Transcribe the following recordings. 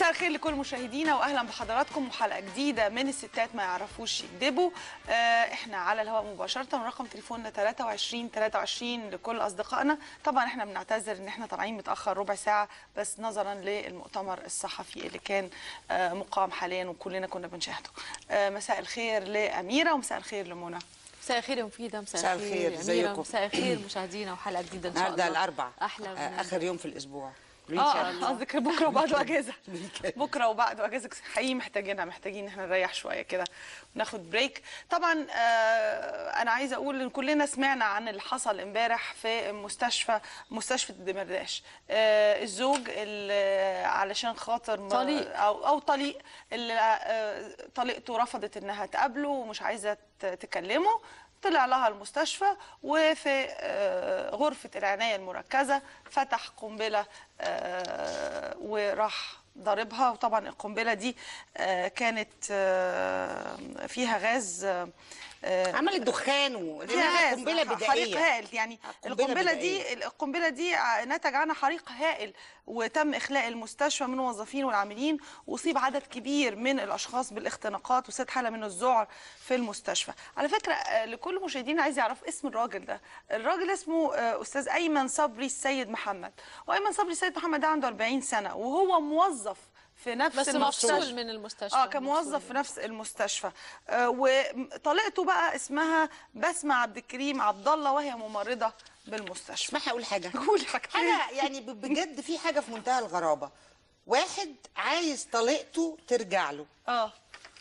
مساء الخير لكل مشاهدينا واهلا بحضراتكم وحلقه جديده من الستات ما يعرفوش يكذبوا آه احنا على الهواء مباشره ورقم تليفوننا 23 23 لكل اصدقائنا طبعا احنا بنعتذر ان احنا طالعين متاخر ربع ساعه بس نظرا للمؤتمر الصحفي اللي كان آه مقام حاليا وكلنا كنا بنشاهده آه مساء الخير لاميره ومساء الخير لمنى مساء الخير يا مفيدة مساء مساء الخير الخير، يا ازيكم؟ أميرة مساء الخير مشاهدينا وحلقة جديدة إن شاء الله النهارده الاربع أحلى من آه، اخر يوم في الاسبوع اه قصدك بكره وبعده اجازه بكره وبعده اجازه حقيقي محتاجينها محتاجين ان احنا نريح شويه كده وناخد بريك طبعا آه انا عايزه اقول ان كلنا سمعنا عن اللي حصل امبارح في مستشفى مستشفى الدمرداش آه الزوج اللي علشان خاطر ما- طليق. او او طليق اللي آه طليقته رفضت انها تقابله ومش عايزه ت- تكلمه طلع لها المستشفى وفي آه، غرفة العناية المركزة فتح قنبلة آه، وراح ضاربها وطبعا القنبلة دي آه، كانت آه، فيها غاز آه، آه، عملت دخان و- فيها لأنها غاز قنبله حريق بدائيه هائل يعني قنبلة القنبله بدائية. دي القنبله دي ع- نتج عنها حريق هائل وتم اخلاء المستشفى من الموظفين والعاملين واصيب عدد كبير من الاشخاص بالاختناقات وساد حاله من الذعر في المستشفى على فكره آه، لكل مشاهدينا عايز يعرف اسم الراجل ده الراجل اسمه آه، استاذ ايمن صبري السيد محمد وايمن صبري السيد محمد ده عنده 40 سنه وهو موظف في نفس بس المستشفى مفصول من المستشفى اه كموظف في نفس المستشفى آه وطليقته بقى اسمها بسمة عبد الكريم عبد الله وهي ممرضه بالمستشفى اسمحي اقول حاجه قولي حاجتين حاجه يعني ب- بجد في حاجه في منتهى الغرابه واحد عايز طليقته ترجع له اه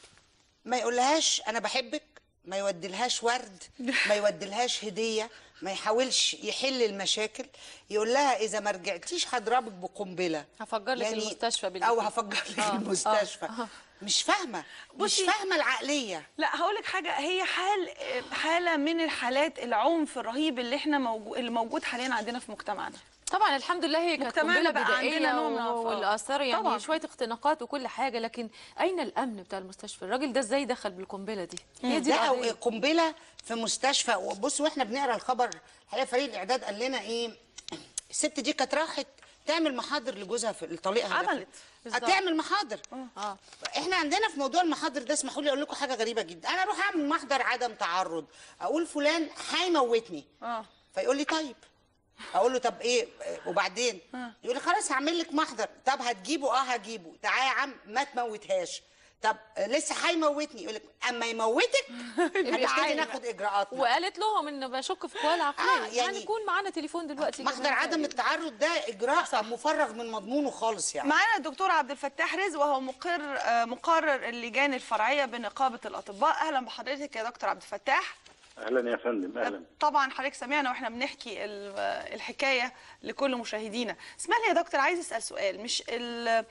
ما يقولهاش انا بحبك ما يوديلهاش ورد ما يوديلهاش هديه ما يحاولش يحل المشاكل يقول لها اذا ما رجعتيش هضربك بقنبله هفجر لك المستشفى باللي او فيه. هفجر لك آه، المستشفى آه. مش فاهمه مش بصي- فاهمه العقليه لا هقول لك حاجه هي حال حاله من الحالات العنف الرهيب اللي احنا موجود اللي موجود حاليا عندنا في مجتمعنا طبعا الحمد لله هي كانت مجتمعنا قنبلة بقى عندنا بدائية نوع من العنف. و- والآثار يعني طبعاً. شوية اختناقات وكل حاجة لكن أين الأمن بتاع المستشفى الراجل ده إزاي دخل بالقنبلة دي هي دي لا القضية. قنبله في مستشفى وبص واحنا بنقرا الخبر الحقيقه فريق الاعداد قال لنا ايه الست دي كانت راحت تعمل محاضر لجوزها في طليقها عملت. بالظبط. تعمل محاضر اه احنا عندنا في موضوع المحاضر ده اسمحوا لي اقول لكم حاجه غريبه جدا انا اروح اعمل محضر عدم تعرض اقول فلان هيموتني اه فيقول لي طيب اقول له طب ايه وبعدين يقول لي خلاص هعمل لك محضر طب هتجيبه اه هجيبه تعالى يا عم ما تموتهاش طب لسه هيموتني يقول لك اما يموتك هنبتدي بيعاين. ناخد اجراءاتنا وقالت لهم ان بشك في قوى العقليه آه، آه يعني- يعني يكون معانا تليفون دلوقتي محضر كمان عدم تقريباً. التعرض ده اجراء مفرغ من مضمونه خالص يعني معانا الدكتور عبد الفتاح رزق وهو مقر آه، مقرر اللجان الفرعيه بنقابه الاطباء اهلا بحضرتك يا دكتور عبد الفتاح اهلا يا فندم اهلا طبعا حضرتك سمعنا واحنا بنحكي ال- الحكايه لكل مشاهدينا اسمح لي يا دكتور عايز اسال سؤال مش ال- آه،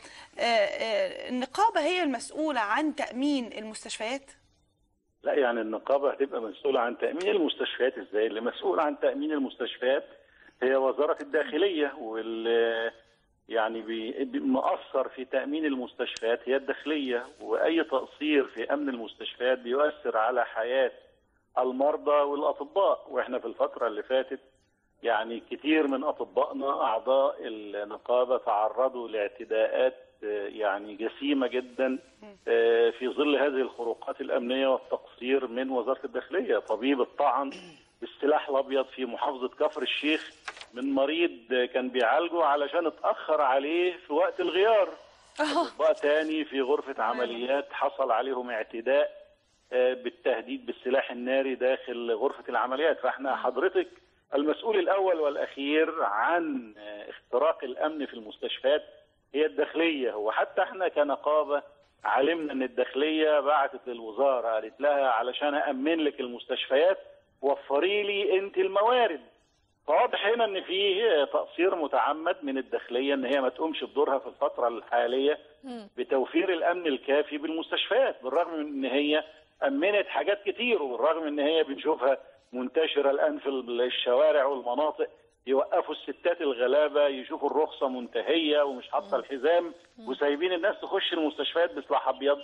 آه، النقابه هي المسؤوله عن تامين المستشفيات لا يعني النقابه هتبقى مسؤوله عن تامين المستشفيات ازاي اللي مسؤول عن تامين المستشفيات هي وزاره الداخليه وال يعني بي- بي- مؤثر في تامين المستشفيات هي الداخليه واي تقصير في امن المستشفيات بيؤثر على حياه المرضى والاطباء واحنا في الفتره اللي فاتت يعني كتير من اطبائنا اعضاء النقابه تعرضوا لاعتداءات آه، يعني جسيمه جدا آه، في ظل هذه الخروقات الامنيه والتقصير من وزاره الداخليه طبيب الطعن بالسلاح الابيض في محافظه كفر الشيخ من مريض آه، كان بيعالجه علشان اتاخر عليه في وقت الغيار اطباء تاني في غرفه عمليات حصل عليهم اعتداء آه، بالتهديد بالسلاح الناري داخل غرفة العمليات فاحنا حضرتك المسؤول الأول والأخير عن آه، اختراق الأمن في المستشفيات هي الداخلية وحتى احنا كنقابة علمنا ان الداخلية بعتت للوزارة قالت لها علشان أأمن لك المستشفيات وفري لي انت الموارد فواضح هنا ان في تقصير متعمد من الداخليه ان هي ما تقومش بدورها في الفتره الحاليه بتوفير الامن الكافي بالمستشفيات بالرغم من ان هي امنت حاجات كتير وبالرغم ان هي بنشوفها منتشره الان في الشوارع والمناطق يوقفوا الستات الغلابه يشوفوا الرخصه منتهيه ومش حاطه الحزام وسايبين الناس تخش المستشفيات بسلاح ابيض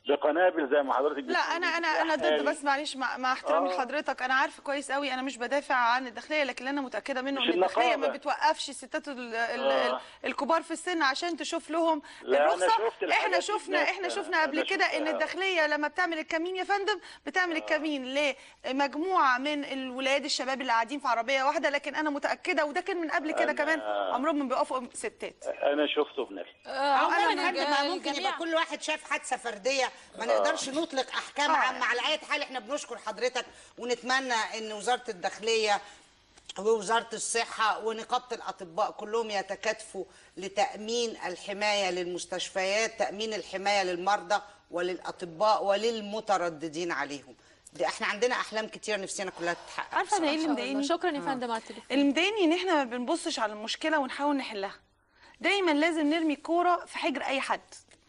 بقنابل زي ما حضرتك لا انا انا انا ضد بتقولي. بس معلش مع, مع احترامي آه. لحضرتك انا عارفه كويس قوي انا مش بدافع عن الداخليه لكن اللي انا متاكده منه مش ان الداخليه ما النقابة. بتوقفش الستات ال- ال- آه. ال- الكبار في السن عشان تشوف لهم لا، أنا الرخصه شفت الحاجات احنا دي شفنا بنفسي. احنا شفنا قبل أنا كده ان شفتها. الداخليه لما بتعمل الكمين يا فندم بتعمل الكمين لمجموعه من الولاد الشباب اللي قاعدين في عربيه واحده لكن انا متاكده وده كان من قبل كده أنا- كمان عمرهم ما بيقفوا ستات انا شفته بنفسي عموما عموما يا فندم ما الج- ممكن الجميع- يبقى كل واحد شاف حادثه فرديه ما نقدرش نطلق احكام آه. عامه على اي حال احنا بنشكر حضرتك ونتمنى ان وزاره الداخليه ووزاره الصحه ونقابه الاطباء كلهم يتكاتفوا لتامين الحمايه للمستشفيات تامين الحمايه للمرضى وللاطباء وللمترددين عليهم ده احنا عندنا احلام كتير نفسنا كلها تتحقق عارفه انا ايه اللي إن شاء الله. مضايقني شكرا يا فندم على التليفون اللي مضايقني ان احنا ما بنبصش على المشكله ونحاول نحلها دايما لازم نرمي كوره في حجر اي حد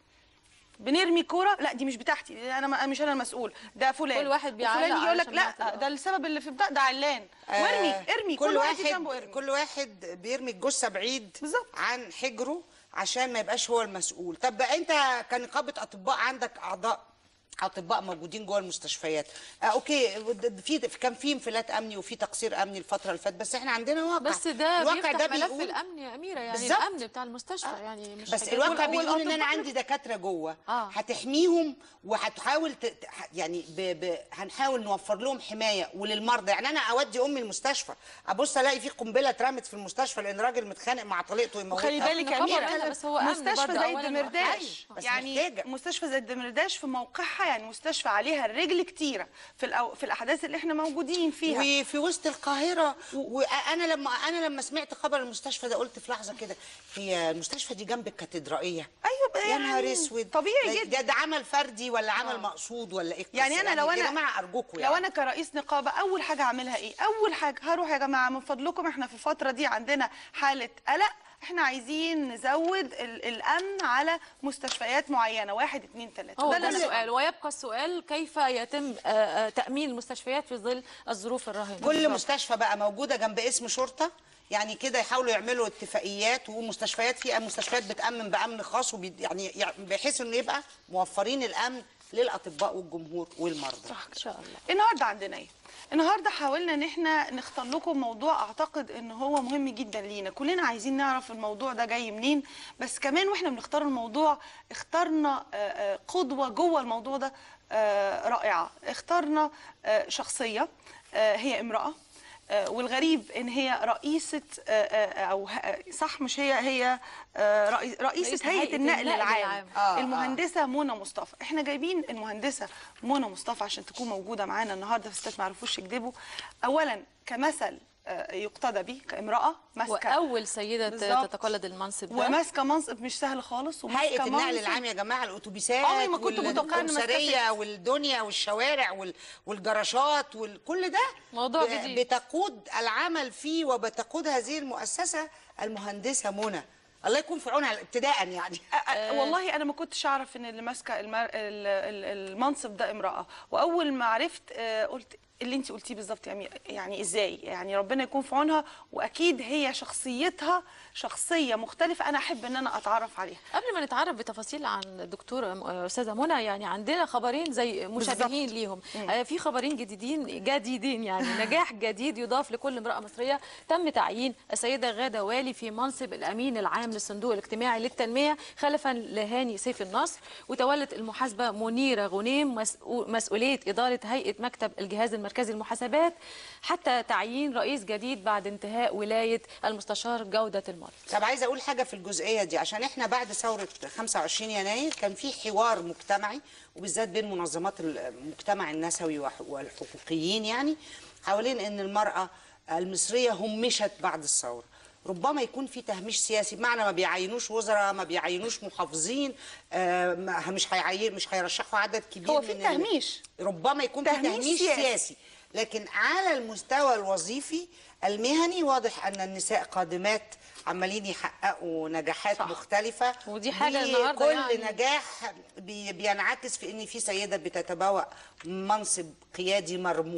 بنرمي كوره لا دي مش بتاعتي انا ما مش انا المسؤول ده فلان كل واحد بيعلق وفلان يجي يقول لك علشان لا يعطي ده السبب اللي في بتاع ده علان وارمي آه، ارمي كل, واحد جنبه ارمي كل واحد بيرمي الجثه بعيد بالظبط. عن حجره عشان ما يبقاش هو المسؤول طب بقى انت كنقابه اطباء عندك اعضاء اطباء موجودين جوه المستشفيات آه اوكي في كان في انفلات امني وفي تقصير امني الفتره اللي فاتت بس احنا عندنا واقع بس ده الواقع بيفتح ملف بيقول- الامن يا اميره يعني بالظبط. الامن بتاع المستشفى يعني مش بس حاجات- الواقع وال- بيقول ان انا والأطباء عندي دكاتره جوه آه. هتحميهم وهتحاول ت... ت- يعني ب... ب... هنحاول نوفر لهم حمايه وللمرضى يعني انا اودي امي المستشفى ابص الاقي في قنبله اترمت في المستشفى لان راجل متخانق مع طليقته يموتها وخلي بالك يا النقابة اميره ولا بس هو أمن مستشفى برضه زي أولاً الدمرداش وأخيراً. بس يعني محتاجة. مستشفى زي الدمرداش في موقعها يعني مستشفى عليها الرجل كتيره في الأو... في الاحداث اللي احنا موجودين فيها وفي وسط القاهره وانا لما انا لما سمعت خبر المستشفى ده قلت في لحظه كده هي المستشفى دي جنب الكاتدرائيه أيوة بقى يا يعني نهار اسود طبيعي ده- جدا. ده, ده عمل فردي ولا عمل مقصود ولا ايه يعني بس انا لو انا يا جماعه ارجوكم لو يعني. انا كرئيس نقابه اول حاجه اعملها ايه اول حاجه هروح يا جماعه من فضلكم احنا في الفتره دي عندنا حاله قلق احنا عايزين نزود ال- الامن على مستشفيات معينه واحد اتنين تلاته هو ده ده اللي أنا- السؤال ويبقى السؤال كيف يتم آه، آه، تامين المستشفيات في ظل الظروف الراهنه كل مستشفى بقى موجوده جنب اسم شرطه يعني كده يحاولوا يعملوا اتفاقيات ومستشفيات في مستشفيات بتامن بامن خاص وبي يعني يعني بحيث انه يبقى موفرين الامن للاطباء والجمهور والمرضى ان شاء الله النهارده عندنا ايه النهارده حاولنا ان احنا نختار لكم موضوع اعتقد ان هو مهم جدا لينا كلنا عايزين نعرف الموضوع ده جاي منين بس كمان واحنا بنختار الموضوع اخترنا آه، آه، قدوه جوه الموضوع ده آه، رائعه اخترنا آه، شخصيه آه، هي امراه آه، والغريب ان هي رئيسه آه، آه، او ه- صح مش هي هي آه، رئي- رئيسه رئيسة هيئه هيئة النقل النقل العام العام. آه، آه. المهندسه منى مصطفى احنا جايبين المهندسه منى مصطفى عشان تكون موجوده معانا النهارده في ستات ما عرفوش يكذبوا اولا كمثل آه، يقتدى به كامراه ماسكه واول سيده بالظبط. تتقلد المنصب ده وماسكه منصب مش سهل خالص وماسكه هيئه النقل منصب- العام يا جماعه الاتوبيسات عمري ما كنت متوقعة إن ماسكة والكمثريه ست. والدنيا والشوارع وال- والجراشات وكل ده موضوع ب- جديد. بتقود العمل فيه وبتقود هذه المؤسسه المهندسه منى الله يكون في عونها ابتداء يعني أ- أ- والله انا ما كنتش اعرف ان اللي ماسكه المر... ال- ال- المنصب ده امراه واول ما عرفت آه، قلت اللي انت قلتيه بالظبط يا امير يعني ازاي يعني ربنا يكون في عونها واكيد هي شخصيتها شخصيه مختلفه انا احب ان انا اتعرف عليها قبل ما نتعرف بتفاصيل عن الدكتوره م- استاذه منى يعني عندنا خبرين زي مشابهين ليهم آه، في خبرين جديدين جديدين يعني نجاح جديد يضاف لكل امراه مصريه تم تعيين السيده غاده والي في منصب الامين العام للصندوق الاجتماعي للتنميه خلفا لهاني سيف النصر وتولت المحاسبه منيره غنيم مسؤول- مسؤوليه اداره هيئه مكتب الجهاز المركزي للمحاسبات حتى تعيين رئيس جديد بعد انتهاء ولايه المستشار جوده المرض طب عايزه اقول حاجه في الجزئيه دي عشان احنا بعد ثوره 25 يناير كان في حوار مجتمعي وبالذات بين منظمات المجتمع النسوي وح- والحقوقيين يعني حوالين ان المراه المصريه همشت بعد الثوره ربما يكون في تهميش سياسي بمعنى ما بيعينوش وزراء ما بيعينوش محافظين آه ما- مش هيعين مش هيرشحوا عدد كبير هو في من ال- تهميش. ربما يكون في تهميش تهميش سياسي. سياسي لكن على المستوى الوظيفي المهني واضح ان النساء قادمات عمالين يحققوا نجاحات صح. صح. مختلفه ودي حاجة دي النهاردة كل يعني- نجاح بي بينعكس في ان في سيده بتتبوأ منصب قيادي مرموق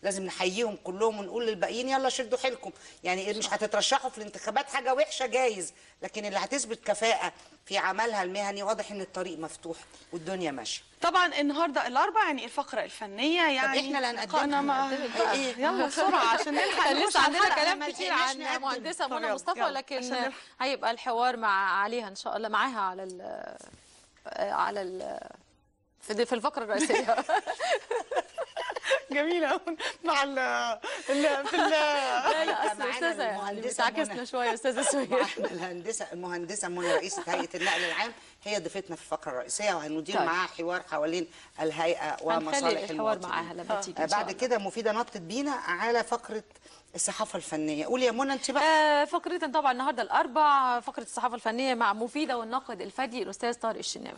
لازم نحييهم كلهم ونقول للباقيين يلا شدوا حيلكم يعني مش هتترشحوا في الانتخابات حاجه وحشه جايز لكن اللي هتثبت كفاءه في عملها المهني واضح ان الطريق مفتوح والدنيا ماشيه طبعا النهارده الاربع يعني الفقره الفنيه يعني إحنا اللي هنقدمها. لقائنا مع هنقدمها. إيه؟ يلا بسرعه عشان نلحق كان نخش لسه على عندنا الحلقة. كلام ما كتير لحقناش عن نقدم. مهندسه طب منى يلا، مصطفى يلا، عشان لكن نلحق. هيبقى الحوار مع عليها ان شاء الله معاها على ال على ال في في الفقره الرئيسيه جميله أوي. مع ال ال- في ال لا لا اصل معانا استاذه يعني المهندسة بتعكسنا منى. شويه استاذه سهير معانا الهندسه المهندسه منى رئيسه هيئه النقل العام هي ضيفتنا في الفقره الرئيسيه وهندير طيب. معاها حوار حوالين الهيئه ومصالح هنخلي الحوار المواطنين. معاها لما تيجي آه، إن شاء بعد الله. كده مفيده نطت بينا على فقره الصحافه الفنيه قولي يا منى انت بقى آه، فقرتنا طبعا النهارده الاربع فقره الصحافه الفنيه مع مفيده والناقد الفني الاستاذ طارق الشناوي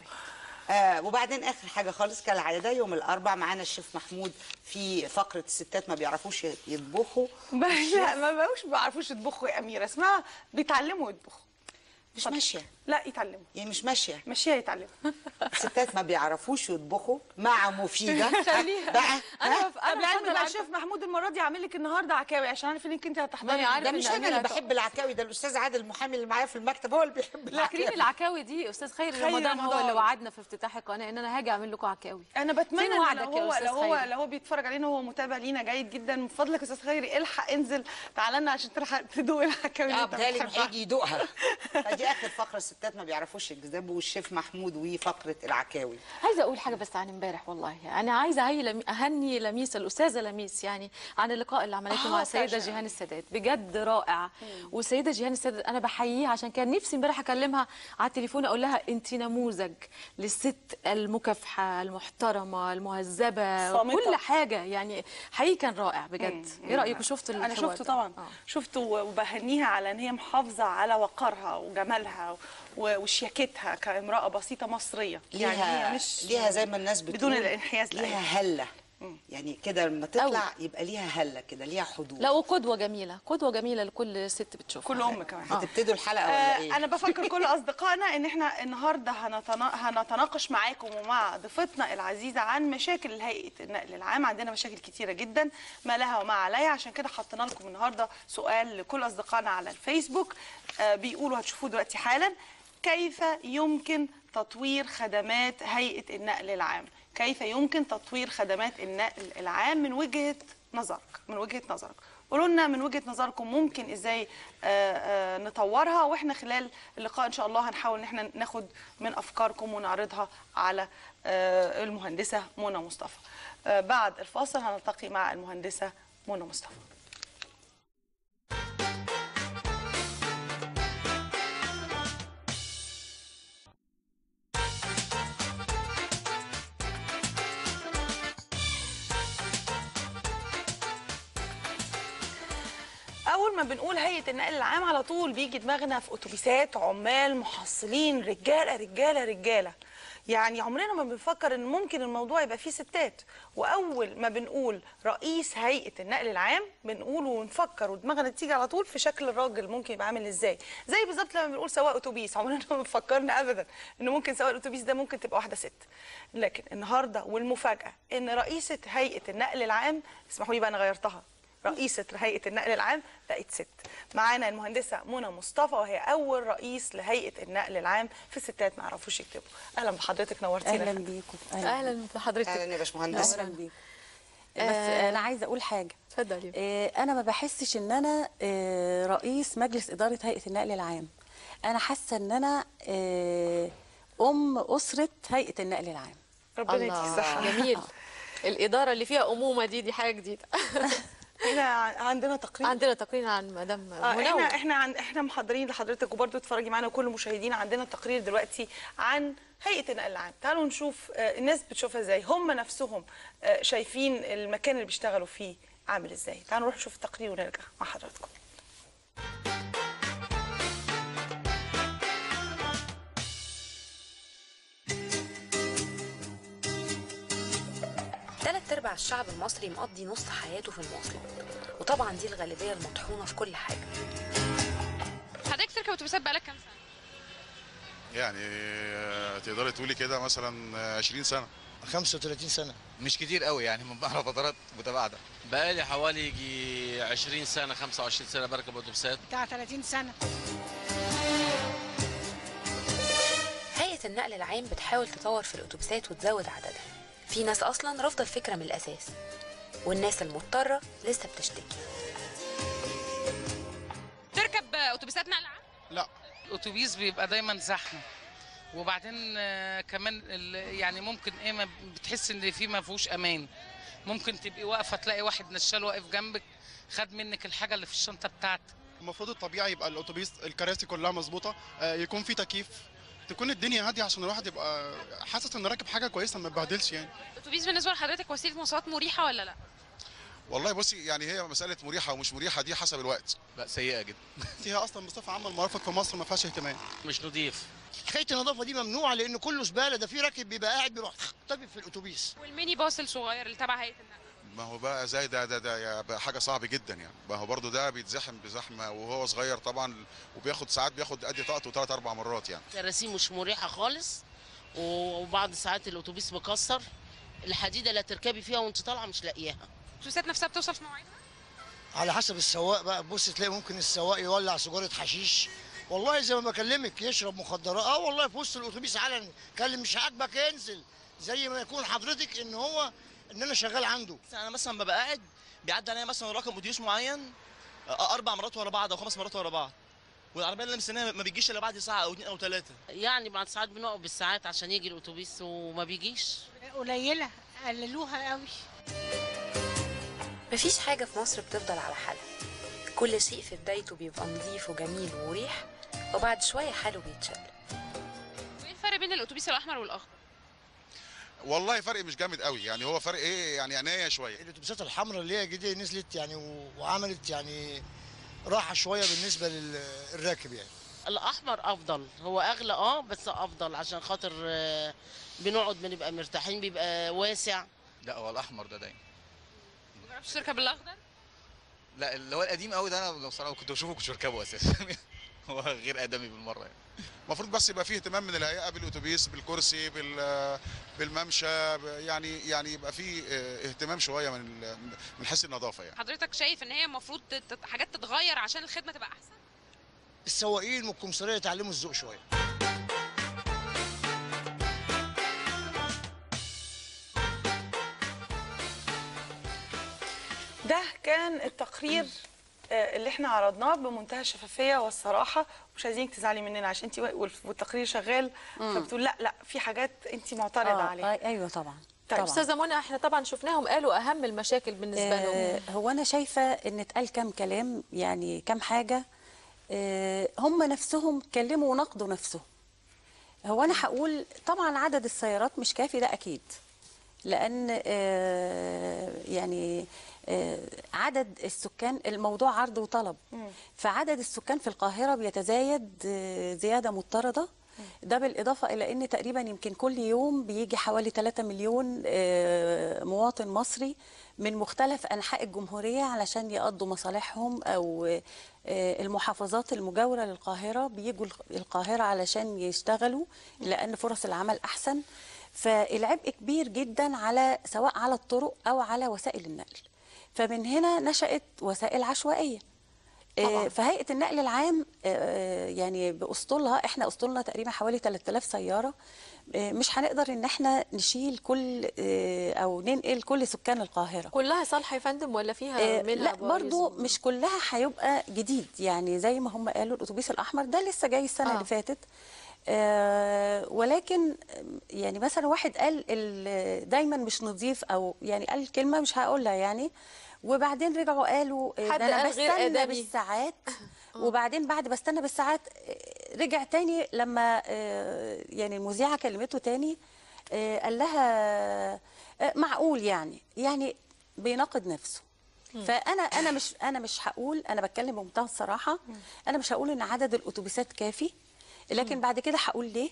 آه وبعدين اخر حاجه خالص كالعاده يوم الاربع معانا الشيف محمود في فقره الستات ما بيعرفوش يطبخوا ما- لا ما بقوش بيعرفوش يطبخوا يا اميره اسمها بيتعلموا يطبخوا مش ماشيه لا يتعلموا يعني مش ماشيه ماشيه يتعلموا الستات ما بيعرفوش يطبخوا مع مفيده خليها. بقى انا ها؟ طب انا لعلم بفضل بقى عارفة- شيف محمود المره دي عامل لك النهارده عكاوي عشان عارف انك انت هتحضري ماني عارفة ده إن مش انا أميرة اللي هتقف. بحب العكاوي ده الاستاذ عادل المحامي اللي معايا في المكتب هو اللي بيحب لا كريم العكاوي العكاوي دي استاذ خير خير رمضان هو رمضان. اللي وعدنا في افتتاح القناه ان انا هاجي اعمل لكم عكاوي انا بتمنى فين إن وعدك لو يا هو أستاذ لو هو خيري؟ لو هو بيتفرج علينا وهو متابع لينا جيد جدا من فضلك يا استاذ خيري الحق انزل تعالى لنا عشان تلحق تدوق الحكاوي اللي اه انت بتهيألي بتحبها. هيجي يدوقها فدي اخر فقره الستات ما بيعرفوش يكذبوا والشيف محمود وفقره العكاوي عايزه اقول حاجه بس عن امبارح والله انا عايزه هي لمي... اهني لميس الاستاذه لميس يعني عن اللقاء اللي عملته آه، مع السيده فعلا. جيهان السادات بجد رائع والسيده جيهان السادات انا بحييها عشان كان نفسي امبارح اكلمها على التليفون اقول لها انت نموذج للست المكافحه المحترمه المهذبه صامتة. كل حاجه يعني حقيقي كان رائع بجد ايه رايكم شفتوا انا الحوار شفته ده؟ طبعا آه. شفته وبهنيها على ان هي محافظه على وقارها وجمالها و- وشياكتها كامراه بسيطه مصريه ليها يعني هي مش ليها زي ما الناس بتقول بدون الانحياز لأي ليها حاجة. هله يعني كده لما تطلع يبقى ليها هله كده ليها حضور لا وقدوه جميله قدوه جميله لكل ست بتشوفها كل ام كمان هتبتدوا الحلقه ولا آه، ايه انا بفكر كل اصدقائنا ان احنا النهارده هنتنا... هنتناقش معاكم ومع ضيفتنا العزيزه عن مشاكل هيئه النقل العام عندنا مشاكل كتيره جدا ما لها وما عليها عشان كده حطينا لكم النهارده سؤال لكل اصدقائنا على الفيسبوك آه، بيقولوا هتشوفوه دلوقتي حالا كيف يمكن تطوير خدمات هيئه النقل العام كيف يمكن تطوير خدمات النقل العام من وجهه نظرك من وجهه نظرك قولوا لنا من وجهه نظركم ممكن ازاي آه، آه، نطورها واحنا خلال اللقاء ان شاء الله هنحاول ان احنا ناخد من افكاركم ونعرضها على آه، المهندسه منى مصطفى آه، بعد الفاصل هنلتقي مع المهندسه منى مصطفى اول ما بنقول هيئه النقل العام على طول بيجي دماغنا في اتوبيسات عمال محصلين رجاله رجاله رجاله يعني عمرنا ما بنفكر ان ممكن الموضوع يبقى فيه ستات واول ما بنقول رئيس هيئه النقل العام بنقول ونفكر ودماغنا تيجي على طول في شكل الراجل ممكن يبقى عامل ازاي زي بالظبط لما بنقول سواق اتوبيس عمرنا ما فكرنا ابدا ان ممكن سواق الاتوبيس ده ممكن تبقى واحده ست لكن النهارده والمفاجاه ان رئيسه هيئه النقل العام اسمحوا لي بقى انا غيرتها رئيسة هيئة النقل العام بقت ست معانا المهندسة منى مصطفى وهي أول رئيس لهيئة النقل العام في الستات ما يعرفوش يكتبوا أهلا بحضرتك نورتينا اهلا يا فندم. بيكم اهلا بحضرتك اهلا يا باشمهندس اهلا بيكم بس انا عايزه اقول حاجه اتفضلي آه، انا ما بحسش ان انا آه، رئيس مجلس اداره هيئه النقل العام انا حاسه ان انا آه، ام اسره هيئه النقل العام ربنا يديك الصحة جميل الاداره اللي فيها امومه دي دي حاجه جديده احنا ع- عندنا تقرير عندنا تقرير عن مدام آه، منى احنا احنا عن احنا محضرين لحضرتك وبرضه اتفرجي معانا وكل المشاهدين عندنا تقرير دلوقتي عن هيئه النقل العام تعالوا نشوف آه، الناس بتشوفها ازاي هم نفسهم آه، شايفين المكان اللي بيشتغلوا فيه عامل ازاي تعالوا نروح نشوف التقرير ونرجع مع حضراتكم تلات ارباع الشعب المصري مقضي نص حياته في المواصلات وطبعا دي الغالبيه المطحونه في كل حاجه حضرتك تركب اتوبيسات بقالك كام سنه؟ يعني آه، تقدري تقولي كده مثلا آه، 20 سنه 35 سنة مش كتير قوي يعني من على فترات متباعده بقالي حوالي يجي 20 سنه 25 سنه بركب اتوبيسات بتاع 30 سنة هيئة النقل العام بتحاول تطور في الأتوبيسات وتزود عددها في ناس أصلا رافضة الفكرة من الأساس والناس المضطرة لسه بتشتكي تركب اتوبيسات نقل عام لا الاتوبيس بيبقى دايما زحمه وبعدين آه، كمان ال- يعني ممكن ايه ما بتحس ان في ما فيهوش امان ممكن تبقي واقفه تلاقي واحد نشال واقف جنبك خد منك الحاجه اللي في الشنطه بتاعتك المفروض الطبيعي يبقى الاتوبيس الكراسي كلها مظبوطه آه، يكون في تكييف تكون الدنيا هاديه عشان الواحد يبقى حاسس انه راكب حاجه كويسه ما يتبهدلش يعني الاتوبيس بالنسبه لحضرتك وسيله مواصلات مريحه ولا لا والله بصي يعني هي مساله مريحه ومش مريحه دي حسب الوقت لا سيئه جدا هي اصلا بصفه عامه المرافق في مصر ما فيهاش اهتمام مش نضيف حكايه النظافه دي ممنوعه لان كله زباله ده في راكب بيبقى قاعد بيروح طبي في الاتوبيس والميني باص الصغير اللي تبع هيئه النقل ما هو بقى زي ده ده ده يا بقى حاجه صعبه جدا يعني ما هو برضو ده بيتزحم بزحمه وهو صغير طبعا وبياخد ساعات بياخد قد طاقته ثلاث اربع مرات يعني كراسي مش مريحه خالص وبعض ساعات الاتوبيس مكسر الحديده اللي تركبي فيها وانت طالعه مش لاقياها الاتوبيسات نفسها بتوصل في مواعيدها على حسب السواق بقى بص تلاقي ممكن السواق يولع سيجاره حشيش والله زي ما بكلمك يشرب مخدرات اه والله في وسط الاتوبيس علني كلم مش عاجبك انزل زي ما يكون حضرتك ان هو ان انا شغال عنده انا مثلا ببقى قاعد بيعدي عليا مثلا رقم اتوبيس معين آه، اربع مرات ورا بعض او خمس مرات ورا بعض والعربيه اللي مستناها ما بيجيش الا بعد ساعه او اتنين او ثلاثه يعني بعد ساعات بنقف بالساعات عشان يجي الاتوبيس وما بيجيش قليلة قللوها قوي مفيش حاجة في مصر بتفضل على حالها كل شيء في بدايته بيبقى نظيف وجميل ومريح وبعد شوية حاله بيتشل وايه الفرق بين الاتوبيس الاحمر والاخضر والله فرق مش جامد قوي يعني هو فرق ايه يعني عنايه شويه الاتوبيسات الحمراء اللي هي جديده نزلت يعني و- وعملت يعني راحه شويه بالنسبه للراكب يعني الاحمر افضل هو اغلى اه بس افضل عشان خاطر آه، بنقعد بنبقى مرتاحين بيبقى واسع لا هو الاحمر ده دايما ما جربتش تركب الاخضر لا اللي هو القديم قوي ده انا لو صراحه كنت بشوفه كنت بركبه اساسا هو غير ادمي بالمره يعني المفروض بس يبقى فيه اهتمام من الهيئه بالاتوبيس بالكرسي بال بالممشى ب- يعني يعني يبقى فيه اه، اهتمام شويه من ال- من حيث النظافه يعني حضرتك شايف ان هي المفروض تت- حاجات تتغير عشان الخدمه تبقى احسن السواقين والكمثريه يتعلموا الذوق شويه ده كان التقرير آه، اللي احنا عرضناه بمنتهى الشفافيه والصراحه مش عايزينك تزعلي مننا عشان انت والتقرير شغال مم. فبتقول لا لا في حاجات انت معترضه آه، عليها آه، ايوه طبعا طيب طبعاً. استاذه منى احنا طبعا شفناهم قالوا اهم المشاكل بالنسبه آه، لهم هو انا شايفه ان اتقال كام كلام يعني كام حاجه آه، هم نفسهم اتكلموا ونقدوا نفسهم هو انا هقول طبعا عدد السيارات مش كافي ده اكيد لان آه، يعني آه، عدد السكان الموضوع عرض وطلب فعدد السكان في القاهره بيتزايد آه، زياده مضطرده ده بالإضافة إلى أن تقريبا يمكن كل يوم بيجي حوالي 3 مليون آه، مواطن مصري من مختلف أنحاء الجمهورية علشان يقضوا مصالحهم أو آه، المحافظات المجاورة للقاهرة بيجوا القاهرة علشان يشتغلوا لأن فرص العمل أحسن فالعبء كبير جدا على سواء على الطرق أو على وسائل النقل فمن هنا نشأت وسائل عشوائية آه، فهيئه النقل العام آه، يعني باسطولها احنا اسطولنا تقريبا حوالي 3000 سياره آه، مش هنقدر ان احنا نشيل كل آه، او ننقل كل سكان القاهره كلها صالحه يا فندم ولا فيها آه، منها لا بوايظ برضو و- مش كلها هيبقى جديد يعني زي ما هم قالوا الاتوبيس الاحمر ده لسه جاي السنه آه. اللي فاتت آه ولكن آم، يعني مثلا واحد قال ال- دايما مش نظيف او يعني قال كلمه مش هقولها يعني وبعدين رجعوا قالوا آه، حد ده انا قال غير بستنى آدمي. بالساعات وبعدين بعد بستنى بالساعات آه، رجع تاني لما آه، يعني المذيعه كلمته تاني آه، قال لها آه، معقول يعني يعني بيناقض نفسه فانا انا مش انا مش هقول انا بتكلم بمنتهى الصراحه انا مش هقول ان عدد الاتوبيسات كافي لكن بعد كده هقول ليه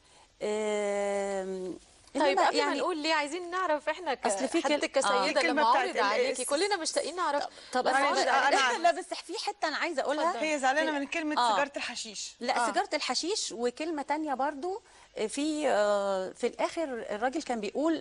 آم، طيب إنما قبل ما نقول ليه عايزين نعرف احنا ك... أصل في كل- حضرتك آه. كسيده الكلمة لما بتاعت عرض ال- عليكي الس- كلنا مشتاقين نعرف طب بس انا معلش، لا, لا بس في حته انا عايزه اقولها هي زعلانه من كلمه آه. سيجاره الحشيش لا آه. سيجاره الحشيش وكلمه تانية برضو في آه، في الاخر الراجل كان بيقول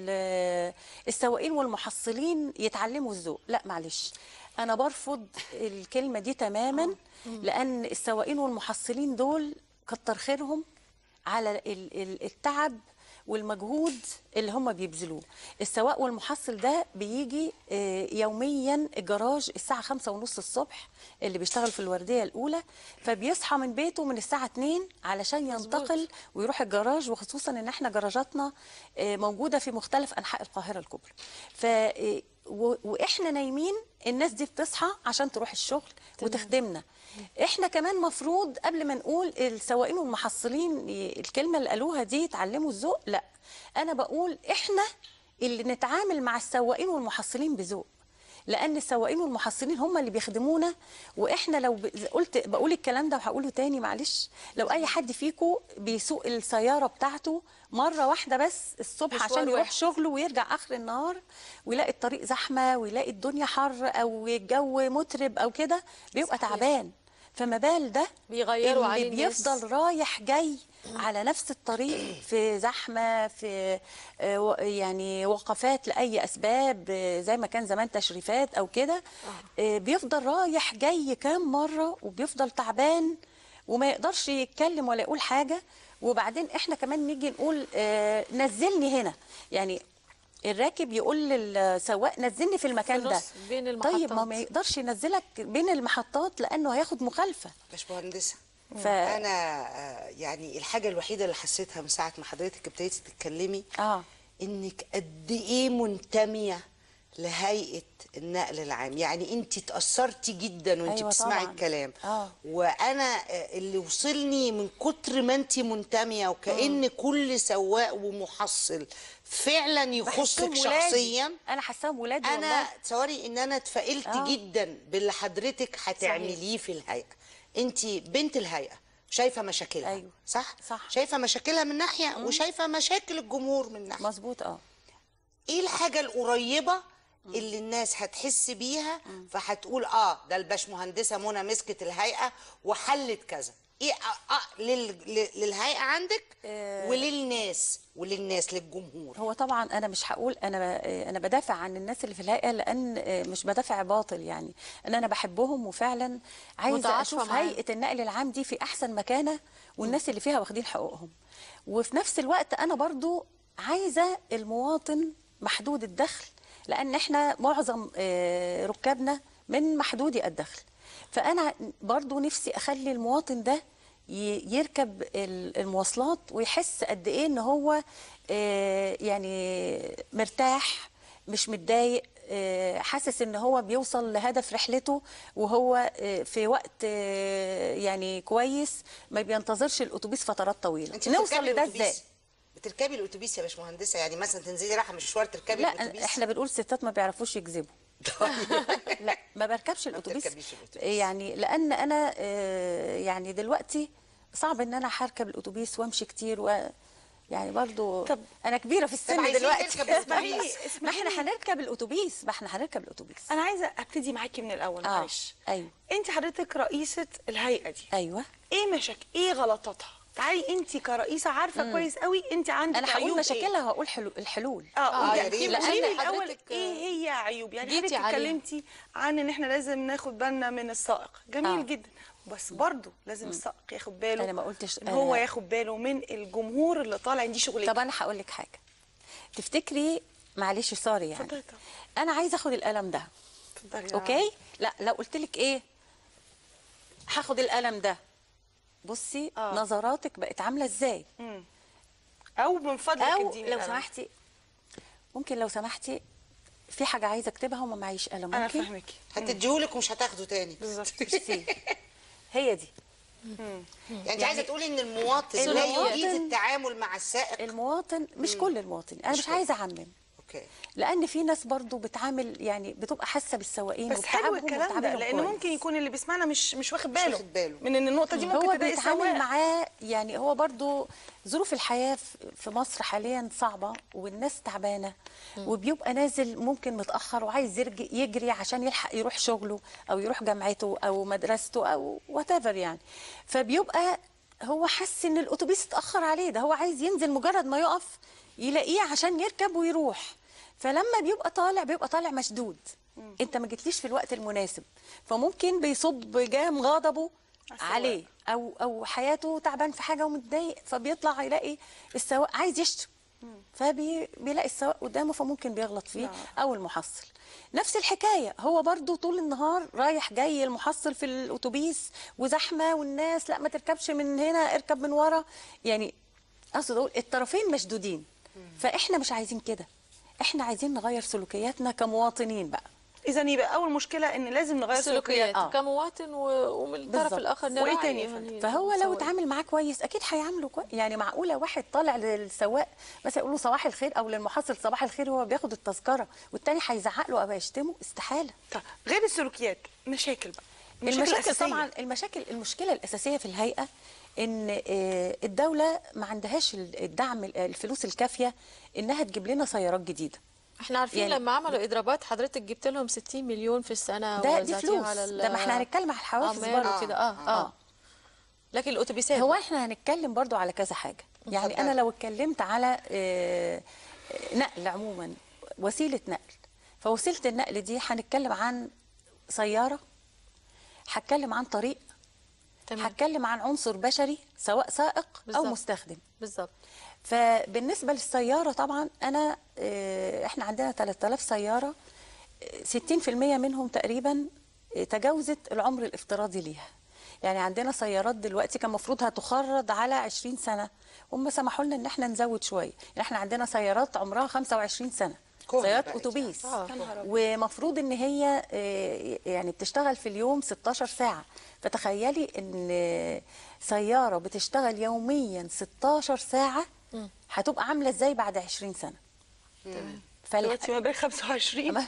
ال- السواقين والمحصلين يتعلموا الذوق لا معلش انا برفض الكلمه دي تماما لان السواقين والمحصلين دول كتر خيرهم على ال- ال- التعب والمجهود اللي هم بيبذلوه السواق والمحصل ده بيجي آه، يوميا الجراج الساعة خمسة ونص الصبح اللي بيشتغل في الوردية الأولى فبيصحى من بيته من الساعة 2 علشان ينتقل ويروح الجراج وخصوصا ان احنا جراجاتنا آه، موجودة في مختلف أنحاء القاهرة الكبرى ف آه، و- واحنا نايمين الناس دي بتصحى عشان تروح الشغل وتخدمنا احنا كمان مفروض قبل ما نقول السواقين والمحصلين ي- الكلمه اللي قالوها دي يتعلموا الذوق لا انا بقول احنا اللي نتعامل مع السواقين والمحصلين بذوق لان السواقين والمحصلين هم اللي بيخدمونا واحنا لو ب... قلت بقول الكلام ده وهقوله تاني معلش لو اي حد فيكم بيسوق السياره بتاعته مره واحده بس الصبح مشوار عشان يروح واحد. شغله ويرجع اخر النهار ويلاقي الطريق زحمه ويلاقي الدنيا حر او الجو مترب او كده بيبقى صحيح. تعبان فما بال ده بيغيروا اللي عليه الناس. بيفضل رايح جاي على نفس الطريق في زحمه في آه، و- يعني وقفات لاي اسباب آه، زي ما كان زمان تشريفات او كده آه، بيفضل رايح جاي كام مره وبيفضل تعبان وما يقدرش يتكلم ولا يقول حاجه وبعدين احنا كمان نيجي نقول آه، نزلني هنا يعني الراكب يقول للسواق نزلني في المكان في ده نص بين طيب ما هو المحطات. ما يقدرش ينزلك بين المحطات لانه هياخد مخالفه باشمهندسه ف- انا آه، يعني الحاجه الوحيده اللي حسيتها من ساعه ما حضرتك ابتديتي تتكلمي اه انك قد ايه منتميه لهيئه النقل العام يعني انت اتاثرتي جدا وانت أيوة بتسمعي طبعاً. الكلام اه وانا آه، اللي وصلني من كتر ما انت منتميه وكأن كل سواق ومحصل فعلا يخصك بحسهم ولادي. شخصيا انا حاساهم ولادي انا والله تصوري ان انا اتفائلت آه. جدا باللي حضرتك هتعمليه في الهيئه انت بنت الهيئه شايفه مشاكلها أيوة. صح صح. شايفه مشاكلها من ناحيه وشايفه مشاكل الجمهور من ناحيه مظبوط اه ايه الحاجه القريبه اللي الناس هتحس بيها فهتقول اه ده الباشمهندسه منى مسكت الهيئه وحلت كذا ايه آه آه لل... لل- للهيئه عندك آه. وللناس وللناس للجمهور هو طبعا انا مش هقول انا انا بدافع عن الناس اللي في الهيئه لان مش بدافع باطل يعني ان انا بحبهم وفعلا عايزه متعاطفة اشوف معاهم. هيئه النقل العام دي في احسن مكانه والناس اللي فيها واخدين حقوقهم وفي نفس الوقت انا برضو عايزه المواطن محدود الدخل لان احنا معظم آه، ركابنا من محدودي الدخل فانا برضو نفسي اخلي المواطن ده ي- يركب ال- المواصلات ويحس قد ايه ان هو آه، يعني مرتاح مش متضايق آه، حاسس ان هو بيوصل لهدف رحلته وهو آه، في وقت آه، يعني كويس ما بينتظرش الاتوبيس فترات طويله انت نوصل بتركبي لده الأتوبيس؟ ازاي بتركبي الاتوبيس يا باشمهندسه يعني مثلا تنزلي رايحه مشوار تركبي لا الاتوبيس احنا بنقول ستات ما بيعرفوش يكذبوا لا ما بركبش الاتوبيس بتركبيش الأتوبيس. يعني لان انا آه، يعني دلوقتي صعب ان انا هركب الاتوبيس وامشي كتير و يعني برضو طب انا كبيره في السن عايزين دلوقتي نركب الأتوبيس. ما احنا هنركب الاتوبيس ما احنا هنركب الاتوبيس انا عايزه ابتدي معاكي من الاول آه، معلش ايوه انت حضرتك رئيسه الهيئه دي ايوه ايه مشاكل ايه غلطاتها تعالي انت كرئيسه عارفه مم. كويس قوي انت عندك انا هقول عيوب مشاكلها وهقول حلو الحلول اه آه، قولي يا ريت. لأن لأن الاول حضرتك- ايه هي عيوب يعني جيتي حضرتك عليها. اتكلمتي عن ان احنا لازم ناخد بالنا من السائق جميل آه. جدا بس برضه لازم السائق ياخد باله انا ما قلتش ان هو آه، ياخد باله من الجمهور اللي طالع دي شغلته طب انا هقول لك حاجه تفتكري معلش سوري يعني اتفضلي طبعا. انا عايزه اخد القلم ده اتفضلي يا اوكي لا لو قلت لك ايه هاخد القلم ده بصي آه. نظراتك بقت عامله ازاي مم. او من فضلك او اديني لو القلم. سمحتي ممكن لو سمحتي في حاجه عايزه اكتبها وما معيش قلم انا ممكن فاهمكي هتديهولك ومش هتاخده تاني بالظبط ميرسي. هي دي يعني انت عايزه تقولي ان المواطن لا المواطن- يريد التعامل مع السائق المواطن مش كل المواطن انا مش مش كل. عايزه اعمم اوكي لان في ناس برضو بتعامل يعني بتبقى حاسه بالسواقين بس حلو وبتعبهم الكلام ده وبتعاملهم لان كويس. ممكن يكون اللي بيسمعنا مش مش واخد باله واخد باله. من ان النقطه دي ممكن هو تضايق بيتعامل السواق معاه يعني هو برضو ظروف الحياة في- في مصر حاليا صعبة والناس تعبانة وبيبقى نازل ممكن متأخر وعايز يرج- يجري عشان يلحق يروح شغله أو يروح جامعته أو مدرسته أو whatever يعني فبيبقى هو حس ان الاتوبيس اتاخر عليه ده هو عايز ينزل مجرد ما يقف يلاقيه عشان يركب ويروح فلما بيبقى طالع بيبقى طالع مشدود انت ما جيتليش في الوقت المناسب فممكن بيصب جام غضبه عليه او او حياته تعبان في حاجه ومتضايق فبيطلع يلاقي السواق عايز يشتم فبيلاقي السواق قدامه فممكن بيغلط فيه او المحصل نفس الحكايه هو برضو طول النهار رايح جاي المحصل في الاتوبيس وزحمه والناس لا ما تركبش من هنا اركب من ورا يعني اقصد اقول الطرفين مشدودين فاحنا مش عايزين كده احنا عايزين نغير سلوكياتنا كمواطنين بقى اذا يبقى اول مشكله ان لازم نغير سلوكيات سلوكيات كمواطن و- ومن الطرف بالظبط. الاخر وإيه نراعي تاني يعني فهو لو السواق. اتعامل معاه كويس اكيد هيعامله كويس يعني معقوله واحد طالع للسواق مثلا يقول له صباح الخير او للمحصل صباح الخير وهو بياخد التذكره والتاني هيزعق له او هيشتمه استحاله طب غير السلوكيات مشاكل بقى المشاكل أساسية. طبعا المشاكل المشكله الاساسيه في الهيئه ان آه، الدوله ما عندهاش الدعم الفلوس الكافيه انها تجيب لنا سيارات جديده احنا عارفين يعني- لما عملوا اضرابات حضرتك جبت لهم 60 مليون في السنه ده دي ووزعتيها فلوس على ال- ده ما احنا هنتكلم على الحوافز عمال برضه وكده اه اه لكن الاتوبيسات هو بقى. احنا هنتكلم برضو على كذا حاجه يعني اتفضلي. انا لو اتكلمت على آه، آه، نقل عموما وسيله نقل فوسيله النقل دي هنتكلم عن سياره هتكلم عن طريق هتكلم عن عنصر بشري سواء سائق او بالظبط. مستخدم بالظبط فبالنسبه للسياره طبعا انا آه، احنا عندنا 3000 سياره آه، 60% منهم تقريبا آه، تجاوزت العمر الافتراضي ليها يعني عندنا سيارات دلوقتي كان المفروض هتخرج على 20 سنه هم سمحوا لنا ان احنا نزود شويه يعني احنا عندنا سيارات عمرها 25 سنه كونا سيارات بقت اتوبيس يعني. آه، يا نهار أبيض. ومفروض ان هي آه، يعني بتشتغل في اليوم 16 ساعه فتخيلي ان سياره بتشتغل يوميا 16 ساعه هتبقى عامله ازاي بعد 20 سنه فال- دلوقتي ما بين 25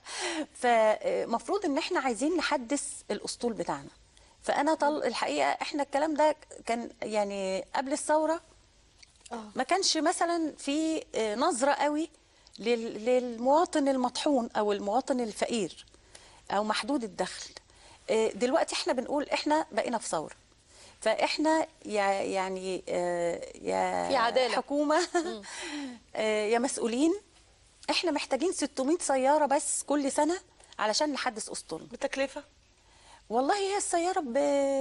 فمفروض ان احنا عايزين نحدث الاسطول بتاعنا فانا طل الحقيقه احنا الكلام ده كان يعني قبل الثوره ما كانش مثلا في آه، نظره قوي لل- للمواطن المطحون او المواطن الفقير او محدود الدخل آه، دلوقتي احنا بنقول احنا بقينا في ثوره فاحنا يا يعني آه، يا في عدالة. حكومه آه، يا مسؤولين احنا محتاجين 600 سياره بس كل سنه علشان نحدث اسطولنا بتكلفه والله هي السياره ب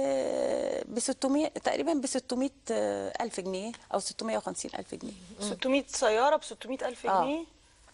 ب 600 تقريبا ب 600 الف جنيه او 650 الف جنيه 600 سياره ب 600 الف آه. جنيه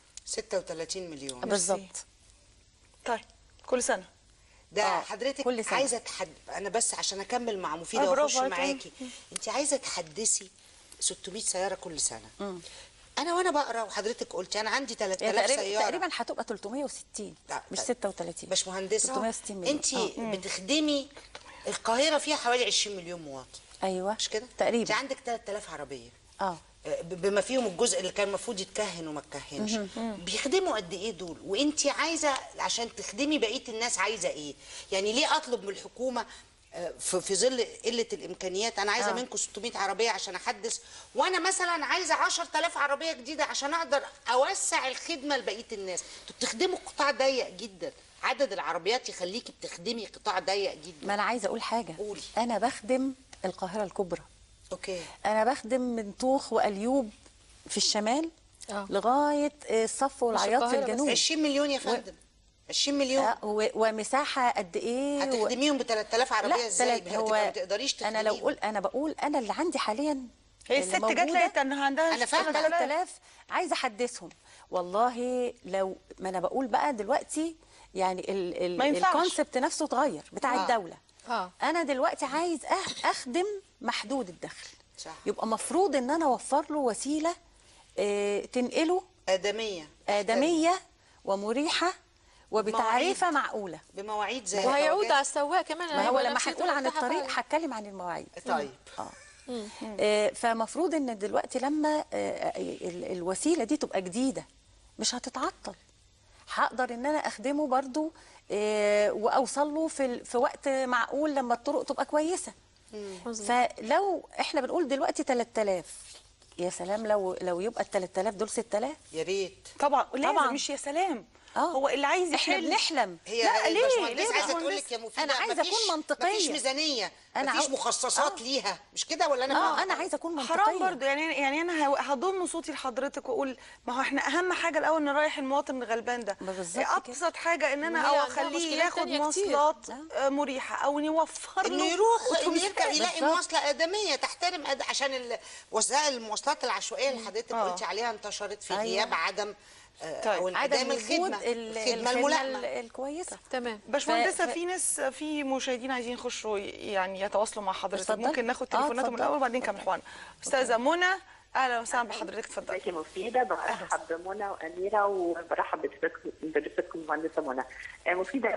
36 مليون بالظبط طيب كل سنه ده آه، حضرتك كل سنة. عايزه تحد انا بس عشان اكمل مع آه، مفيده برافو واخش عليك. معاكي انت عايزه تحدثي 600 سياره كل سنه مم. انا وانا بقرا وحضرتك قلت انا عندي يعني 3000 تقريبا سياره تقريبا هتبقى 360 مش 36 باش مهندسه 360 مليون انت آه. بتخدمي القاهره فيها حوالي 20 مليون مواطن ايوه مش كده تقريبا انت عندك 3000 عربيه اه ب- بما فيهم الجزء اللي كان المفروض يتكهن وما اتكهنش مهم. بيخدموا قد ايه دول وانت عايزه عشان تخدمي بقيه الناس عايزه ايه يعني ليه اطلب من الحكومه آه، في في ظل قله الامكانيات انا عايزه آه. منكم 600 عربيه عشان احدث وانا مثلا عايزه 10000 عربيه جديده عشان اقدر اوسع الخدمه لبقيه الناس انتوا بتخدموا قطاع ضيق جدا عدد العربيات يخليكي بتخدمي قطاع ضيق جدا ما انا عايزه اقول حاجه قولي. انا بخدم القاهره الكبرى اوكي انا بخدم من طوخ واليوب في الشمال آه. لغايه الصف والعياط في القاهرة بس. الجنوب 20 مليون يا فندم 20 مليون آه، و- ومساحه قد ايه و- هتخدميهم ب 3000 عربيه لا ازاي تلات- هو هو ما تقدريش انا لو تخدميهم. قول انا بقول انا اللي عندي حاليا هي اللي الست جت موجودة، لقيت ان عندها أنا فاهمة. 3000 عايزه احدثهم والله لو ما انا بقول بقى دلوقتي يعني ال ال ما ينفعش. الكونسبت نفسه اتغير بتاع آه. الدوله اه انا دلوقتي عايز أخ- اخدم محدود الدخل صح. يبقى مفروض ان انا اوفر له وسيله آه، تنقله ادميه ادميه ومريحه وبتعريفه معقوله بمواعيد زي وهيعود الطواقات. على السواق كمان ما هو هيبقى لما نفسيته هنقول عن مرتاحة الطريق فعلا. هتكلم عن المواعيد طيب اه مم. آه، فمفروض ان دلوقتي لما آه، ال- الوسيله دي تبقى جديده مش هتتعطل هقدر ان انا اخدمه برضو آه، واوصل له في ال- في وقت معقول لما الطرق تبقى كويسه فلو احنا بنقول دلوقتي 3000 يا سلام لو لو يبقى ال 3000 دول 6000 يا ريت طبعا لازم طبعاً. مش يا سلام هو اللي عايز احنا يحل بنحلم هي لا ليه الباشمهندس ليه عايزه باشمهندس؟ تقول لك يا مفيده أنا عايزة مفيش- أكون منطقية. مفيش ميزانيه أنا مفيش عاو- مخصصات آه. ليها مش كده ولا انا اه فاهمة انا غلط؟ عايزه اكون حرام منطقيه برضو يعني يعني انا ه- هضم صوتي لحضرتك واقول ما هو احنا اهم حاجه الاول نريح المواطن الغلبان ده بالظبط ابسط حاجه ان انا وهي او عندها اخليه مشكلات ياخد تانية كتير. مواصلات آه، مريحه او نوفر له انه يروح انه أتوبيسات. يركب يلاقي بالظبط. مواصله ادميه تحترم أد... عشان ال- وسائل المواصلات العشوائيه اللي حضرتك آه. قلتي عليها انتشرت في أيوة. غياب عدم آه، طيب. او عدم انعدام وجود الخدمه ال- الخدمه الخدمه الملائمه ال- الكويسه تمام باشمهندسه ف- في ناس في مشاهدين عايزين يخشوا يعني يتواصلوا مع حضرتك اتفضل. ممكن ناخد آه، تليفوناتهم اتفضل. الاول وبعدين نكمل حوارنا استاذه منى اهلا وسهلا بحضرتك اتفضلي ازيك يا مفيدة برحب بمنى وأميرة وبرحب بضيفتكم بضيفتكم المهندسة منى آه، مفيدة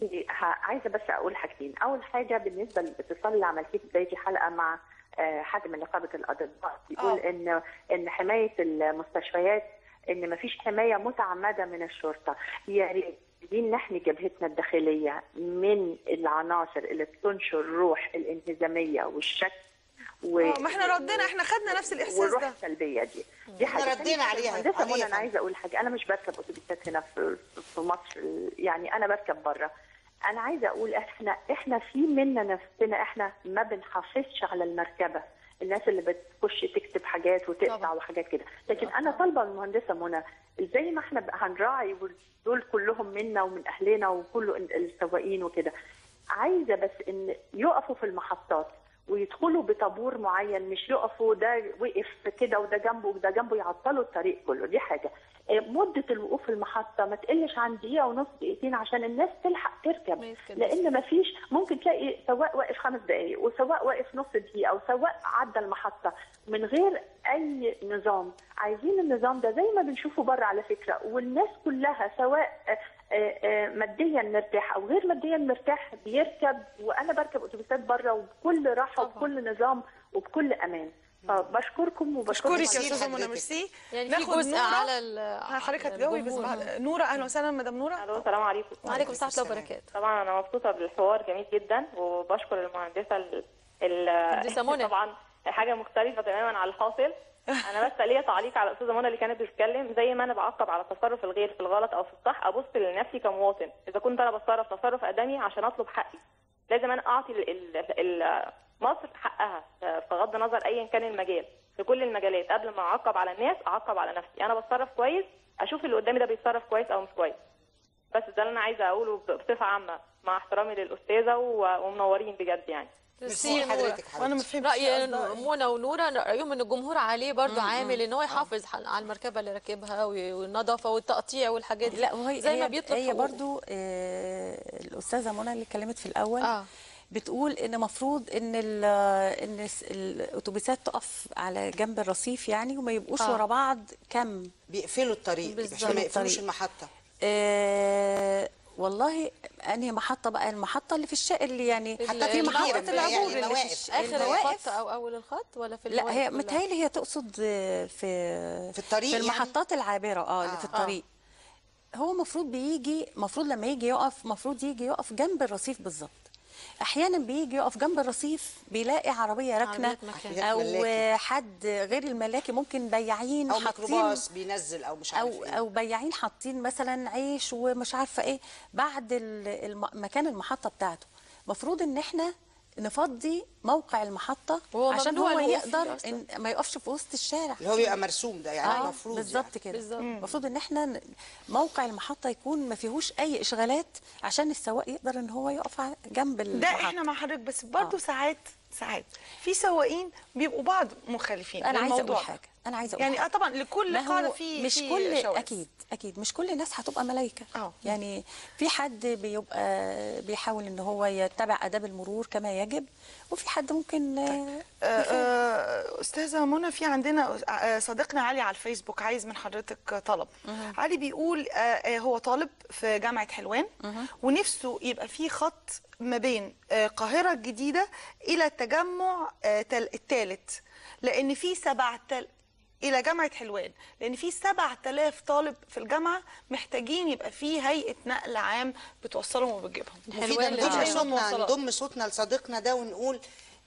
ه- عايزة بس أقول حاجتين أول حاجة بالنسبة للاتصال اللي عملتيه في بداية الحلقة مع آه، حد من نقابة الأطباء بيقول آه. إن إن حماية المستشفيات إن مفيش حماية متعمدة من الشرطة يا ريت عايزين نحمي جبهتنا الداخلية من العناصر اللي بتنشر روح الانهزامية والشك و... آه، ما احنا ردنا احنا خدنا نفس الاحساس والروح ده السلبيه دي دي احنا حاجه ردينا تانية عليها، مهندسه عليها منى انا فعلا. عايزه اقول حاجه انا مش بركب اتوبيسات هنا في في مصر يعني انا بركب بره انا عايزه اقول احنا احنا في منا نفسنا احنا ما بنحافظش على المركبه الناس اللي بتخش تكتب حاجات وتقطع طبعا. وحاجات كده لكن انا طالبه المهندسه منى زي ما احنا بقى هنراعي دول كلهم منا ومن اهلنا وكل السواقين وكده عايزه بس ان يقفوا في المحطات ويدخلوا بطابور معين مش يقفوا ده وقف كده وده جنبه وده جنبه يعطلوا الطريق كله دي حاجه آه، مده الوقوف في المحطه ما تقلش عن دقيقه ونص دقيقتين عشان الناس تلحق تركب لان ما فيش ممكن تلاقي سواق واقف خمس دقائق وسواق واقف نص دقيقه وسواق عدى المحطه من غير اي نظام عايزين النظام ده زي ما بنشوفه بره على فكره والناس كلها سواء آه، آه، آه، ماديا مرتاح او غير ماديا مرتاح بيركب وانا بركب اتوبيسات بره وبكل راحه وبكل نظام وبكل امان فبشكركم وبشكركم اشكرك يا ميرسي استاذه منى لحضرتك. ميرسي يعني في ناخد جزء نورة. على ال- ها، حضرتك على هتجاوبي بس الجمهور. بعد نوره اهلا وسهلا مدام نوره الو السلام عليكم وعليكم السلام ورحمه الله وبركاته طبعا انا مبسوطه بالحوار جميل جدا وبشكر المهندسه ال ال المهندسة منى. طبعا حاجه مختلفه تماما عن الحاصل انا بس ليا تعليق على الاستاذه منى اللي كانت بتتكلم زي ما انا بعقب على تصرف الغير في الغلط او في الصح ابص لنفسي كمواطن اذا كنت انا بتصرف تصرف ادمي عشان اطلب حقي لازم انا اعطي ال- ال- ال- مصر حقها بغض النظر ايا كان المجال في كل المجالات قبل ما اعقب على الناس اعقب على نفسي انا بتصرف كويس اشوف اللي قدامي ده بيتصرف كويس او مش كويس بس ده اللي انا عايزه اقوله ب- بصفه عامه مع احترامي للاستاذه و- ومنورين بجد يعني ميرسي لحضرتك وانا ما حضرتك فهمتش راي قصدها إيه. منى ونوره رايهم ان الجمهور عليه برضو عامل ان هو يحافظ ح- على المركبه اللي راكبها والنظافه والتقطيع والحاجات دي لا وهي زي ما هي, بيطلب هي حقوقه. برضو آه الاستاذه منى اللي اتكلمت في الاول اه بتقول ان مفروض ان ال ان الس- الاتوبيسات تقف على جنب الرصيف يعني وما يبقوش آه. ورا بعض كم بيقفلوا الطريق بالظبط. عشان ما يقفلوش الطريق. المحطه آه والله انهي محطه بقى المحطه اللي في الشارع اللي يعني ال- حتى في الكبيرة محطه اللي هي العبور اللي في المواقف. الش- اخر المواقف. الخط او اول الخط ولا في لا هي المواقف كلها؟ متهيألي هي تقصد آه، في في الطريق في يعني؟ المحطات العابره اه اللي في آه. الطريق هو المفروض بيجي المفروض لما يجي يقف المفروض يجي يقف جنب الرصيف بالظبط احيانا بيجي يقف جنب الرصيف بيلاقي عربيه راكنه عربية مكان. او ملاكي. حد غير الملاكي ممكن بياعين او حاطين ميكروباص بينزل او مش عارف او ايه او بياعين حاطين مثلا عيش ومش عارفه ايه بعد ال- الم- مكان المحطه بتاعته المفروض ان احنا نفضي موقع المحطه وهو عشان ممنوع هو الوقوف يقدر فيه أصلاً. إن ما يقفش في وسط الشارع اللي هو بيبقى مرسوم ده يعني آه المفروض بالظبط يعني. كده بالظبط. المفروض ان احنا ن- موقع المحطه يكون ما فيهوش اي اشغالات عشان السواق يقدر ان هو يقف ع- جنب ده المحطه احنا مع حضرتك بس برضه آه. ساعات ساعات في سواقين بيبقوا بعض مخالفين انا عايزه للموضوع اقول ده. حاجه انا عايزه اقول يعني اه حاجة. طبعا لكل ما هو قاعده في مش في كل شواذ. اكيد اكيد مش كل الناس هتبقى ملايكه اه. يعني في حد بيبقى بيحاول ان هو يتبع اداب المرور كما يجب وفي حد ممكن آه، آه، آه، استاذه منى في عندنا آه، صديقنا علي على الفيسبوك عايز من حضرتك طلب علي بيقول آه، آه، هو طالب في جامعه حلوان ونفسه يبقى في خط ما بين آه، القاهره الجديده الى التجمع آه، تل- الثالث لان في سبعة الى جامعه حلوان لان في 7000 طالب في الجامعه محتاجين يبقى في هيئه نقل عام بتوصلهم وبتجيبهم مفيدة حلوان نضم للجامعة. صوتنا مواصلات. نضم صوتنا لصديقنا ده ونقول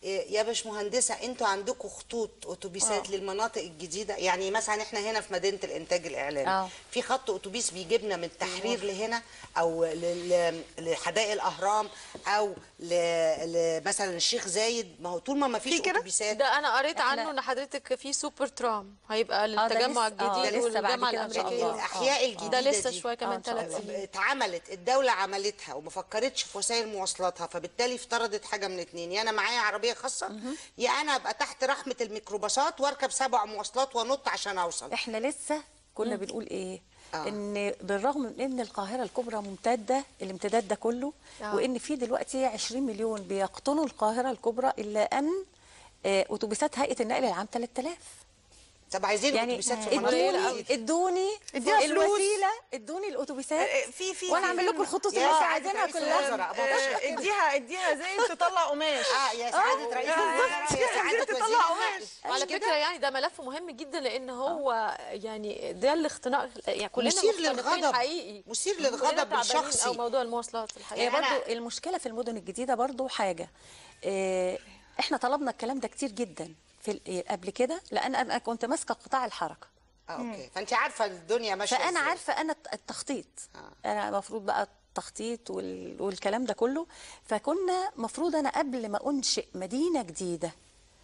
إيه يا باشمهندسه انتوا عندكم خطوط اتوبيسات آه. للمناطق الجديده يعني مثلا احنا هنا في مدينه الانتاج الاعلامي آه. في خط اتوبيس بيجيبنا من التحرير لهنا او لل- لحدائق الاهرام او ل- ل- مثلا الشيخ زايد ما هو طول ما ما فيش اتوبيسات ده انا قريت إحنا- عنه ان حضرتك في سوبر ترام هيبقى للتجمع لسه- آه، الجديد ده لسه بعد والجامعه كده إن شاء الامريكيه الله. الاحياء الجديده ده لسه دي شويه كمان ثلاث سنين اتعملت الدوله عملتها وما فكرتش في وسائل مواصلاتها فبالتالي افترضت حاجه من اتنين يا انا معايا عربيه خاصه يا انا ابقى تحت رحمه الميكروباصات واركب سبع مواصلات وانط عشان اوصل احنا لسه كنا مم. بنقول ايه آه. ان بالرغم من ان القاهره الكبرى ممتده الامتداد ده كله آه. وان في دلوقتي 20 مليون بيقطنوا القاهره الكبرى الا ان آه، اتوبيسات هيئه النقل العام 3000 طب عايزين يعني أتوبيسات في مناطق ادوني جديدة. ادوني اديها فلوس. الوسيله ادوني الاتوبيسات في في وانا في اعمل لكم فيلم- الخطوط يا اللي انتوا سعادة عايزينها رئيس كلها الوزراء، آه، اديها اديها زي تطلع قماش اه يا سعاده رئيس الوزراء يا سعاده وزير تطلع النقل وعلى فكره يعني ده ملف مهم جدا لان هو يعني ده الاختناق يعني كلنا مثير مختنقين للغضب. حقيقي مثير كلنا للغضب تعبانين الشخصي. او موضوع المواصلات هي الحقيقه برضو المشكله في المدن الجديده برضو حاجه آه، احنا طلبنا الكلام ده كتير جدا في ال- قبل كده لان انا كنت ماسكه قطاع الحركه اه اوكي فانت عارفه الدنيا ماشيه فانا إزاي. عارفه انا التخطيط انا المفروض بقى التخطيط وال... والكلام ده كله فكنا مفروض انا قبل ما انشئ مدينه جديده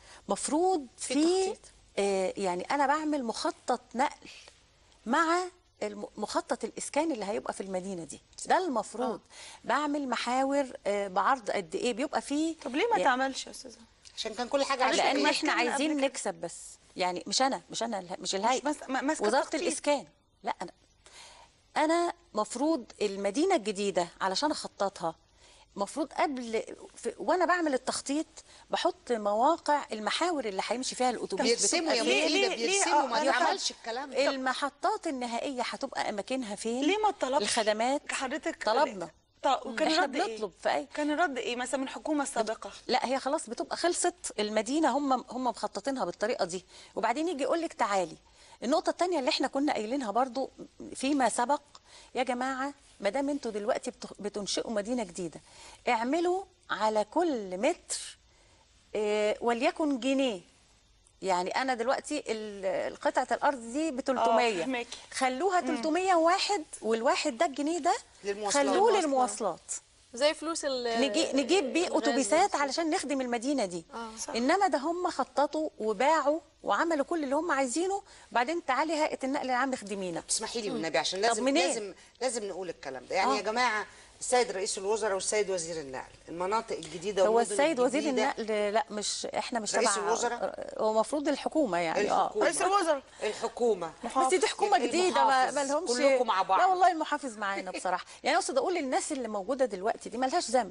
مفروض في, آه يعني انا بعمل مخطط نقل مع الم- مخطط الاسكان اللي هيبقى في المدينه دي ده المفروض آه. بعمل محاور آه بعرض قد ايه بيبقى فيه طب ليه ما تعملش يا استاذه عشان كان كل حاجه لان عشوائية. احنا كان قبل عايزين كده. نكسب بس يعني مش انا مش انا اله- مش الهيئه ماس- ما- ماسكة وزاره التخطيط. الاسكان لا انا انا مفروض المدينه الجديده علشان اخططها مفروض قبل في وانا بعمل التخطيط بحط مواقع المحاور اللي هيمشي فيها الاتوبيس بيرسموا يا بتبقى بنتي، فين. ده بيرسموا، ما يحط- اتعملش الكلام ده. المحطات النهائيه هتبقى اماكنها فين ليه ما طلبش الخدمات حضرتك طلبنا طب وكان احنا الرد ايه؟ بنطلب في اي كان الرد ايه مثلا من الحكومه السابقه لا هي خلاص بتبقى خلصت المدينه هم هم مخططينها بالطريقه دي وبعدين يجي يقول لك تعالي النقطه الثانيه اللي احنا كنا قايلينها برضو فيما سبق يا جماعه ما دام انتوا دلوقتي بت- بتنشئوا مدينه جديده اعملوا على كل متر آه، وليكن جنيه يعني انا دلوقتي ال- قطعه الارض دي ب 300 فهماكي. خلوها 301 والواحد ده الجنيه ده للمواصلات. خلوه للمواصلات زي فلوس ال- نجي نجيب بيه الغاز اتوبيسات علشان نخدم المدينه دي انما ده هم خططوا وباعوا وعملوا كل اللي هم عايزينه بعدين تعالي هيئه النقل العام اخدمينا اسمحي لي والنبي عشان طب لازم منين؟ لازم لازم نقول الكلام ده يعني آه. يا جماعه السيد رئيس الوزراء والسيد وزير النقل المناطق الجديده هو والمدن السيد وزير الجديدة- النقل لا مش احنا مش رئيس تبع الوزراء؟ هو المفروض الحكومه يعني اه الحكومة. رئيس الوزراء. الحكومه بس دي حكومه جديده ما, ما لهمش كلكم مع بعض لا والله المحافظ معانا بصراحه يعني اقصد اقول للناس اللي موجوده دلوقتي دي مالهاش ذنب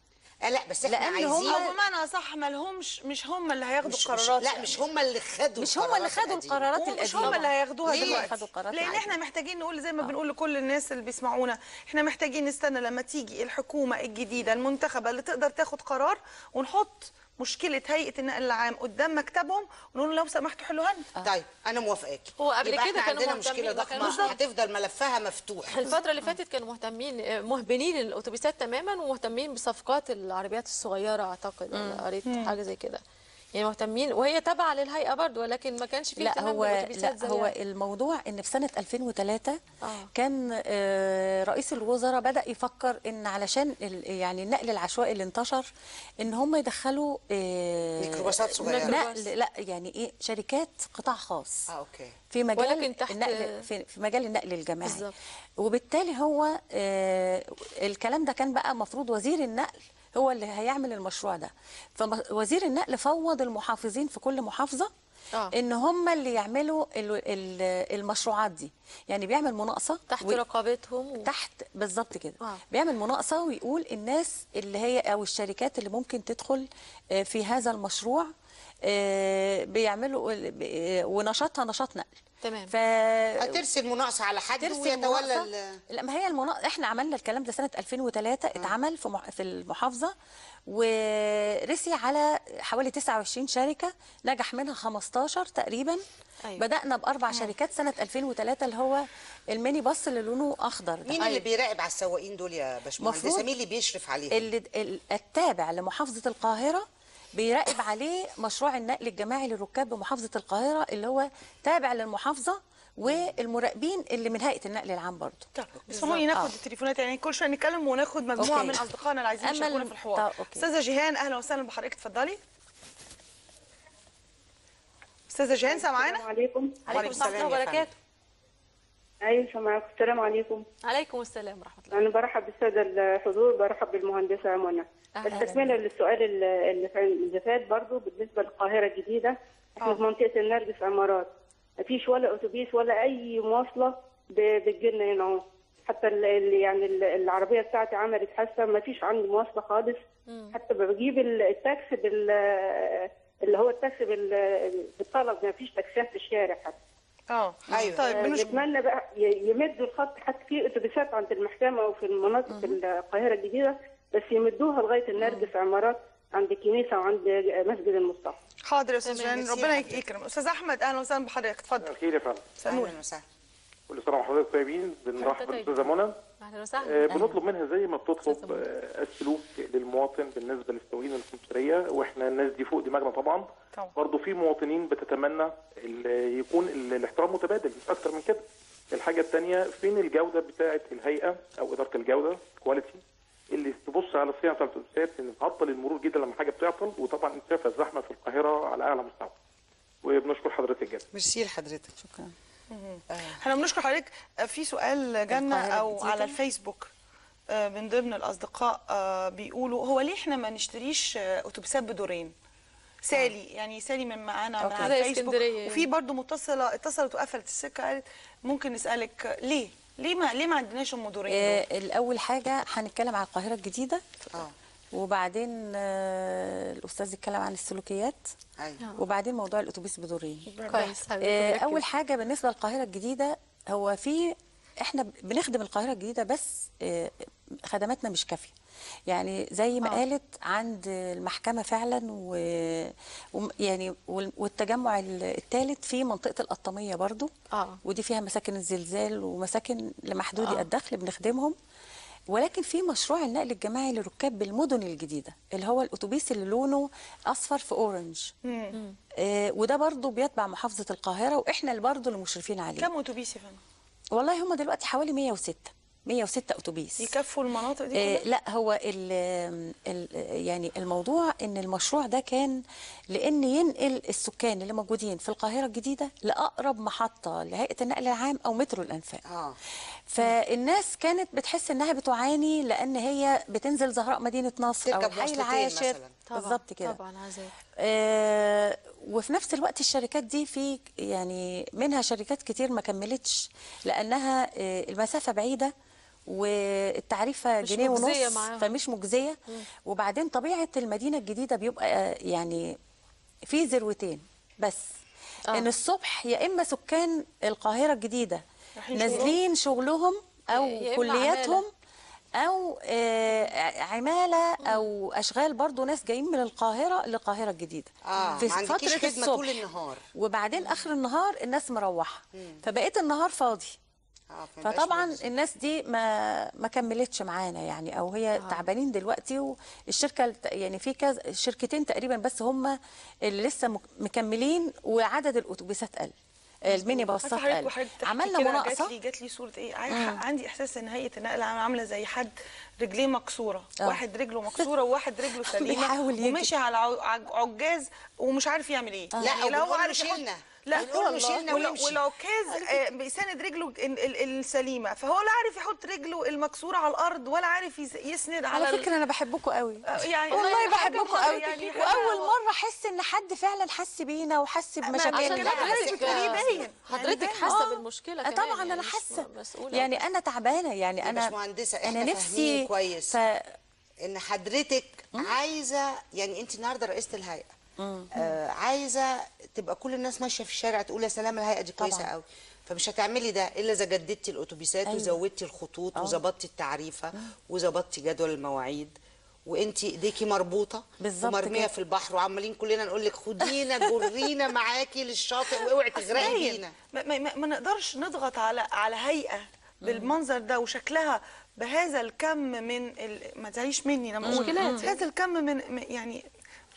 لا بس احنا لأن عايزين هم بمعنى صح ما لهمش مش هم اللي هياخدوا مش- القرارات لا يعني. مش هم اللي خدوا مش هم اللي خدوا القرارات ومش القديمه هم اللي هياخدوها ليه؟ دلوقتي خدوا القرارات لان القديمة. احنا محتاجين نقول زي ما بنقول لكل الناس اللي بيسمعونا احنا محتاجين نستنى لما تيجي الحكومه الجديده المنتخبه اللي تقدر تاخد قرار ونحط مشكله هيئه النقل العام قدام مكتبهم ونقول لو سمحتوا حلوها لنا طيب انا موافقاكي هو قبل يبقى كده احنا كانوا عندنا مشكله مهتمين، ما كانوش- ضخمه هتفضل ملفها مفتوح الفترة اللي فاتت كانوا مهتمين مهبنين الاتوبيسات تماما ومهتمين بصفقات العربيات الصغيرة اعتقد مم. أنا قريت مم. حاجة زي كده يعني مهتمين وهي تابعة للهيئة برضو ولكن ما كانش فيه لا اهتمام هو بالاتوبيسات لا زي هو الموضوع ان في سنه 2003 كان آه، رئيس الوزراء بدا يفكر ان علشان ال- يعني النقل العشوائي اللي انتشر ان هم يدخلوا آه، ميكروباصات صغيرة. نقل لا يعني ايه شركات قطاع خاص اه اوكي في مجال ولكن تحت- النقل في, في مجال النقل الجماعي بالظبط. وبالتالي هو آه، الكلام ده كان بقى مفروض وزير النقل هو اللي هيعمل المشروع ده فوزير النقل فوض المحافظين في كل محافظه آه. ان هم اللي يعملوا ال- ال- المشروعات دي يعني بيعمل مناقصه تحت و- رقابتهم و... تحت بالظبط كده آه. بيعمل مناقصه ويقول الناس اللي هي او الشركات اللي ممكن تدخل آه، في هذا المشروع آه، بيعملوا ب- ونشاطها نشاط نقل تمام ف هترسل مناقصه على حد ترسل ويتولى مناقصة. ال- لا ما هي المنا... احنا عملنا الكلام ده سنه 2003 اتعمل في مح... في المحافظه ورسي على حوالي 29 شركه نجح منها 15 تقريبا أيوة. بدانا باربع شركات سنه 2003 اللي هو الميني باص اللي لونه اخضر ده مين اللي بيراقب على السواقين دول يا باشمهندسه مفروض مين اللي بيشرف عليهم اللي ال- التابع لمحافظه القاهره بيراقب عليه مشروع النقل الجماعي للركاب بمحافظه القاهره اللي هو تابع للمحافظه والمراقبين اللي من هيئه النقل العام برضه اسمحوا ناخد آه. التليفونات يعني كل شويه نتكلم وناخد مجموعه أوكي. من اصدقائنا اللي عايزين أما يشاركونا ال- في الحوار طب، أوكي. استاذه جيهان اهلا وسهلا بحضرتك اتفضلي استاذه جيهان سامعانا السلام عليكم عليكم السلام ورحمه الله وبركاته ايوه سامعاكم السلام عليكم عليكم السلام ورحمه الله انا برحب بالساده الحضور برحب بالمهندسه منى أهلاً. استكمالا للسؤال اللي اللي فا- اللي فات برضو بالنسبه للقاهره الجديده احنا في منطقه النرجس عمارات مفيش ولا اتوبيس ولا اي مواصله ب- بتجيلنا هنا اهو حتى ال- ال- يعني ال- العربيه بتاعتي عملت حادثه مفيش عندي مواصله خالص حتى بجيب ال- التاكسي بال اللي هو التاكسي بال- بالطلب مفيش تاكسيات في الشارع حتى اه أيوة. طيب بنش... نتمنى بقى ي- يمدوا الخط حتى في اتوبيسات عند المحكمه وفي المناطق في القاهره الجديده بس يمدوها لغايه النرجس عمارات عند الكنيسه وعند مسجد المصطفى حاضر يا استاذ تمام، جيهان ميرسي ربنا حضرتك. يكرم استاذ احمد اهلا وسهلا بحضرتك اتفضل الخير يا فندم سنور كل سنه وحضرتك طيبين بنرحب طيب. بالاستاذه منى اهلا آه، وسهلا بنطلب منها زي ما بتطلب آه، السلوك للمواطن بالنسبه للسواقين الخمسريه واحنا الناس دي فوق دماغنا طبعا طبعا. برضه في مواطنين بتتمنى ال- يكون ال- الاحترام متبادل مش اكتر من كده الحاجه الثانيه فين الجوده بتاعه الهيئه او اداره الجوده كواليتي اللي تبص على الصيانه بتاعت الاتوبيسات ان تعطل المرور جدا لما حاجه بتعطل وطبعا انت شايف الزحمه في القاهره على اعلى مستوى وبنشكر حضرتك جدا ميرسي لحضرتك شكرا احنا بنشكر حضرتك آه، في سؤال جالنا القاهرة او الجديدة. على الفيسبوك آه، من ضمن الاصدقاء آه، بيقولوا هو ليه احنا ما نشتريش آه، اتوبيسات بدورين سالي يعني سالي من معانا من أوكي. على زي الفيسبوك اسكندرية يعني. وفي برضو متصله اتصلت وقفلت السكه قالت ممكن نسالك آه، ليه ليه ما ليه ما عندناش ام دورين دول؟ آه الاول حاجه هنتكلم على القاهره الجديده اه وبعدين آه الاستاذ يتكلم عن السلوكيات ايوه وبعدين موضوع الاتوبيس بدورين كويس آه حضرتك اول مركز. حاجه بالنسبه للقاهره الجديده هو في احنا بنخدم القاهره الجديده بس آه خدماتنا مش كافيه يعني زي ما آه. قالت عند المحكمه فعلا و... و... يعني وال- والتجمع الثالث في منطقه القطاميه برضو اه ودي فيها مساكن الزلزال ومساكن لمحدودي آه. الدخل بنخدمهم ولكن في مشروع النقل الجماعي للركاب بالمدن الجديده اللي هو الاتوبيس اللي لونه اصفر في اورنج مم. آه وده برضو بيتبع محافظه القاهره واحنا اللي برضو اللي مشرفين عليه كم اتوبيس يا فندم والله هم دلوقتي حوالي 106 106 اتوبيس يكفوا المناطق دي آه كلها لا هو ال ال يعني الموضوع ان المشروع ده كان لان ينقل السكان اللي موجودين في القاهره الجديده لاقرب محطه لهيئه النقل العام او مترو الانفاق اه فالناس كانت بتحس انها بتعاني لان هي بتنزل زهراء مدينه نصر او تركب الحي وصلتين العاشر مثلاً. طبعا بالظبط كده طبعا عذاب آه وفي نفس الوقت الشركات دي في يعني منها شركات كتير ما كملتش لانها آه المسافه بعيده والتعريفه مش جنيه مجزية ونص معاهم. فمش مجزيه وبعدين طبيعه المدينه الجديده بيبقى آه، يعني في ذروتين بس آه. ان الصبح يا اما سكان القاهره الجديده رايحين نازلين شغلهم او يا إما كلياتهم عمالة. او آه، عماله او اشغال برضو ناس جايين من القاهره للقاهره الجديده اه في ما عندكيش فتره خدمه طول الصبح النهار وبعدين اخر النهار الناس مروحه فبقيت النهار فاضي اه فمبقاش فطبعا مجزي. الناس دي ما ما كملتش معانا يعني او هي آه. تعبانين دلوقتي والشركه الت- يعني في كذا شركتين تقريبا بس هم اللي لسه مك- مكملين وعدد الاتوبيسات قل الميني باصات عارفة حضرتك قل وحضرتك بتحكي عملنا كده مناقصه جات لي جات لي صوره ايه عا- عندي احساس ان هيئه النقل العام عامله زي حد رجليه مكسوره آه. واحد رجله مكسوره وواحد رجله سليمه بيحاول يجري. وماشي على عو- عج- عجاز ومش عارف يعمل ايه لا يعني لا هو وبنقول له عارف يحط شيلنا. لا بنقول له شيلنا ولو- وامشي. والعكاز آه، بيساند رجله ال- ال- السليمه فهو لا عارف يحط رجله المكسوره على الارض ولا عارف يس- يسند على على ال- فكره انا بحبكم قوي آه، يعني والله حاجة بحبكم حاجة قوي يعني حاجة- واول مره احس ان حد فعلا حس بينا وحس عشان بمشاكلنا حضرتك بتقوليه باين. حضرتك يعني حاسه آه. بالمشكله آه، كمان طبعا يعني انا مش حاسه مسؤوله يعني انا تعبانه يعني يا انا باشمهندسة، انا إحنا نفسي فاهمين كويس. ف... ان حضرتك عايزه يعني انت النهارده رئيسه الهيئه آه عايزه تبقى كل الناس ماشيه في الشارع تقول يا سلام الهيئه دي كويسه طبعاً. قوي فمش هتعملي ده الا اذا جددتي الاتوبيسات أيوة. وزودتي الخطوط آه. وظبطتي التعريفه وظبطتي جدول المواعيد وانت ايديكي مربوطه بالظبط ومرميه كده. في البحر وعمالين كلنا نقول لك خدينا جرينا معاكي للشاطئ واوعي تغرقي باين. بينا ما, ما, ما- ما نقدرش نضغط على على هيئه بالمنظر ده وشكلها بهذا الكم من ال... ما تزعليش مني لما اقول مشكلات. هذا الكم من من- يعني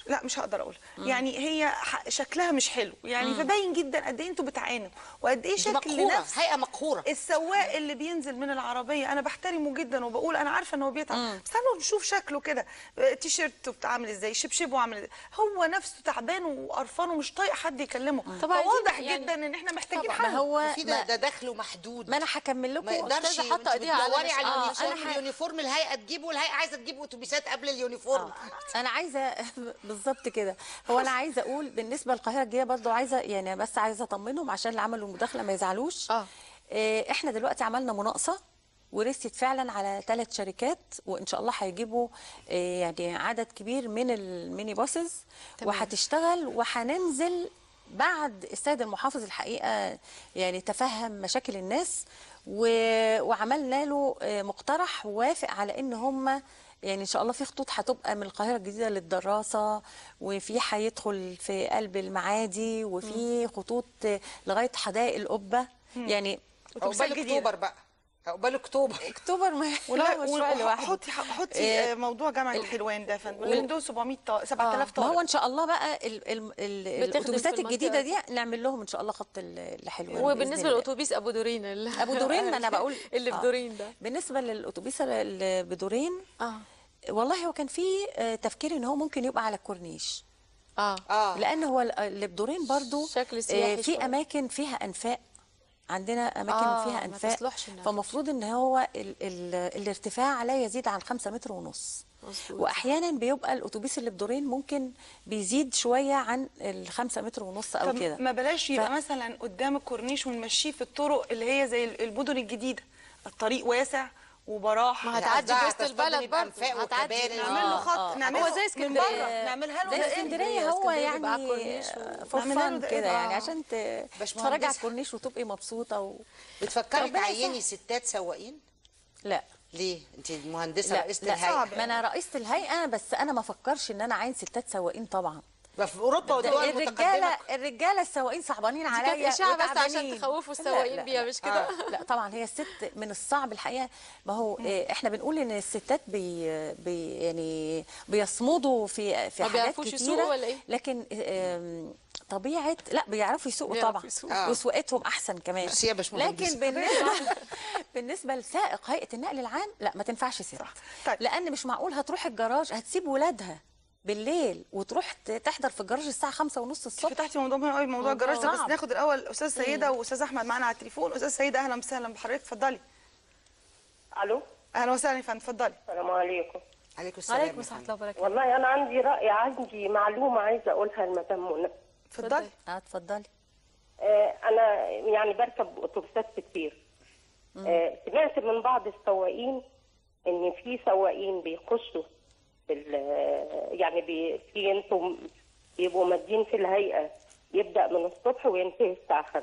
لا مش هقدر اقول يعني هي ح- شكلها مش حلو يعني مم. فباين جدا قد ايه انتوا بتعانوا وقد ايه دي شكل مقهورة، نفس هيئة مقهورة السواق اللي بينزل من العربيه انا بحترمه جدا وبقول انا عارفه ان هو بيتعب بس تعالوا نشوف شكله كده آه، تيشيرته بتاع عامل ازاي شبشبه عامل ازاي هو نفسه تعبان وقرفان ومش طايق حد يكلمه طبعاً فواضح يعني- جدا ان احنا محتاجين طبعاً، حل ما هو في ده, ده دخله محدود ما انا هكمل لكم ما يقدرش أستاذة حاطة إيديها على تدوري نفس- على آه، اليونيفورم أنا ح- اليونيفورم الهيئه تجيبه والهيئه عايزه تجيب اتوبيسات قبل اليونيفورم انا عايزه بالظبط كده هو انا عايزه اقول بالنسبه للقاهره الجديده برضو عايزه يعني بس عايزه اطمنهم عشان اللي عملوا المداخله ما يزعلوش اه احنا دلوقتي عملنا مناقصه ورست فعلا على ثلاث شركات وان شاء الله هيجيبوا آه، يعني عدد كبير من الميني باصز تمام. وهتشتغل وهننزل بعد السيد المحافظ الحقيقه يعني تفهم مشاكل الناس و... وعملنا له آه، مقترح ووافق على ان هم يعني ان شاء الله في خطوط هتبقى من القاهره الجديده للدراسه وفي هيدخل في قلب المعادي وفي خطوط آه، لغايه حدائق القبه مم. يعني عقبال اكتوبر بقى عقبال اكتوبر اكتوبر ما ولا لا مشروع لوحده حطي حطي آه، آه، موضوع جامعه الحلوان ده يا فندم وال- اللي دول 700 طا- 7000 ما طالب هو ان شاء الله بقى ال ال ال بتخدم الاتوبيسات في الجديده دي المنطقة نعمل لهم ان شاء الله خط ال- لحلوان وبالنسبه بإذن الله. للاتوبيس ابو دورين ال- ابو دورين ما انا بقول اللي آه. بدورين ده بالنسبه للاتوبيس اللي بدورين اه والله هو كان في آه، تفكير ان هو ممكن يبقى على الكورنيش اه اه لان هو ال- اللي بدورين برضو شكل آه، سياحي في شوية. اماكن فيها انفاق عندنا اماكن آه، فيها ما انفاق تصلحش إنها فمفروض ان هو ال ال الارتفاع لا يزيد عن خمسة متر ونص واحيانا بيبقى الاتوبيس اللي بدورين ممكن بيزيد شويه عن الخمسة متر ونص او طب كده ما بلاش يبقى ف- مثلا قدام الكورنيش ونمشيه في الطرق اللي هي زي المدن الجديده الطريق واسع وبراح ما هتعدي قصدها في وسط هتصطدم البلد برضه بأنفاق هتعدي وكباري. نعمل له آه، خط آه. نعمل هو له زي من اسكندرية. بره نعملها له زي دائري. اسكندريه هو اسكندرية بيبقى على يعني الكورنيش و- نعملها له فن ده- كده آه. يعني عشان ت- باشمهندسة. تتفرجي على الكورنيش وتبقي مبسوطه و... بتفكري ربنا تعيني يسهل. ستات سواقين لا ليه انت مهندسه لا رئيسه لا الهيئه ما انا رئيسه الهيئه بس انا ما افكرش ان انا عين ستات سواقين طبعا بقى في اوروبا والدول الرجاله المتقدمه الرجاله السواقين صعبانين دي عليا كانت إشاعة بس عشان وتعبانين. تخوفوا لا، السواقين لا، بيها، لا. مش كده؟ آه، لا طبعا هي الست من الصعب الحقيقه ما هو آه، احنا بنقول ان الستات بي, بي يعني بيصمدوا في في ما حاجات بيعرفوش كتيره يسوقوا ولا إيه؟ لكن آم، طبيعه لا بيعرفوا يسوقوا بيعرفوا طبعا يسوقوا. آه. وسواقتهم احسن كمان بس يا باشمهندسة. لكن بالنسبه بالنسبه لسائق هيئه النقل العام لا ما تنفعش ست طيب. لان مش معقول هتروح الجراج هتسيب ولادها بالليل وتروح ت- تحضر في الجراج الساعه خمسة ونص الصبح فتحتي موضوع مهم قوي موضوع الجراج ده بس صعب. ناخد الاول استاذ سيده واستاذ احمد معانا على التليفون استاذ سيده اهلا وسهلا بحضرتك اتفضلي الو اهلا وسهلا يا فندم اتفضلي السلام عليكم عليكم السلام عليكم يا ورحمه فندم. الله وبركاته والله انا عندي راي عندي معلومه عايزه اقولها لمدام منى اتفضلي اه اتفضلي آه، انا يعني بركب اتوبيسات كتير آه، سمعت من بعض السواقين ان في سواقين بيخشوا في ال- يعني بي في انتم بيبقوا مادين في الهيئه يبدا من الصبح وينتهي الساعه 5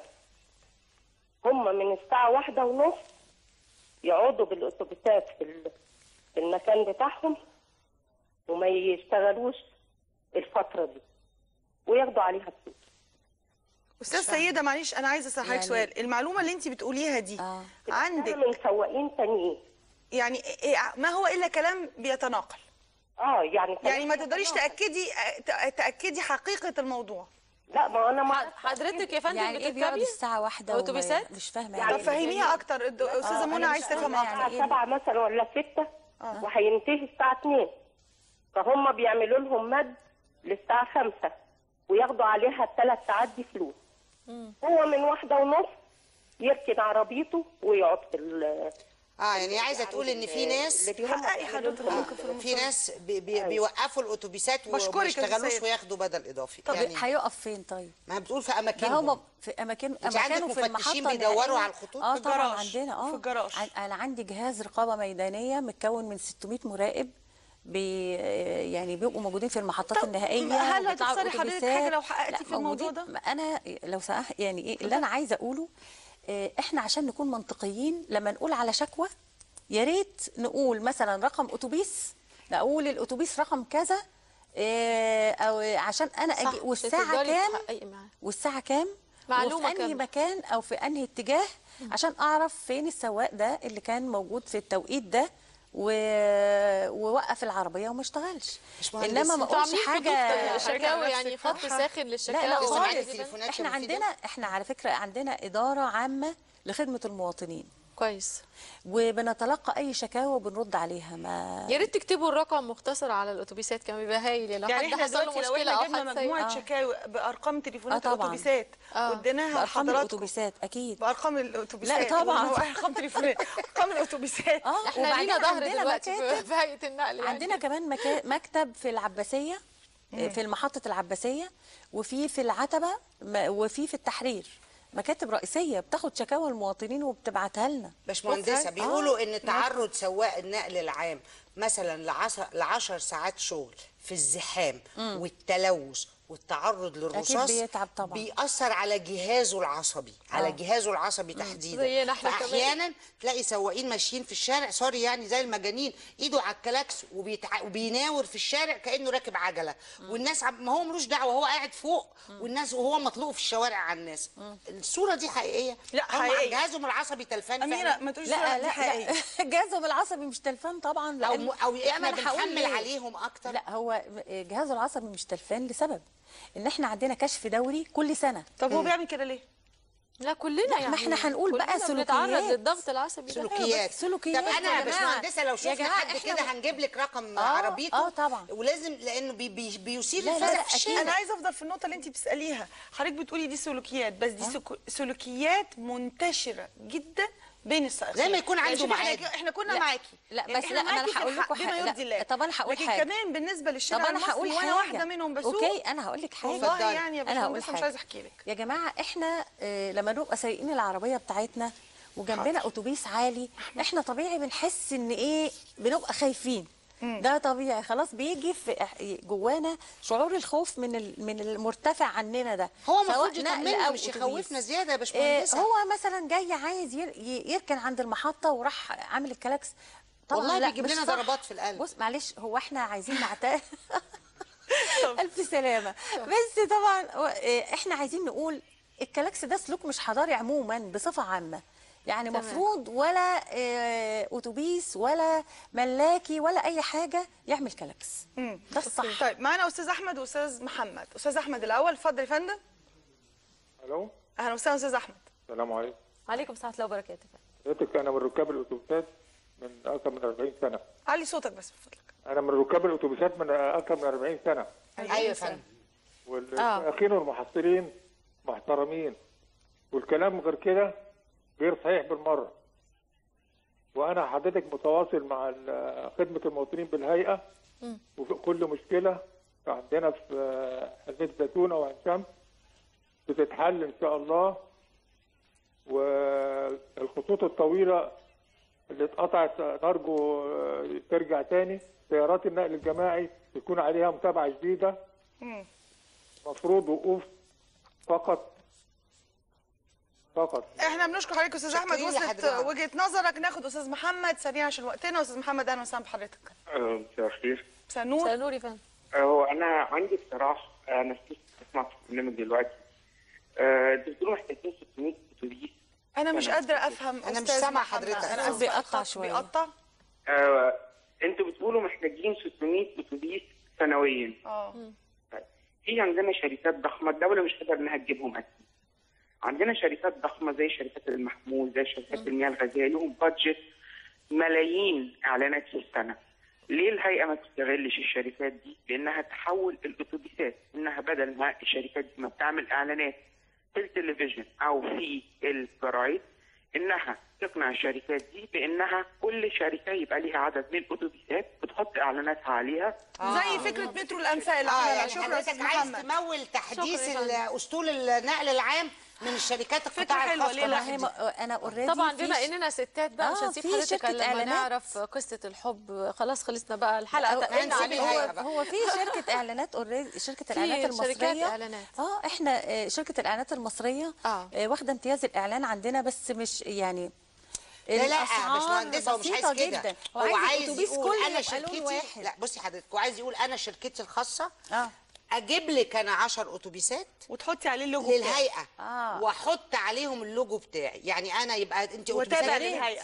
هم من الساعه واحدة ونص يقعدوا بالاتوبيسات في ال- في المكان بتاعهم وما يشتغلوش الفتره دي وياخدوا عليها فلوس استاذ سيده معلش انا عايزه اسال حضرتك يعني- سؤال المعلومه اللي انت بتقوليها دي عندك من سواقين تانيين يعني إيه- ما هو الا كلام بيتناقل اه يعني يعني ما تقدريش تاكدي ت- تاكدي حقيقه الموضوع لا ما انا ما حضرتك يا فندم يعني ايه بتركبي بيقعد الساعه واحدة وما- أتوبيسات؟ مش فاهمه يعني طب فهميها اكتر الد- استاذه آه، منى أنا عايز مش تفهم فاهمة اكتر الساعة 7 مثلا ولا 6 وهينتهي الساعة 2 فهم بيعملوا لهم مد للساعة 5 وياخدوا عليها الثلاث ساعات دي فلوس هو من واحدة ونص يركن عربيته ويقعد في ال- اه يعني عايزه تقول ان في ناس اللي هم حققي حضرتك بيعملوا ممكن في في المصالح. ناس بي بي بيوقفوا الاتوبيسات بشكرك وما يا أستاذ يشتغلوش سيد. وياخدوا بدل اضافي طب يعني هيقف فين طيب ما بتقول في ده اماكنهم هم في اماكن انت عندك اماكنه في مفتشين المحطه بيدوروا النهائية. على الخطوط؟ اه في طبعا الجراج. عندنا اه في الجراج. عن- انا عندي جهاز رقابه ميدانيه متكون من 600 مراقب بي يعني بيبقوا موجودين في المحطات النهائيه هل وبيطلعوا هتخسري حضرتك الأتوبيسات. حاجة لو حققتي لا، في الموضوع موجودين. ده؟ انا لو سأح يعني ايه اللي انا عايزه اقوله آه، احنا عشان نكون منطقيين لما نقول على شكوى يا ريت نقول مثلا رقم اتوبيس نقول الاتوبيس رقم كذا آه، او عشان انا اجي صح، والساعه تقدري كام تحققي معاه. والساعه كام معلومة وفي انهي كاملة. مكان او في انهي اتجاه عشان اعرف فين السواق ده اللي كان موجود في التوقيت ده و... ووقف العربيه وما اشتغلش مهندس. انما ما انتوا اقولش عاملين حاجه خطوط شكاوي يعني خط ساخن لا لا للشكاوى خالص وعادي جداً. احنا عندنا احنا على فكره عندنا اداره عامه لخدمه المواطنين كويس وبنتلقى اي شكاوى وبنرد عليها ما يا ريت تكتبوا الرقم مختصر على الاتوبيسات كمان بيبقى هايل لو يعني حد احنا حصل له دلوقتي لو مشكله احنا او جبنا حد مجموعه سيء. شكاوي بارقام تليفونات آه طبعاً. الاتوبيسات آه. واديناها بارقام لحضراتكم الاتوبيسات اكيد بارقام الاتوبيسات لا طبعا هو ارقام تليفونات ارقام الاتوبيسات اه احنا وبعدين لينا ظهر عندنا دلوقتي في- مكاتب في هيئه النقل يعني. عندنا كمان مكا... مكتب في العباسيه في محطه العباسيه وفي في العتبه م- وفي في التحرير مكاتب رئيسيه بتاخد شكاوى المواطنين وبتبعتها لنا باشمهندسه آه. بيقولوا ان تعرض سواق النقل العام مثلا لعشر لعشر ساعات شغل في الزحام مم. والتلوث والتعرض للرصاص بيتعب طبعا. بيأثر على جهازه العصبي على آه. جهازه العصبي تحديدا زينا احنا كمان. فاحيانا تلاقي سواقين ماشيين في الشارع سوري يعني زي المجانين ايده على الكلاكس وبيتع... وبيناور في الشارع كانه راكب عجله والناس عم... ما هو ملوش دعوه هو قاعد فوق والناس وهو مطلوق في الشوارع على الناس الصوره دي حقيقيه لا، هم حقيقية. جهازهم العصبي تلفان أميرة، فعلا؟ ما تقوليش لا دي لا حقيقية. لا جهازهم العصبي مش تلفان طبعا او لأن- او لا، احنا ما أنا هقول بنحمل ليه. عليهم اكتر لا هو جهازه العصبي مش تلفان لسبب ان احنا عندنا كشف دوري كل سنه طب هو بيعمل كده ليه؟ لا كلنا لا، يعني ما احنا هنقول بقى كلنا بنتعرض سلوكيات. للضغط العصبي ده. سلوكيات سلوكيات طب انا يا يا جماعة. باشمهندسه لو يا شفنا جماعة حد إحنا- كده هنجيب لك رقم آه، عربيته آه، طبعا. ولازم لانه بي بي بيثير لا، لا، الفزع لا، في أكيد. الشارع انا عايزه افضل في النقطه اللي انت بتساليها حضرتك بتقولي دي سلوكيات بس دي سكو- سلوكيات منتشره جدا بين السائقين زي ما يكون يعني عنده شوفي احنا- ميعاد. احنا كنا لا، معاكي لا، يعني بس احنا لا، ما أنا معاكي في هقول الحق لكم بما حاجة. يرضي لا، الله طب أنا هقول لكن حاجة. كمان بالنسبه طب للشارع انا هقول المصري حاجه وانا واحده منهم بسوق اوكي انا هقول لك حاجه والله يعني يا انا هقول باشمهندسه مش حاجه عايزه احكي لك يا جماعه احنا آه، لما نبقى سايقين العربيه بتاعتنا وجنبنا اتوبيس عالي احنا طبيعي بنحس ان ايه بنبقى خايفين ده طبيعي خلاص بيجي في إح- جوانا شعور الخوف من ال- من المرتفع عننا ده هو سواء المفروض نقل يطمنا أو مش أتوبيس. يخوفنا زياده يا آه، باشمهندسه هو مثلا جاي عايز ير- ي- يركن عند المحطه وراح عامل الكلاكس طبعا والله لا بيجيب مش لنا صح. ضربات في القلب. بص معلش هو احنا عايزين نعتاد الف سلامه بس طبعا هو- آه، احنا عايزين نقول الكلاكس ده سلوك مش حضاري عموما بصفه عامه يعني تمام. مفروض ولا آه، اتوبيس ولا ملاكي ولا اي حاجه يعمل كلاكس ده الصح طيب معانا استاذ احمد واستاذ محمد استاذ احمد الاول اتفضل يا فندم الو اهلا وسهلا استاذ احمد السلام عليكم عليكم السلام ورحمه الله وبركاته حضرتك انا من ركاب الاتوبيسات من اكثر من 40 سنه علي صوتك بس من فضلك انا من ركاب الاتوبيسات من اكثر من 40 سنه ايوه يا فندم والسائقين والمحصلين محترمين والكلام غير كده غير صحيح بالمره وانا حضرتك متواصل مع ال- خدمه المواطنين بالهيئه وفي كل مشكله عندنا في حزمه زيتون او عين شمس بتتحل ان شاء الله والخطوط الطويله اللي اتقطعت نرجو آه، ترجع تاني سيارات النقل الجماعي يكون عليها متابعه جديده مفروض وقوف فقط فقط احنا بنشكر حضرتك استاذ احمد شكرين وصلت لحضرتك. وجهه نظرك ناخد استاذ محمد سريع عشان وقتنا استاذ محمد اهلا وسهلا بحضرتك مساء الخير مساء النور مساء النور يا فندم هو انا عندي اقتراح انا كنت بسمع في البرنامج دلوقتي آه، انتوا بتقولوا محتاجين 600 اتوبيس انا مش أنا- قادره افهم أنا مش أستاذ سامعة محمد. حضرتك. انا الصوت اسفه بيقطع الخط شوية. بيقطع آه، انتوا بتقولوا محتاجين 600 اتوبيس سنويا اه في عندنا شركات ضخمه الدوله مش قادره انها تجيبهم اكيد عندنا شركات ضخمه زي شركات المحمول زي شركات المياه الغازيه لهم بادجت ملايين اعلانات في السنه ليه الهيئه ما تستغلش الشركات دي بانها تحول الاتوبيسات انها بدل ما الشركات دي ما بتعمل اعلانات في التلفزيون او في الجرايد انها تقنع الشركات دي بانها كل شركه يبقى ليها عدد من الاتوبيسات بتحط اعلاناتها عليها زي فكره مترو الانفاق اللي اه عملها يعني شكرا يا استاذ حضرتك عايز محمد تمول تحديث شكرا يا ال- اسطول النقل العام من الشركات القطاع حلوة، الخاص ليه لا؟ ما هي ما- انا اوريدي طبعا بما اننا ستات بقى مش آه، هنسيب في حضرتك شركة إلا لما إعلانات. نعرف قصه الحب خلاص خلصنا بقى الحلقه هو- تقلنا هنسيب عليها الهيئة هو, بقى. هو في شركه اعلانات اوريدي شركه في الاعلانات شركات المصريه إعلانات. اه احنا آه، شركه الاعلانات المصريه آه. آه، واخده امتياز الاعلان عندنا بس مش يعني لا لا الأسعار باشمهندسه هو مش بسيطة عايز كده جدا. هو وعايز عايز الأتوبيس يقول كله انا يبقى لون شركتي واحد. لا بصي حضرتك هو عايز يقول انا شركتي الخاصه اه اجيب لك انا 10 اتوبيسات وتحطي عليه اللوجو بتاعك. للهيئه آه. واحط عليهم اللوجو بتاعي يعني انا يبقى انت وتابع أتوبيسات- للهيئه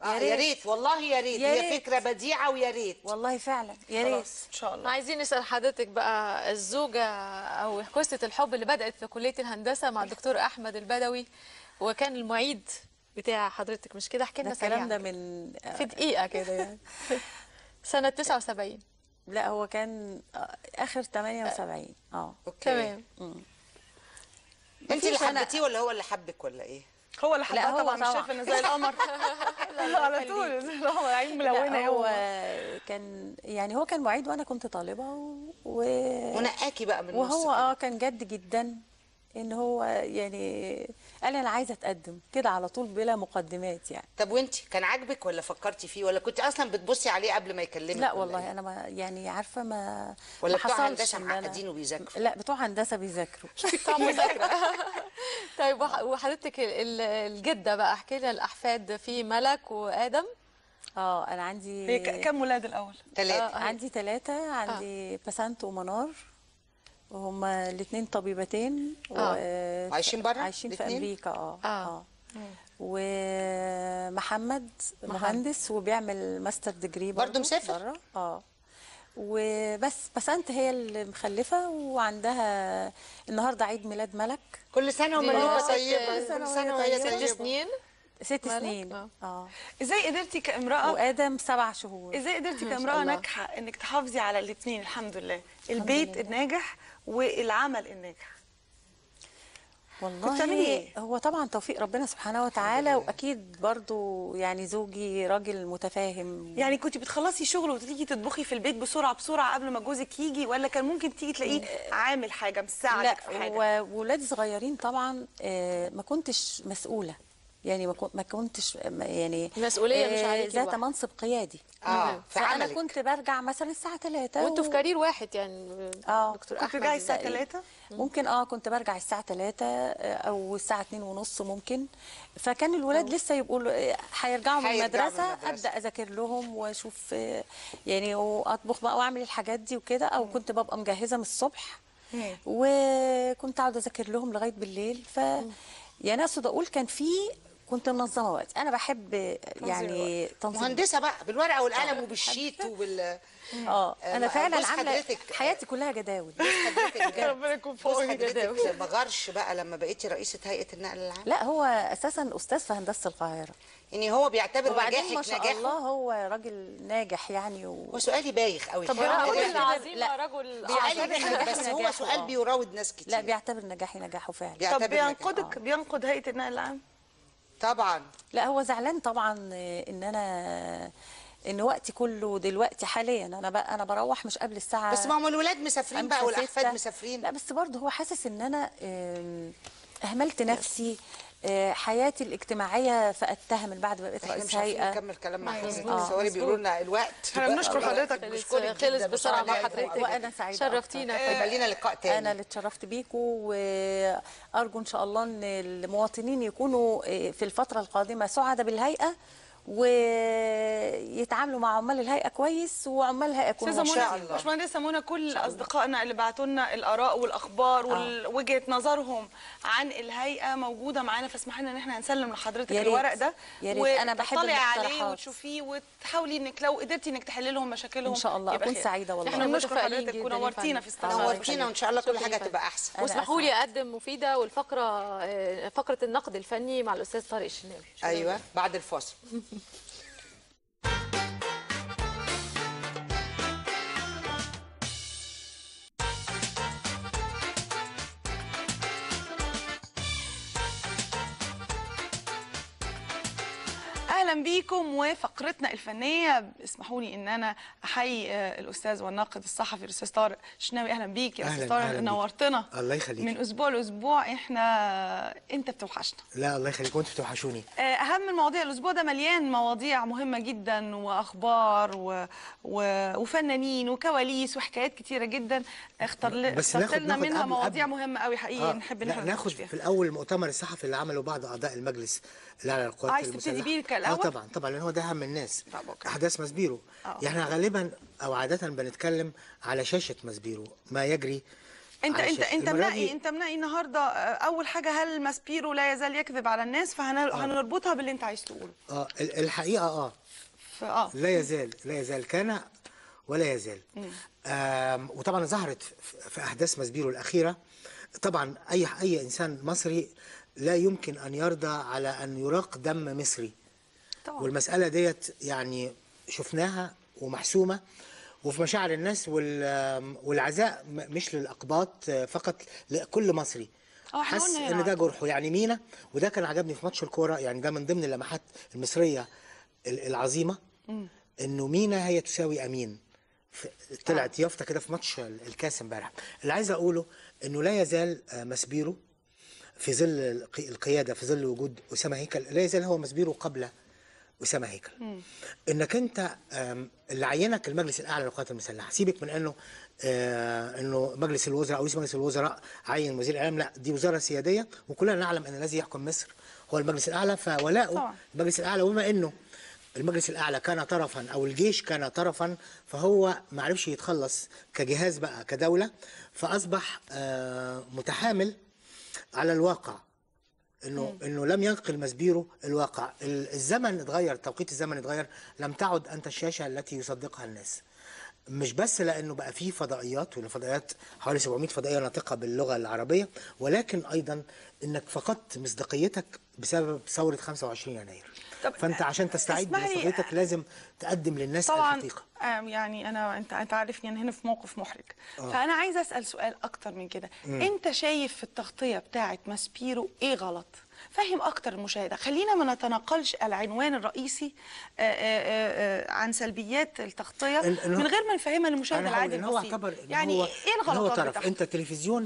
آه يا ريت والله يا ريت يا هي ريت. فكره بديعه ويا ريت والله فعلا يا خلاص، ريت ان شاء الله عايزين نسال حضرتك بقى الزوجه او قصه الحب اللي بدات في كليه الهندسه مع الدكتور احمد البدوي وكان المعيد بتاع حضرتك مش كده احكي ده لنا الكلام ده سريعا من في دقيقه كده يعني سنه 79 لا هو كان آه، اخر 78 اه تمام انت اللي مفيش أنا- حبيتيه ولا هو اللي حبك ولا ايه هو اللي لا، حبها هو طبعا مش طبعا. شايفه ان زي القمر على طول زي القمر عين ملونه لا هو هو كان يعني هو كان معيد وانا كنت طالبه و... و... ونقاكي بقى من نص وهو كده. اه كان جد جدا ان هو يعني قال انا عايزه اتقدم كده على طول بلا مقدمات يعني طب وانت كان عاجبك ولا فكرتي فيه ولا كنت اصلا بتبصي عليه قبل ما يكلمك لا ولا والله إيه؟ انا ما يعني عارفه ما ولا ما بتوع حصلش هندسه إن أنا- معقدين وبيذاكروا لا بتوع هندسه بيذاكروا بتاع مذاكره طيب وح- وحضرتك ال- ال- الجده بقى احكي لنا الاحفاد في ملك وادم اه انا عندي هي ك- كم ولاد الاول ثلاثة آه عندي ثلاثة عندي بسنت ومنار وهما الاثنين طبيبتين آه. و- وعايشين برا عايشين في الاتنين؟ امريكا اه آه. اه ومحمد مهندس وبيعمل ماستر ديجري برضه مسافر؟ بره اه وبس بسنت هي اللي مخلفه وعندها النهارده عيد ميلاد ملك كل سنه دي وملوكه ست- طيبه كل سنه وهي ست طيبه سنين ست ملك؟ سنين آه. اه ازاي قدرتي كامراه وادم سبع شهور ازاي قدرتي ما شاء كامراه الله. ناجحه انك تحافظي على الاثنين الحمد لله البيت الناجح والعمل الناجح كنت بتعملي والله إيه؟ هو طبعا توفيق ربنا سبحانه وتعالى واكيد برضو يعني زوجي راجل متفاهم يعني كنت بتخلصي شغل وتيجي تطبخي في البيت بسرعه بسرعه قبل ما جوزك يجي ولا كان ممكن تيجي تلاقيه عامل حاجه مساعدك في لا حاجه وولادي صغيرين طبعا آه، ما كنتش مسؤوله يعني ما كن- ما كنتش ما- يعني مسؤولية مش آه، عليكي ذات لوحدك. منصب قيادي اه في فانا عملك كنت برجع مثلا الساعه 3 وانتوا في كارير واحد يعني اه دكتور كنت احمد بترجعي الساعه الباقي. 3 ممكن اه كنت برجع الساعه 3 او الساعه 2 ونص ممكن فكان الولاد لسه يبقوا ل- هيرجعوا من هيرجعوا من المدرسه المدرسة. ابدا اذاكر لهم واشوف آه، يعني واطبخ بقى واعمل الحاجات دي وكده او كنت ببقى مجهزه من الصبح وكنت اقعد اذاكر لهم لغايه بالليل ف يعني اقصد اقول كان في كنت منظمه وقت انا بحب يعني تنظيم مهندسه بقى بالورقه والقلم وبالشيت وبال اه انا فعلا بص عامله حضرتك- حياتي كلها جداول ربنا يكون في بص عونك حضرتك ما غارش بقى لما بقيتي رئيسه هيئه النقل العام لا هو اساسا استاذ في هندسه القاهره يعني هو بيعتبر وبعدين نجاحك ما شاء نجاحه الله هو راجل ناجح يعني و... وسؤالي بايخ قوي طب الحقيقة. رجل يعني العظيم لا. رجل سؤالي بيعتبر بايخ نجاحي بس هو نجاحه، سؤال آه. بيراود ناس كتير لا بيعتبر نجاحي نجاحه فعلا طب بيعتبر نجاحه. بينقدك بينقد هيئه النقل العام طبعا لا هو زعلان طبعا آه، ان انا ان وقتي كله دلوقتي حاليا انا بقى انا بروح مش قبل الساعه بس ما هم الولاد مسافرين بقى خمسة، والاحفاد ستة. مسافرين لا بس برضه هو حاسس ان انا آم، اهملت نفسي آه، حياتي الاجتماعيه فقدتها من بعد ما بقيت احنا رئيس مش عارفين هيئه نكمل كلام مع مظبوط. حضرتك الصواري بيقولوا لنا الوقت احنا بنشكر الله حضرتك. يخليك. بنشكرك خلص جدا بسرعة مع وسعداء حضرتك. بوجودك. وانا سعيده شرفتينا أكتر. يبقى لينا لقاء تاني انا اللي اتشرفت بيكم وارجو ان شاء الله ان المواطنين يكونوا آه، في الفتره القادمه سعداء بالهيئه ويتعاملوا مع عمال الهيئه كويس وعمال الهيئه يكونوا استاذه مبسوطين. منى باشمهندسه منى كل اصدقائنا اللي بعتوا لنا الاراء والاخبار ووجهه نظرهم عن الهيئه موجوده معانا فاسمح لنا ان احنا هنسلم لحضرتك يا ريت. الورق ده يا ريت. أنا بحب وتطلعي عليه الاقتراحات. وتشوفيه وتحاولي انك لو قدرتي انك تحلي لهم مشاكلهم إن شاء الله يبقى أكون خير. سعيدة والله. احنا بنشكر متفائلين حضرتك جداً يا ونورتينا فندم. في استضافتك نورتينا وان شاء الله كل شكراً حاجه جداً. تبقى احسن أنا واسمحوا لي اقدم مفيده والفقره آه، فقره النقد الفني مع الاستاذ طارق الشناوي شكراً ايوه بعد الفاصل اهلا بيكم وفقرتنا الفنيه اسمحوا لي ان انا احيي آه، الاستاذ والناقد الصحفي الاستاذ طارق شناوي اهلا بيك يا أهلاً، استاذ طارق أهلاً بيك. نورتنا الله يخليك من اسبوع لاسبوع احنا انت بتوحشنا لا الله يخليك وانتوا بتوحشوني آه، اهم المواضيع الاسبوع ده مليان مواضيع مهمه جدا واخبار و... و... وفنانين وكواليس وحكايات كتيره جدا اختار ل... بس اخترت ناخد- لنا ناخد منها قبل- مواضيع قبل. مهمه قوي حقيقي آه، نحب ان لا، احنا ناخد نتناقش فيها في الاول المؤتمر الصحفي اللي عمله بعض اعضاء المجلس الاعلى للقوات عايز تبتدي المسلحه بيه الأول؟ اه طبعا طبعا لان هو ده اهم الناس طب أوكي. احداث مسبيرو آه. يعني احنا غالبا او عاده بنتكلم على شاشه مسبيرو ما يجري انت على انت الشاشة. انت المرة منقي دي- انت منقي النهارده آه، اول حاجه هل ماسبيرو لا يزال يكذب على الناس فهنربطها باللي انت عايز تقوله اه ال- الحقيقه اه فاه لا يزال لا يزال كان ولا يزال آم، وطبعا ظهرت في- في احداث مسبيرو الاخيره طبعا اي اي انسان مصري لا يمكن ان يرضى على ان يراق دم مصري طبعا والمساله ديت يعني شفناها ومحسومه وفي مشاعر الناس وال- والعزاء م- مش للاقباط فقط لكل مصري اه احنا حس قلنا ان هنا ده جرحه يعني مينا وده كان عجبني في ماتش الكوره يعني ده من ضمن اللمحات المصريه ال- العظيمه مم. انه مينا هي تساوي امين ف- طلعت يافطه كده في ماتش ال- الكاس امبارح اللي عايز اقوله انه لا يزال آه، مسبيرو في ظل القي- القياده في ظل وجود اسامه هيكل لا يزال هو مسبيرو قبل اسامه هيكل انك انت آم، اللي عينك المجلس الاعلى للقوات المسلحه سيبك من انه آه انه مجلس الوزراء او رئيس مجلس الوزراء عين وزير الاعلام لا دي وزاره سياديه وكلنا نعلم ان الذي يحكم مصر هو المجلس الاعلى فولاؤه طبعا. المجلس الاعلى وبما انه المجلس الاعلى كان طرفا او الجيش كان طرفا فهو ما عرفش يتخلص كجهاز بقى كدوله فاصبح آه متحامل على الواقع انه انه لم ينقل مسبيره الواقع ال- الزمن اتغير توقيت الزمن اتغير لم تعد انت الشاشه التي يصدقها الناس مش بس لانه بقى فيه فضائيات والفضائيات حوالي 700 فضائيه ناطقه باللغه العربيه ولكن ايضا انك فقدت مصداقيتك بسبب ثوره 25 يناير طب فانت عشان تستعيد اسمحي- مصداقيتك لازم تقدم للناس طبعا الحقيقه آم، يعني انا انت انت عارفني انا هنا في موقف محرج آه. فانا عايزه اسال سؤال اكتر من كده مم. انت شايف في التغطيه بتاعه ماسبيرو ايه غلط فهم اكتر المشاهده خلينا ما نتناقلش العنوان الرئيسي آه، آه، آه، عن سلبيات التغطيه إن- إن هو- من غير ما نفهمها للمشاهد أنا العادي هقول إن هو البسيط اعتبر إن يعني هو ايه إن هو الغلطات طرف بتاعته انت تلفزيون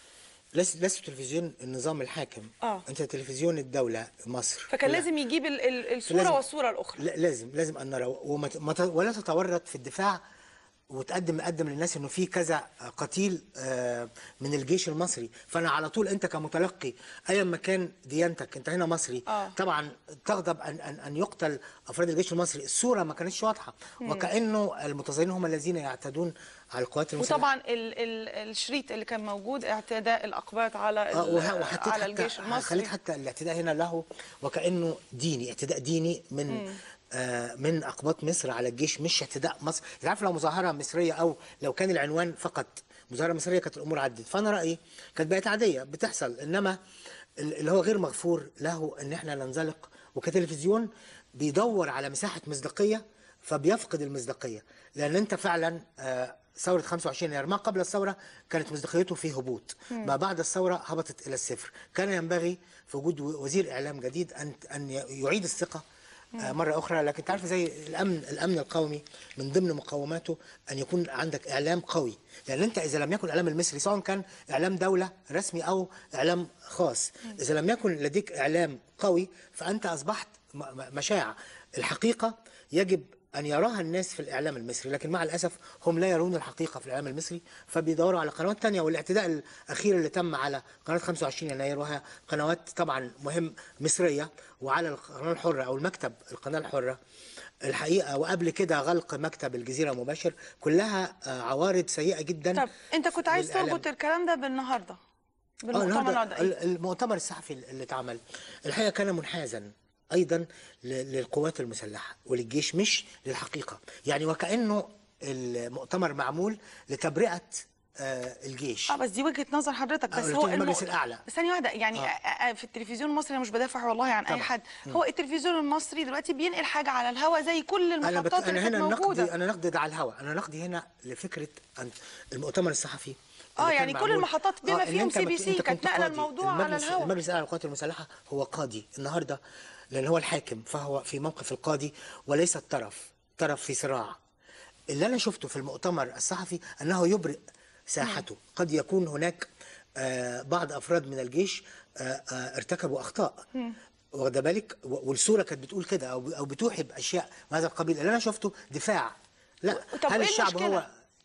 لست لست تلفزيون النظام الحاكم اه انت تلفزيون الدوله مصر فكان كلها. لازم يجيب ال- ال- الصوره لازم- والصوره الاخرى لا لازم لازم ان نرى وما ت- ما ت- ولا تتورط في الدفاع وتقدم قدم للناس انه في كذا قتيل آه، من الجيش المصري فانا على طول انت كمتلقي ايا ما كان ديانتك انت هنا مصري آه. طبعا تغضب ان ان ان يقتل افراد الجيش المصري الصوره ما كانتش واضحه مم. وكانه المتظاهرين هم الذين يعتدون على القوات المسلحه وطبعا ال ال الشريط اللي كان موجود اعتداء الاقباط على آه، ال- وه- وحطيت على حتى الجيش المصري خليت حتى الاعتداء هنا له وكانه ديني اعتداء ديني من مم. آه من اقباط مصر على الجيش مش اعتداء مصر انت عارف لو مظاهره مصريه او لو كان العنوان فقط مظاهره مصريه كانت الامور عدت فانا رايي كانت بقت عاديه بتحصل انما ال- اللي هو غير مغفور له ان احنا ننزلق وكتلفزيون بيدور على مساحه مصداقيه فبيفقد المصداقيه لان انت فعلا آه ثورة 25 يناير ما قبل الثورة كانت مصداقيته في هبوط مم. ما بعد الثورة هبطت إلى الصفر كان ينبغي في وجود وزير إعلام جديد أن أن يعيد الثقة آه، مرة أخرى لكن تعرف زي الأمن الأمن القومي من ضمن مقوماته أن يكون عندك إعلام قوي لأن أنت إذا لم يكن الإعلام المصري سواء كان إعلام دولة رسمي أو إعلام خاص إذا لم يكن لديك إعلام قوي فأنت أصبحت م- م- مشاع الحقيقة يجب أن يراها الناس في الإعلام المصري لكن مع الأسف هم لا يرون الحقيقة في الإعلام المصري فبيدوروا على قنوات تانية والاعتداء الأخير اللي تم على قناة 25 يناير وهي قنوات طبعا مهم مصرية وعلى القناة الحرة أو المكتب القناة الحرة الحقيقة وقبل كده غلق مكتب الجزيرة مباشر كلها آه، عوارض سيئة جدا طب انت كنت عايز للإعلام. تربط الكلام ده بالنهارده آه، بالمؤتمر النهاردة النهارده ال- إيه؟ المؤتمر الصحفي اللي اتعمل الحقيقه كان منحازا ايضا ل- للقوات المسلحه وللجيش مش للحقيقه يعني وكانه المؤتمر معمول لتبرئه آه، الجيش اه بس دي وجهه نظر حضرتك آه، بس قلت هو له المجلس المؤ- الأعلى. بس ثانيه واحده يعني آه. آه. في التلفزيون المصري انا مش بدافع والله عن اي طبعا. حد مم. هو التلفزيون المصري دلوقتي بينقل حاجه على الهوا زي كل انا المحطات بت... اللي انا كانت هنا موجوده نقدي انا نقدي ده على الهواء انا نقدي هنا لفكره أن المؤتمر الصحفي اه اللي كان يعني كل معمول. المحطات بما آه، إن فيهم أنت سي بي بت- سي أنت كانت كنت نقله قاضي. الموضوع على المجلس الهوا المجلس الاعلى للقوات المسلحه هو قاضي النهارده لان هو الحاكم فهو في موقف القاضي وليس الطرف طرف في صراع اللي انا شفته في المؤتمر الصحفي انه يبرئ ساحته قد يكون هناك آه، بعض افراد من الجيش آه، آه، ارتكبوا اخطاء مم. واخده بالك و- والصوره كانت بتقول كده او او بتوحي باشياء من هذا القبيل اللي انا شفته دفاع لا طب هل إيه الشعب المشكلة؟ هو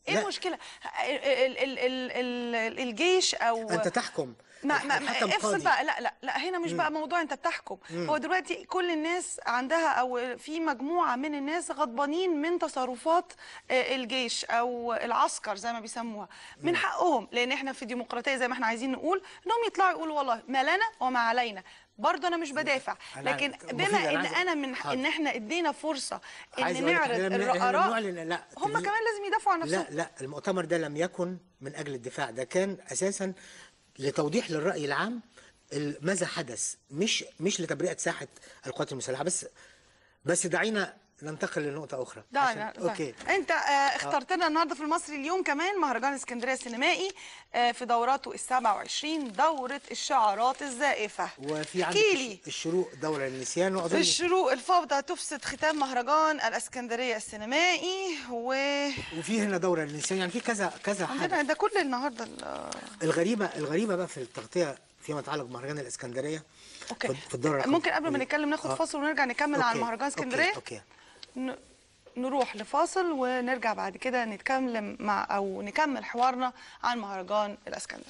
ايه لا. المشكله ال- ال- ال- ال- الجيش او انت تحكم ما ما ما الحكم افصل قاضي. بقى لا لا لا هنا مش مم. بقى موضوع انت بتحكم مم. هو دلوقتي كل الناس عندها او في مجموعه من الناس غضبانين من تصرفات آه، الجيش او العسكر زي ما بيسموها من حقهم لان احنا في ديمقراطيه زي ما احنا عايزين نقول انهم يطلعوا يقولوا والله ما لنا وما علينا برضه انا مش بدافع أنا- لكن مفيد، بما أنا ان عايز- انا من حاضر. ان احنا ادينا فرصه عايز ان أقول لك نعرض إحنا لم- إحنا لم الاراء نعلن- لا هم كمان لازم يدافعوا عن نفسهم لا لا المؤتمر ده لم يكن من اجل الدفاع ده كان اساسا لتوضيح للراي العام ال- ماذا حدث مش مش لتبرئه ساحه القوات المسلحه بس بس دعينا ننتقل لنقطه اخرى ده عشان- أنا اوكي انت آه اخترت لنا النهارده في المصري اليوم كمان مهرجان اسكندريه السينمائي آه في دوراته ال 27 دوره الشعارات الزائفه وفي عندك احكيلي. الش- الشروق دوره للنسيان واظن الشروق الفوضى تفسد ختام مهرجان الاسكندريه السينمائي و وفي هنا دوره للنسيان يعني في كذا كذا حاجه عندنا ده كل النهارده ال- الغريبه الغريبه بقى في التغطيه فيما يتعلق بمهرجان الاسكندريه اوكي في- في الدوره رقم- ممكن قبل ما نتكلم ناخد آه. فاصل ونرجع نكمل عن أوكي، مهرجان اسكندريه اوكي, أوكي. ن- نروح لفاصل ونرجع بعد كده نتكلم مع او نكمل حوارنا عن مهرجان الاسكندريه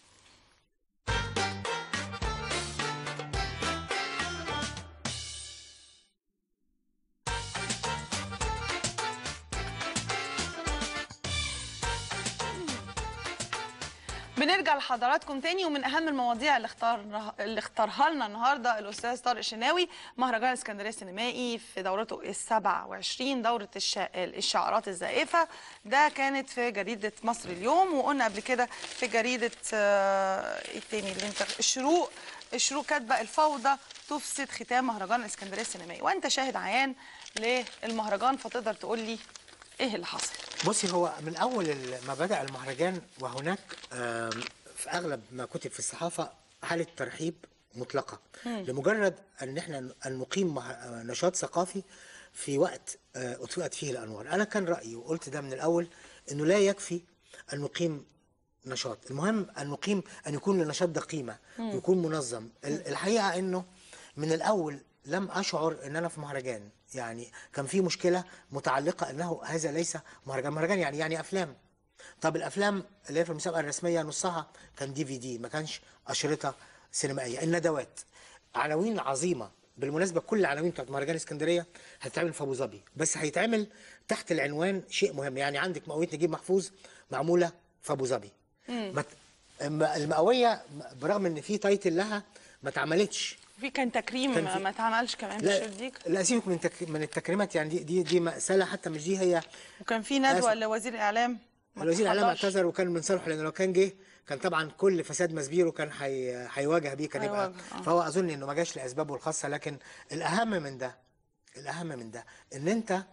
بنرجع لحضراتكم تاني ومن اهم المواضيع اللي اختار اللي اختارها لنا النهارده الاستاذ طارق شناوي مهرجان اسكندريه السينمائي في دورته ال 27 دوره الش... الشعارات الزائفه ده كانت في جريده مصر اليوم وقلنا قبل كده في جريده آه، ايه التاني اللي انت الشروق الشروق كاتبه الفوضى تفسد ختام مهرجان الاسكندريه السينمائي وانت شاهد عيان للمهرجان فتقدر تقول لي ايه اللي حصل بصي هو من اول ال- ما بدا المهرجان وهناك آم، في اغلب ما كتب في الصحافه حاله ترحيب مطلقه مم. لمجرد ان احنا ان نقيم مه- آه، نشاط ثقافي في وقت آه، اطفئت فيه الانوار انا كان رايي وقلت ده من الاول انه لا يكفي ان نقيم نشاط المهم ان نقيم ان يكون للنشاط ده قيمه مم. ويكون منظم ال- الحقيقه انه من الاول لم اشعر ان انا في مهرجان يعني كان في مشكله متعلقه انه هذا ليس مهرجان مهرجان يعني يعني افلام طب الافلام اللي هي في المسابقه الرسميه نصها كان دي في دي ما كانش اشرطه سينمائيه الندوات عناوين عظيمه بالمناسبه كل العناوين بتاعت مهرجان اسكندريه هتتعمل في ابو ظبي بس هيتعمل تحت العنوان شيء مهم يعني عندك مئويه نجيب محفوظ معموله في ابو ظبي ما ت- الم- المئويه برغم ان في تايتل لها ما اتعملتش في كان تكريم كان في- ما اتعملش كمان في لا الشرديك لا سيبك من تك... من التكريمات يعني دي دي دي مساله حتى مش دي هي وكان في ندوه آسف. لوزير الاعلام ما الوزير الاعلام تحضرش. اعتذر وكان من صالحه لانه لو كان جه كان طبعا كل فساد مسبيره كان هي... هيواجه بيه كان يبقى هيواجه، آه. فهو اظن انه ما جاش لاسبابه الخاصه لكن الاهم من ده الاهم من ده ان انت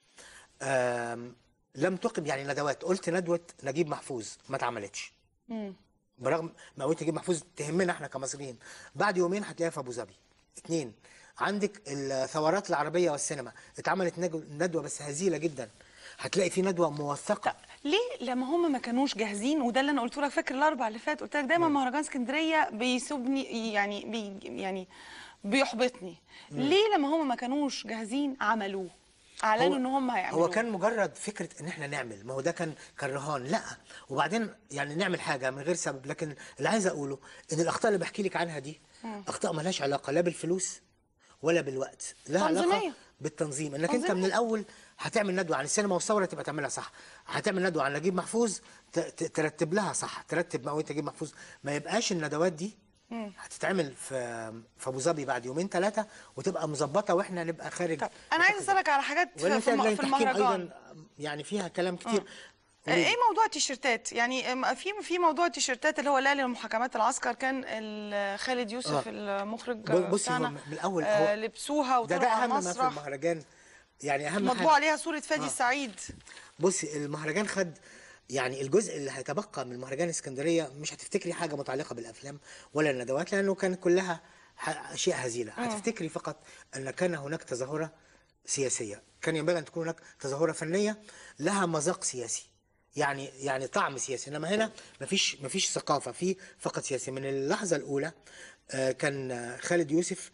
آم... لم تقم يعني ندوات قلت ندوه نجيب محفوظ ما اتعملتش مم. برغم مئويه نجيب محفوظ تهمنا احنا كمصريين بعد يومين هتلاقيها في ابو ظبي اثنين عندك الثورات العربيه والسينما اتعملت نجو- ندوه بس هزيله جدا هتلاقي في ندوه موثقه ليه لما هم ما كانوش جاهزين وده اللي انا قلت لك فاكر الاربع اللي فات قلت لك دايما مهرجان اسكندريه بيسوبني يعني بي يعني بيحبطني مم. ليه لما هم ما كانوش جاهزين عملوه اعلنوا هو- ان هم هيعملوه هو كان مجرد فكره ان احنا نعمل ما هو ده كان كان رهان لا وبعدين يعني نعمل حاجه من غير سبب لكن اللي عايز اقوله ان الاخطاء اللي بحكي لك عنها دي مم. اخطاء مالهاش علاقه لا بالفلوس ولا بالوقت لها علاقه تنظيمية. بالتنظيم انك انت من تنظيمية. الاول هتعمل ندوه عن السينما والثوره تبقى تعملها صح هتعمل ندوه عن نجيب محفوظ ت- ت- ترتب لها صح ترتب مئويه نجيب محفوظ ما يبقاش الندوات دي مم. هتتعمل في في ابو ظبي بعد يومين ثلاثه وتبقى مظبطه واحنا نبقى خارج انا عايز اسالك على حاجات في, في, والمثال الم- ده في التحكيم المهرجان ايضا يعني فيها كلام كتير آه، ايه موضوع التيشيرتات يعني أم، في في موضوع التيشيرتات اللي هو لا لمحاكمات العسكر كان ال- خالد يوسف آه. المخرج ب- بصي هو بتاعنا من الاول آه، هو لبسوها ده وطلعوا ده على اهم ما في المسرح المهرجان يعني اهم مطبوع حاجه عليها صوره فادي آه. السعيد بصي المهرجان خد يعني الجزء اللي هيتبقى من مهرجان اسكندريه مش هتفتكري حاجه متعلقه بالافلام ولا الندوات لانه كانت كلها ح- اشياء هزيله مم. هتفتكري فقط ان كان هناك تظاهره سياسيه كان ينبغي ان تكون هناك تظاهره فنيه لها مذاق سياسي يعني يعني طعم سياسي انما هنا مفيش مفيش ثقافه في فقط سياسي من اللحظه الاولى آه، كان آه، خالد يوسف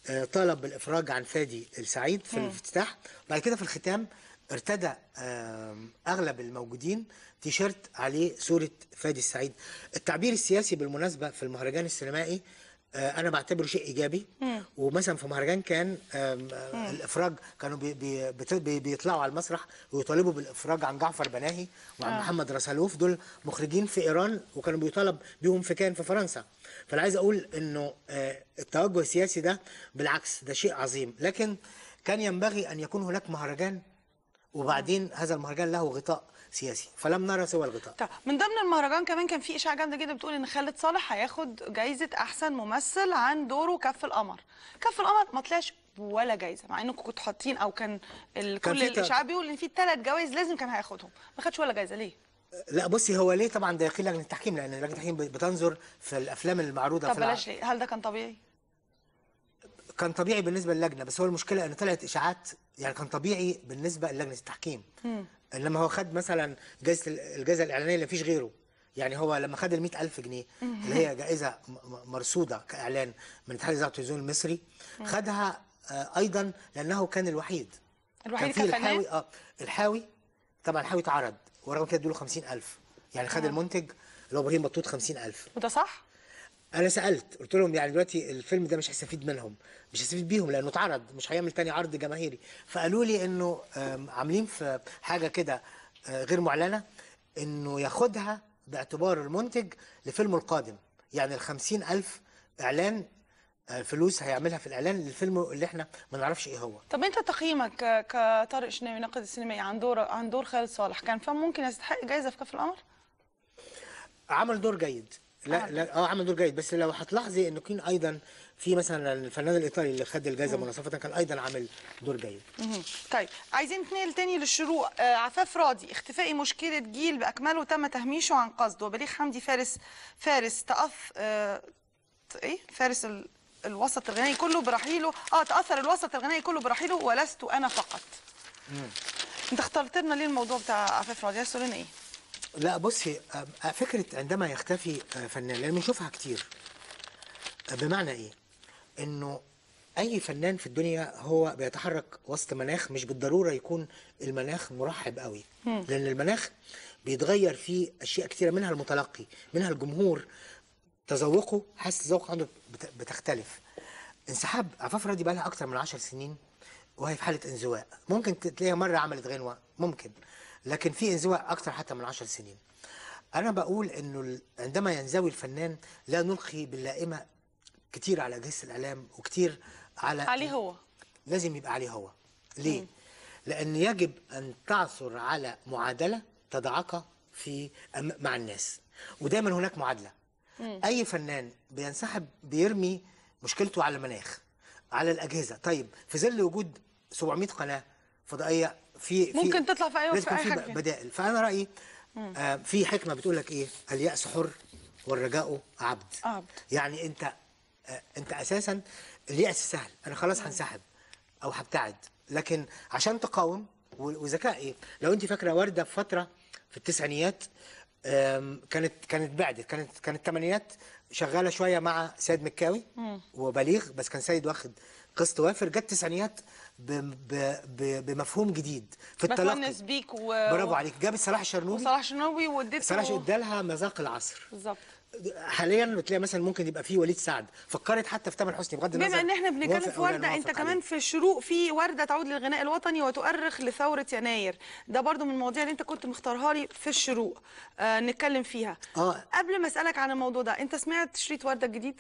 آه، طالب بالافراج عن فادي السعيد في مم. الافتتاح بعد كده في الختام ارتدى آم، اغلب الموجودين تيشيرت عليه صوره فادي السعيد التعبير السياسي بالمناسبه في المهرجان السينمائي آه، انا بعتبره شيء ايجابي مم. ومثلا في مهرجان كان آم، آه، مم. الافراج كانوا بي بي بت- بي بيطلعوا على المسرح ويطالبوا بالافراج عن جعفر بناهي وعن آه. محمد رسلوف دول مخرجين في ايران وكانوا بيطالب بيهم في كان في فرنسا فانا عايز اقول انه آه، التوجه السياسي ده بالعكس ده شيء عظيم لكن كان ينبغي ان يكون هناك مهرجان وبعدين هذا المهرجان له غطاء سياسي فلم نرى سوى الغطاء طب من ضمن المهرجان كمان كان في اشاعه جامده جدا بتقول ان خالد صالح هياخد جايزه احسن ممثل عن دوره كف القمر كف القمر ما طلعش ولا جايزه مع انكم كنتوا حاطين او كان ال- كان كل في تا- الاشاعات بيقول ان في ثلاث جوائز لازم كان هياخدهم ما خدش ولا جايزه ليه لا بصي هو ليه طبعا ده يقين لجنه التحكيم لان لجنه التحكيم بتنظر في الافلام المعروضه طب في الع- بلاش ليه هل ده كان طبيعي كان طبيعي بالنسبه للجنه بس هو المشكله ان طلعت اشاعات يعني كان طبيعي بالنسبه للجنه التحكيم مم. انما هو خد مثلا جائزه ال- الجائزه الاعلانيه اللي مفيش غيره يعني هو لما خد ال ألف جنيه مم. اللي هي جائزه م- م- مرصوده كاعلان من اتحاد الاذاعه والتلفزيون المصري مم. خدها آه، ايضا لانه كان الوحيد الوحيد كان في كفنان؟ الحاوي اه الحاوي طبعا الحاوي اتعرض ورغم كده ادوا له 50000 يعني خد آه. المنتج اللي هو ابراهيم بطوط 50000 وده صح انا سالت قلت لهم يعني دلوقتي الفيلم ده مش هيستفيد منهم مش هيستفيد بيهم لانه اتعرض مش هيعمل تاني عرض جماهيري فقالوا لي انه آم، عاملين في حاجه كده آه، غير معلنه انه ياخدها باعتبار المنتج لفيلمه القادم يعني ال ألف اعلان آه، فلوس هيعملها في الاعلان للفيلم اللي احنا ما نعرفش ايه هو طب انت تقييمك ك- كطارق شناوي ناقد السينمائي عن دور عن دور خالد صالح كان فاهم ممكن يستحق جايزه في كف القمر عمل دور جيد لا لا اه عمل دور جيد بس لو هتلاحظي انه كان ايضا في مثلا الفنان الايطالي اللي خد الجائزه مم. مناصفه كان ايضا عامل دور جيد مهم. طيب عايزين نتنقل تاني للشروق آه عفاف راضي اختفائي مشكله جيل باكمله تم تهميشه عن قصد وبليغ حمدي فارس فارس تأث آه ت- ايه فارس ال... الوسط الغنائي كله برحيله اه تاثر الوسط الغنائي كله برحيله ولست انا فقط انت اخترت لنا ليه الموضوع بتاع عفاف راضي عايز تقول لنا ايه لا بصي آه، فكره عندما يختفي آه، فنان لان بنشوفها كتير آه، بمعنى ايه انه اي فنان في الدنيا هو بيتحرك وسط مناخ مش بالضروره يكون المناخ مرحب قوي مم. لان المناخ بيتغير فيه اشياء كتيره منها المتلقي منها الجمهور تذوقه حاسه الذوق عنده بت- بتختلف انسحاب عفاف راضي بقى لها اكتر من 10 سنين وهي في حاله انزواء ممكن تلاقيها مره عملت غنوه ممكن لكن في انزواء اكتر حتى من 10 سنين انا بقول انه ال- عندما ينزوي الفنان لا نلقي باللائمه كتير على اجهزه الاعلام وكتير على عليه هو لازم يبقى عليه هو ليه لان يجب ان تعثر على معادله تضعك في أم- مع الناس ودايما هناك معادله اي فنان بينسحب بيرمي مشكلته على المناخ على الاجهزه طيب في ظل وجود 700 قناه فضائيه في في ممكن تطلع في أي وقت لازم في يكون أي في حاجة فيها. بدائل فانا رايي مم. آه في حكمه بتقول لك ايه الياس حر والرجاء عبد عبد يعني انت آه، انت اساسا اليأس سهل انا خلاص هنسحب او هبتعد لكن عشان تقاوم و- وذكاء ايه لو انت فاكره ورده في فتره في التسعينيات آم، كانت كانت بعدت كانت كانت الثمانينات شغاله شويه مع سيد مكاوي مم. وبليغ بس كان سيد واخد قسط وافر جت التسعينيات ب- ب- ب- بمفهوم جديد في التلقي بتونس بيك و... برافو عليك جابت صلاح الشرنوبي وصلاح شنوبي واديته صلاح ادالها مذاق العصر بالظبط حاليا بتلاقي مثلا ممكن يبقى فيه وليد سعد فكرت حتى في تامر حسني بغض النظر بما ان احنا بنتكلم موافق في أو لا ورده انت نوافق كمان عليه. في الشروق في ورده تعود للغناء الوطني وتؤرخ لثوره يناير ده برضو من المواضيع اللي انت كنت مختارها لي في الشروق آه نتكلم فيها اه قبل ما اسالك عن الموضوع ده انت سمعت شريط ورده الجديد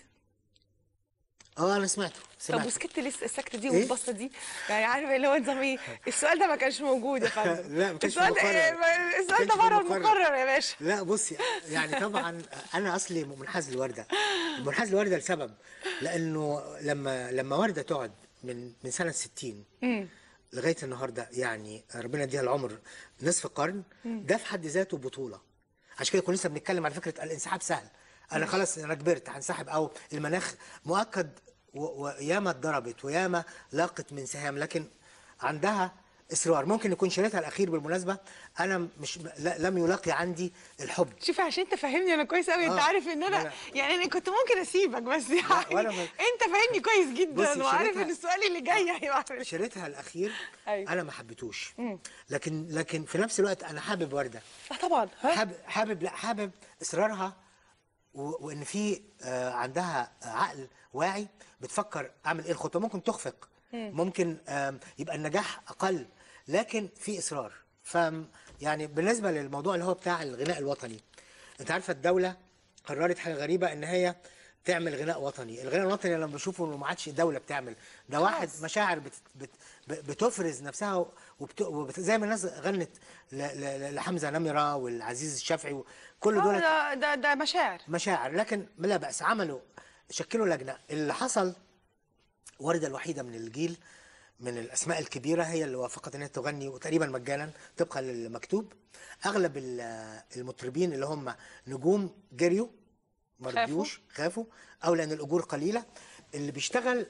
اه انا سمعته طب سمعته وسكت لسه السكته دي إيه؟ والبصه دي يعني عارف اللي هو نظام ايه السؤال ده ما كانش موجود يا فندم لا ما كانش في السؤال ده المقرر. إيه؟ السؤال ما ده كانش في بره المقرر. المقرر يا باشا لا بصي يعني طبعا انا اصلي منحاز للورده منحاز للورده لسبب لانه لما لما ورده تقعد من من سنه 60 مم. لغايه النهارده يعني ربنا يديها العمر نصف قرن مم. ده في حد ذاته بطوله عشان كده كنا لسه بنتكلم على فكره الانسحاب سهل انا خلاص انا كبرت هنسحب او المناخ مؤكد و- وياما اتضربت وياما لاقت من سهام لكن عندها اصرار ممكن يكون شريطها الاخير بالمناسبه انا مش لا لم يلاقي عندي الحب شوف عشان انت فاهمني انا كويس قوي انت آه. عارف ان انا أنا- يعني انا كنت ممكن اسيبك بس يعني وأنا ب- انت فاهمني كويس جدا بصي، وعارف شريطها- ان السؤال اللي جاي هيبقى شريطها الاخير أيوة. انا ما حبيتهوش مم. لكن لكن في نفس الوقت انا حابب ورده اه طبعا حابب حابب لا حابب اصرارها و- وان في آه، عندها عقل واعي بتفكر اعمل ايه الخطوه ممكن تخفق مم. ممكن آم، يبقى النجاح اقل لكن في اصرار ف يعني بالنسبه للموضوع اللي هو بتاع الغناء الوطني انت عارفه الدوله قررت حاجه غريبه ان هي تعمل غناء وطني الغناء الوطني انا بشوفه انه ما عادش دوله بتعمل ده واحد مشاعر بت بت ب- بتفرز نفسها وبت وبت زي ما الناس غنت ل- ل- لحمزه نمره والعزيز الشافعي كل آه، دول ده ده ده مشاعر مشاعر لكن لا بأس عملوا شكلوا لجنة اللي حصل وردة الوحيدة من الجيل من الأسماء الكبيرة هي اللي وافقت أنها تغني وتقريبا مجانا طبقا للمكتوب أغلب ال- المطربين اللي هم نجوم جريوا ما خافوا. رضيوش خافوا أو لأن الأجور قليلة اللي بيشتغل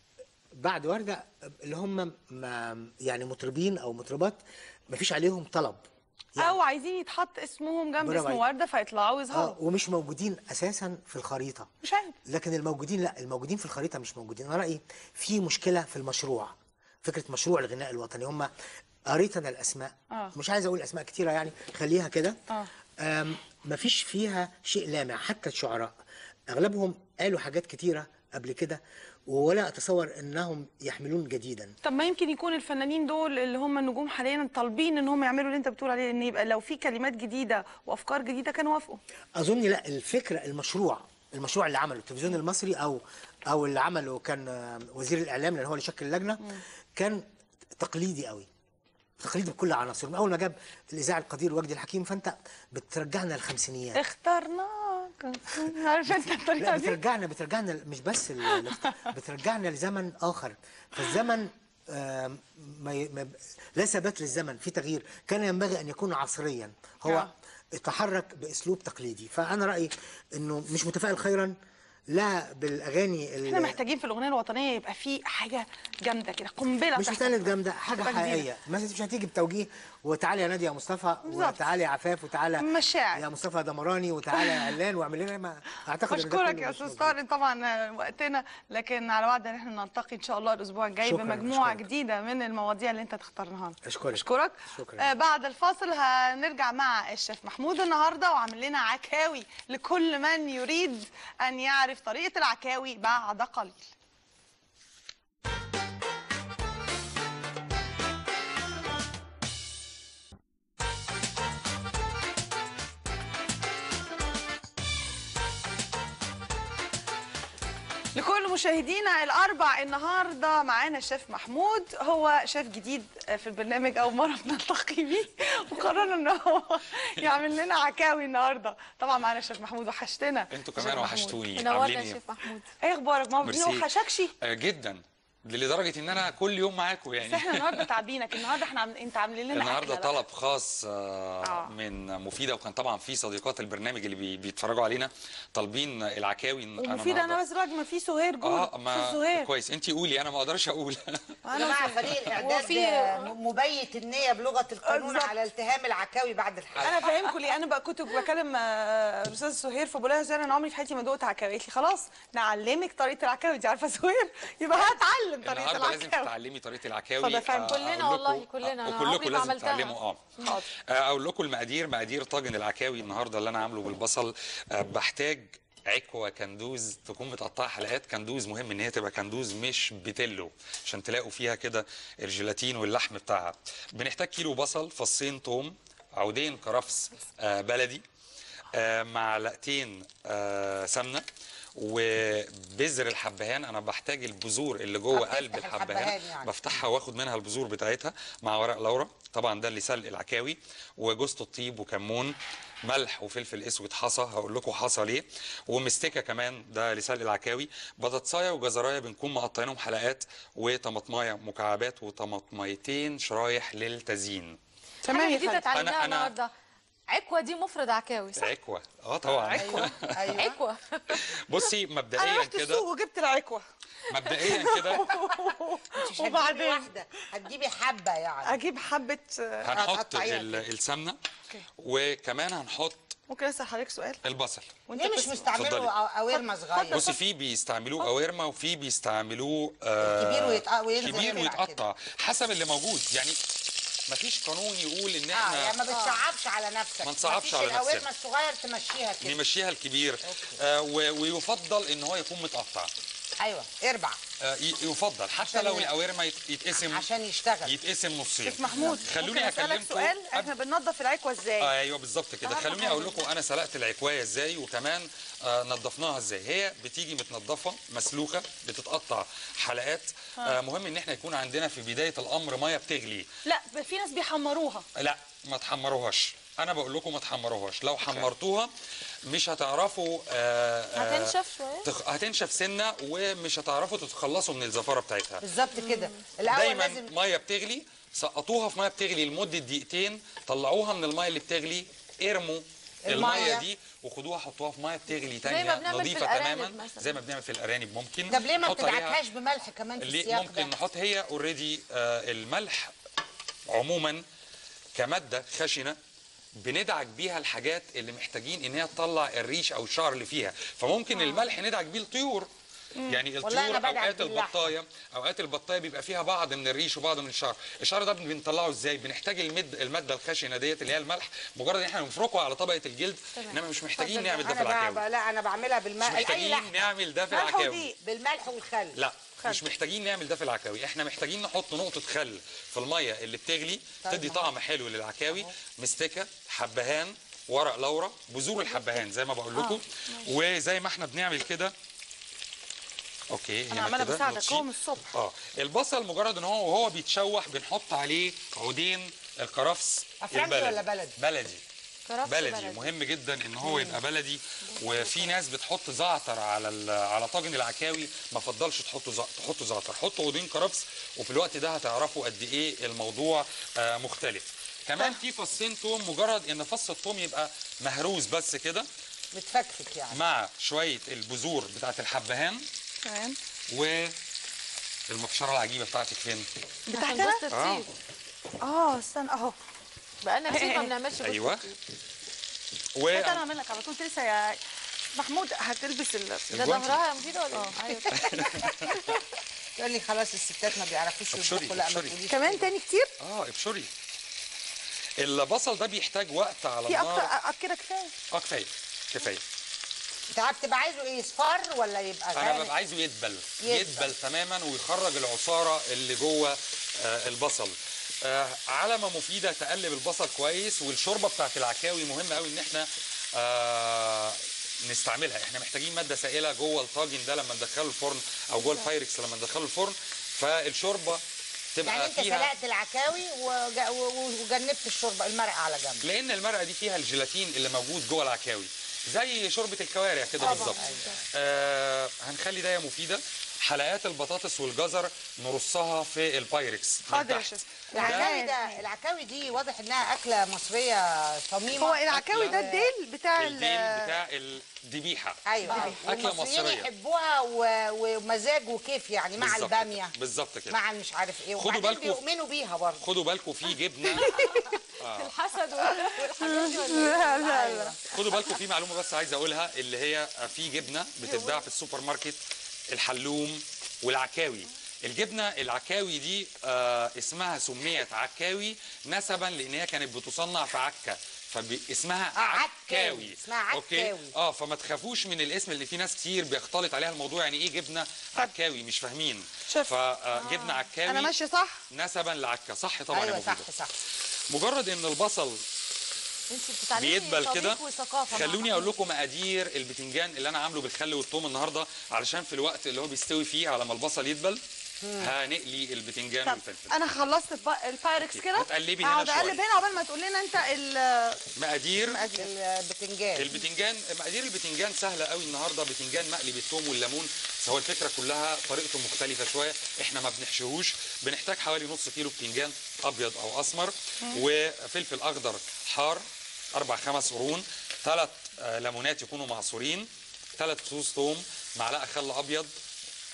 بعد وردة اللي هم ما يعني مطربين أو مطربات ما فيش عليهم طلب او عايزين يتحط اسمهم جنب برافو اسم عليك. ورده فيطلعوا يظهروا اه ومش موجودين اساسا في الخريطه مش عارف لكن الموجودين لا الموجودين في الخريطه مش موجودين انا رايي في مشكله في المشروع فكره مشروع الغناء الوطني هم قريت انا الاسماء اه مش عايز اقول اسماء كتيره يعني خليها كده اه أم، مفيش فيها شيء لامع حتى الشعراء اغلبهم قالوا حاجات كتيره قبل كده ولا اتصور انهم يحملون جديدا طب ما يمكن يكون الفنانين دول اللي هم النجوم حاليا طالبين ان هم يعملوا اللي انت بتقول عليه ان يبقى لو في كلمات جديده وافكار جديده كانوا وافقوا اظن لا الفكره المشروع المشروع اللي عمله التلفزيون المصري او او اللي عمله كان آه، وزير الاعلام لان هو اللي شكل اللجنه كان تقليدي قوي تقليدي بكل عناصره من اول ما جاب الاذاعه القدير وجدي الحكيم فانت بترجعنا الخمسينيات اخترناك عارف انت الطريقه لا دي بترجعنا بترجعنا مش بس ال- ال- بترجعنا لزمن اخر فالزمن آم، ما ي- ما- لا ثبات للزمن في تغيير كان ينبغي ان يكون عصريا هو آه. تحرك باسلوب تقليدي فانا رايي انه مش متفائل خيرا لا بالاغاني ال- احنا محتاجين في الاغنيه الوطنيه يبقى في حاجه جامده كده قنبله مش تحصل. مسألة جامدة حاجة تبقى جديدة. حقيقية مثلا مش هتيجي بتوجيه وتعالى يا نادية يا مصطفى بالظبط. وتعالى يا عفاف وتعالى مشاعر. يا مصطفى دمراني وتعالى يا علان واعمل لنا ما اعتقد إن ده بشكرك كله يا مش استاذ موجود. طارق طبعا وقتنا لكن على وعد ان احنا نلتقي ان شاء الله الاسبوع الجاي شكراً، بمجموعه أشكرك. جديده من المواضيع اللي انت تختارناها لنا اشكرك اشكرك شكرا آه بعد الفاصل هنرجع مع الشيف محمود النهارده وعامل لنا عكاوي لكل من يريد ان يعرف طريقه العكاوي بعد قليل لكل مشاهدينا الاربع النهارده معانا الشيف محمود هو شيف جديد في البرنامج اول مره بنلتقي بيه وقررنا ان هو يعمل لنا عكاوي النهارده طبعا معانا الشيف محمود وحشتنا انتوا شيف كمان محمود. وحشتوني منورنا عاملين يا ايه؟ شيف محمود ايه اخبارك ما ميرسي. بنوحشكش آه، جدا لدرجه ان انا كل يوم معاكم بس يعني احنا النهارده تعبينك النهارده احنا عم... انت عاملين لنا النهارده أكلة بقى. طلب خاص آه، آه. من مفيده وكان طبعا في صديقات البرنامج اللي بي- بيتفرجوا علينا طالبين العكاوي أنا ومفيد انا النهاردة- بس راجل ما في سهير جول اه أستاذ ما سهير كويس انت قولي انا ما اقدرش اقول يا جماعه فريق الاعداد وفي- مبيت النيه بلغه القانون بالظبط. على التهام العكاوي بعد الحلقه انا فاهمكم ليه انا بقى كنت بكلم آه، الاستاذ سهير فبقول لها سهير انا عمري في حياتي ما دقت عكاوي قالت لي خلاص نعلمك طريقه العكاوي انت عارفه سهير يبقى هتعلم طريقه النهارده لازم العكاوي تتعلمي طريقه العكاوي اتفضل فاهم. آه، كلنا أقول والله، لكم- كلنا. أنا آه، عمري وكلكم ما لازم عملتها. تتعلموا اه حاضر. آه، اقول لكم المقادير مقادير طاجن العكاوي النهارده اللي انا عامله بالبصل آه، بحتاج عكوه كندوز تكون متقطعه حلقات كندوز مهم ان هي تبقى كندوز مش بتلو عشان تلاقوا فيها كده الجيلاتين واللحم بتاعها بنحتاج كيلو بصل فصين توم عودين كرفس آه، بلدي آه، معلقتين آه، سمنه وبذر الحبهان انا بحتاج البذور اللي جوه هتفتح قلب الحبهان الحبهان يعني. بفتحها واخد منها البذور بتاعتها مع ورق لورا طبعا ده اللي سلق العكاوي وجوز الطيب وكمون ملح وفلفل اسود حصى هقول لكم حصى ليه ومستكه كمان ده لسلق العكاوي بطاطسايه وجزرايه بنكون مقطعينهم حلقات وطماطمايه مكعبات وطماطميتين شرايح للتزيين حاجه جديده اتعلمناها أنا- أنا- النهارده عكوه دي مفرد عكاوي صح؟ عكوه اه طبعا عكوة. عكوه بصي انا مبدئيا رحت السوق كده وجبت العكوه مبدئيا كده مش هتجيبي واحده هتجيبي حبه يعني اجيب حبه آه، هنحط هتقطعيها ال- كده. السمنه أوكي. وكمان هنحط ممكن اسال حضرتك سؤال البصل وانت ليه مش بتسمع. مستعملوا اتفضلي. قوارمه صغيره بصي في بيستعملوه قوارمه وفي بيستعملوه آه كبير ويتق- وينزل كبير يقلع ويتقطع حسب اللي موجود يعني مفيش قانون يقول ان اه احنا يعني ما بتصعبش على نفسك ما نصعبش مفيش على القوارمه نفسنا. الصغير تمشيها كده نمشيها الكبير آه و- ويفضل ان هو يكون متقطع ايوه اربع آه ي- يفضل حتى عشان لو ي- القوارمه يت- يتقسم عشان يشتغل يتقسم نصين شيف محمود خلوني ممكن اسالك اكلمكم سؤال احنا بننظف العكوه ازاي آه ايوه بالظبط كده أهم خلوني حاجة اقول دي. لكم انا سلقت العكوايه ازاي وكمان آه نظفناها ازاي هي بتيجي متنضفه مسلوخه بتتقطع حلقات ها. آه مهم ان احنا يكون عندنا في بدايه الامر ميه بتغلي لا في ناس بيحمروها لا ما تحمروهاش انا بقول لكم ما تحمروهاش لو حمرتوها مش هتعرفوا آه آه، هتنشف شويه تخ... هتنشف سنه ومش هتعرفوا تتخلصوا من الزفاره بتاعتها بالظبط كده الاول دايما لازم ميه بتغلي سقطوها في ميه بتغلي لمده دقيقتين طلعوها من الميه اللي بتغلي ارموا المية. الميه دي وخدوها حطوها في ميه بتغلي ما تانية بنعمل في نظيفه الأرانب تماما مثلا. زي ما بنعمل في الارانب ممكن طب ليه ما نحط عليها- بتدعكهاش بملح كمان في ليه السياق ممكن ده نحط هي اوريدي الملح عموما كماده خشنه بندعك بيها الحاجات اللي محتاجين ان هي تطلع الريش او الشعر اللي فيها فممكن الملح ندعك بيه الطيور مم. يعني والله أنا الطيور بدعك اوقات بيه اللحمة. البطايه اوقات البطايه بيبقى فيها بعض من الريش وبعض من الشعر الشعر ده بنطلعه ازاي بنحتاج المد الماده الخشنه ديت اللي هي الملح مجرد ان احنا نفركه على طبقه الجلد انما مش محتاجين نعمل ده في انا بقى العكاوي بقى لا انا بعملها مش بالماء اي محتاجين لحمه نعمل ده في ملح العكاوي ودقيق بالملح والخل لا مش محتاجين نعمل ده في العكاوي احنا محتاجين نحط نقطة خل في المية اللي بتغلي طيب تدي ما- طعم حلو للعكاوي مستكة حبهان ورق لورا بذور الحبهان زي ما بقول لكم وزي ما احنا بنعمل كده اوكي انا هنا عماله كده بساعدك نطشي. اهو من الصبح اه البصل مجرد ان هو وهو بيتشوح بنحط عليه عودين الكرفس أفرنجي البلدي. ولا بلدي؟ بلدي كرفس بلدي بلدي. مهم جدا ان هو يبقى بلدي وفي ناس بتحط زعتر على ال- على طاجن العكاوي ما افضلش تحطوا زع- تحطوا زعتر حطوا عودين كرفس وفي الوقت ده هتعرفوا قد ايه الموضوع آه، مختلف كمان في فصين توم مجرد ان فص التوم يبقى مهروس بس كده متفكفك يعني مع شويه البذور بتاعت الحبهان تمام والمبشره العجيبه بتاعتك فين بتاعتنا اه اه استنى اهو بقالنا كتير ما بنعملش جوز ايوه و... و انت انا اعمل لك على طول لسه يا محمود هتلبس ال ده الجوانتي. ظهرها يا مفيده ولا ايه؟ تقول لي خلاص الستات ما بيعرفوش ابشري يطبخوا لا ما ابشري تقوليش كمان تاني كتير اه ابشري البصل ده بيحتاج وقت على في النار اكتر كده كفايه اه كفايه كفايه انت بتبقى عايزه ايه صفار ولا يبقى انا غامق؟ ببقى عايزه يدبل يدبل. يدبل تماما ويخرج العصاره اللي جوه آه البصل آه علامه مفيده تقلب البصل كويس والشوربه بتاعت العكاوي مهم قوي ان احنا آه نستعملها احنا محتاجين ماده سائله جوه الطاجن ده لما ندخله الفرن او جوه البايركس لما ندخله الفرن فالشوربه تبقى يعني انت فيها سلقت العكاوي وج- و- وجنبت الشوربه المرقه على جنب لان المرقه دي فيها الجيلاتين اللي موجود جوه العكاوي زي شوربه الكوارع كده طبعاً. بالظبط آه هنخلي ده مفيده حلقات البطاطس والجزر نرصها في البايركس من حاضر يا تحت. شيخ العكاوي ده العكاوي دي واضح انها اكله مصريه صميمه هو العكاوي ده الديل بتاع ال- الديل بتاع الذبيحه ايوه اكله والمصريين مصريه يحبوها و- ومزاج وكيف يعني مع بالظبط الباميه كده، بالظبط كده مع مش عارف ايه خدوا وبعدين بالكم- بيؤمنوا بيها برضه خدوا بالكم في جبنه آه. الحسد والحاجات دي ولا لا إيه؟ لا لا خدوا بالكم في معلومه بس عايز اقولها اللي هي في جبنه بتتباع في السوبر ماركت الحلوم والعكاوي الجبنه العكاوي دي آه اسمها سميت عكاوي نسبا لان هي كانت بتصنع في عكا فاسمها عكاوي. عكاوي اسمها اوكي عكاوي. اه فما تخافوش من الاسم اللي في ناس كتير بيختلط عليها الموضوع يعني ايه جبنه عكاوي مش فاهمين فجبنه عكاوي انا ماشيه صح نسبا لعكا صح طبعا يا ايوه مفيدة. صح صح مجرد ان البصل انت بتتعلمي بيدبل طبيخ كده وثقافه مع خلوني اقول لكم مقادير البتنجان اللي انا عامله بالخل والثوم النهارده علشان في الوقت اللي هو بيستوي فيه على ما البصل يدبل مم. هنقلي البتنجان طب والفلفل انا خلصت الب- البايركس أوكي. كده هتقلبي هنا اقعد اقلب شوية. هنا عقبال ما تقول لنا انت ال مقادير البتنجان البتنجان مقادير البتنجان سهله قوي النهارده بتنجان مقلي بالثوم والليمون بس هو الفكره كلها طريقته مختلفه شويه احنا ما بنحشيهوش بنحتاج حوالي نص كيلو بتنجان ابيض او اسمر مم. وفلفل اخضر حار اربع خمس قرون ثلاث ليمونات يكونوا معصورين ثلاث فصوص ثوم معلقه خل ابيض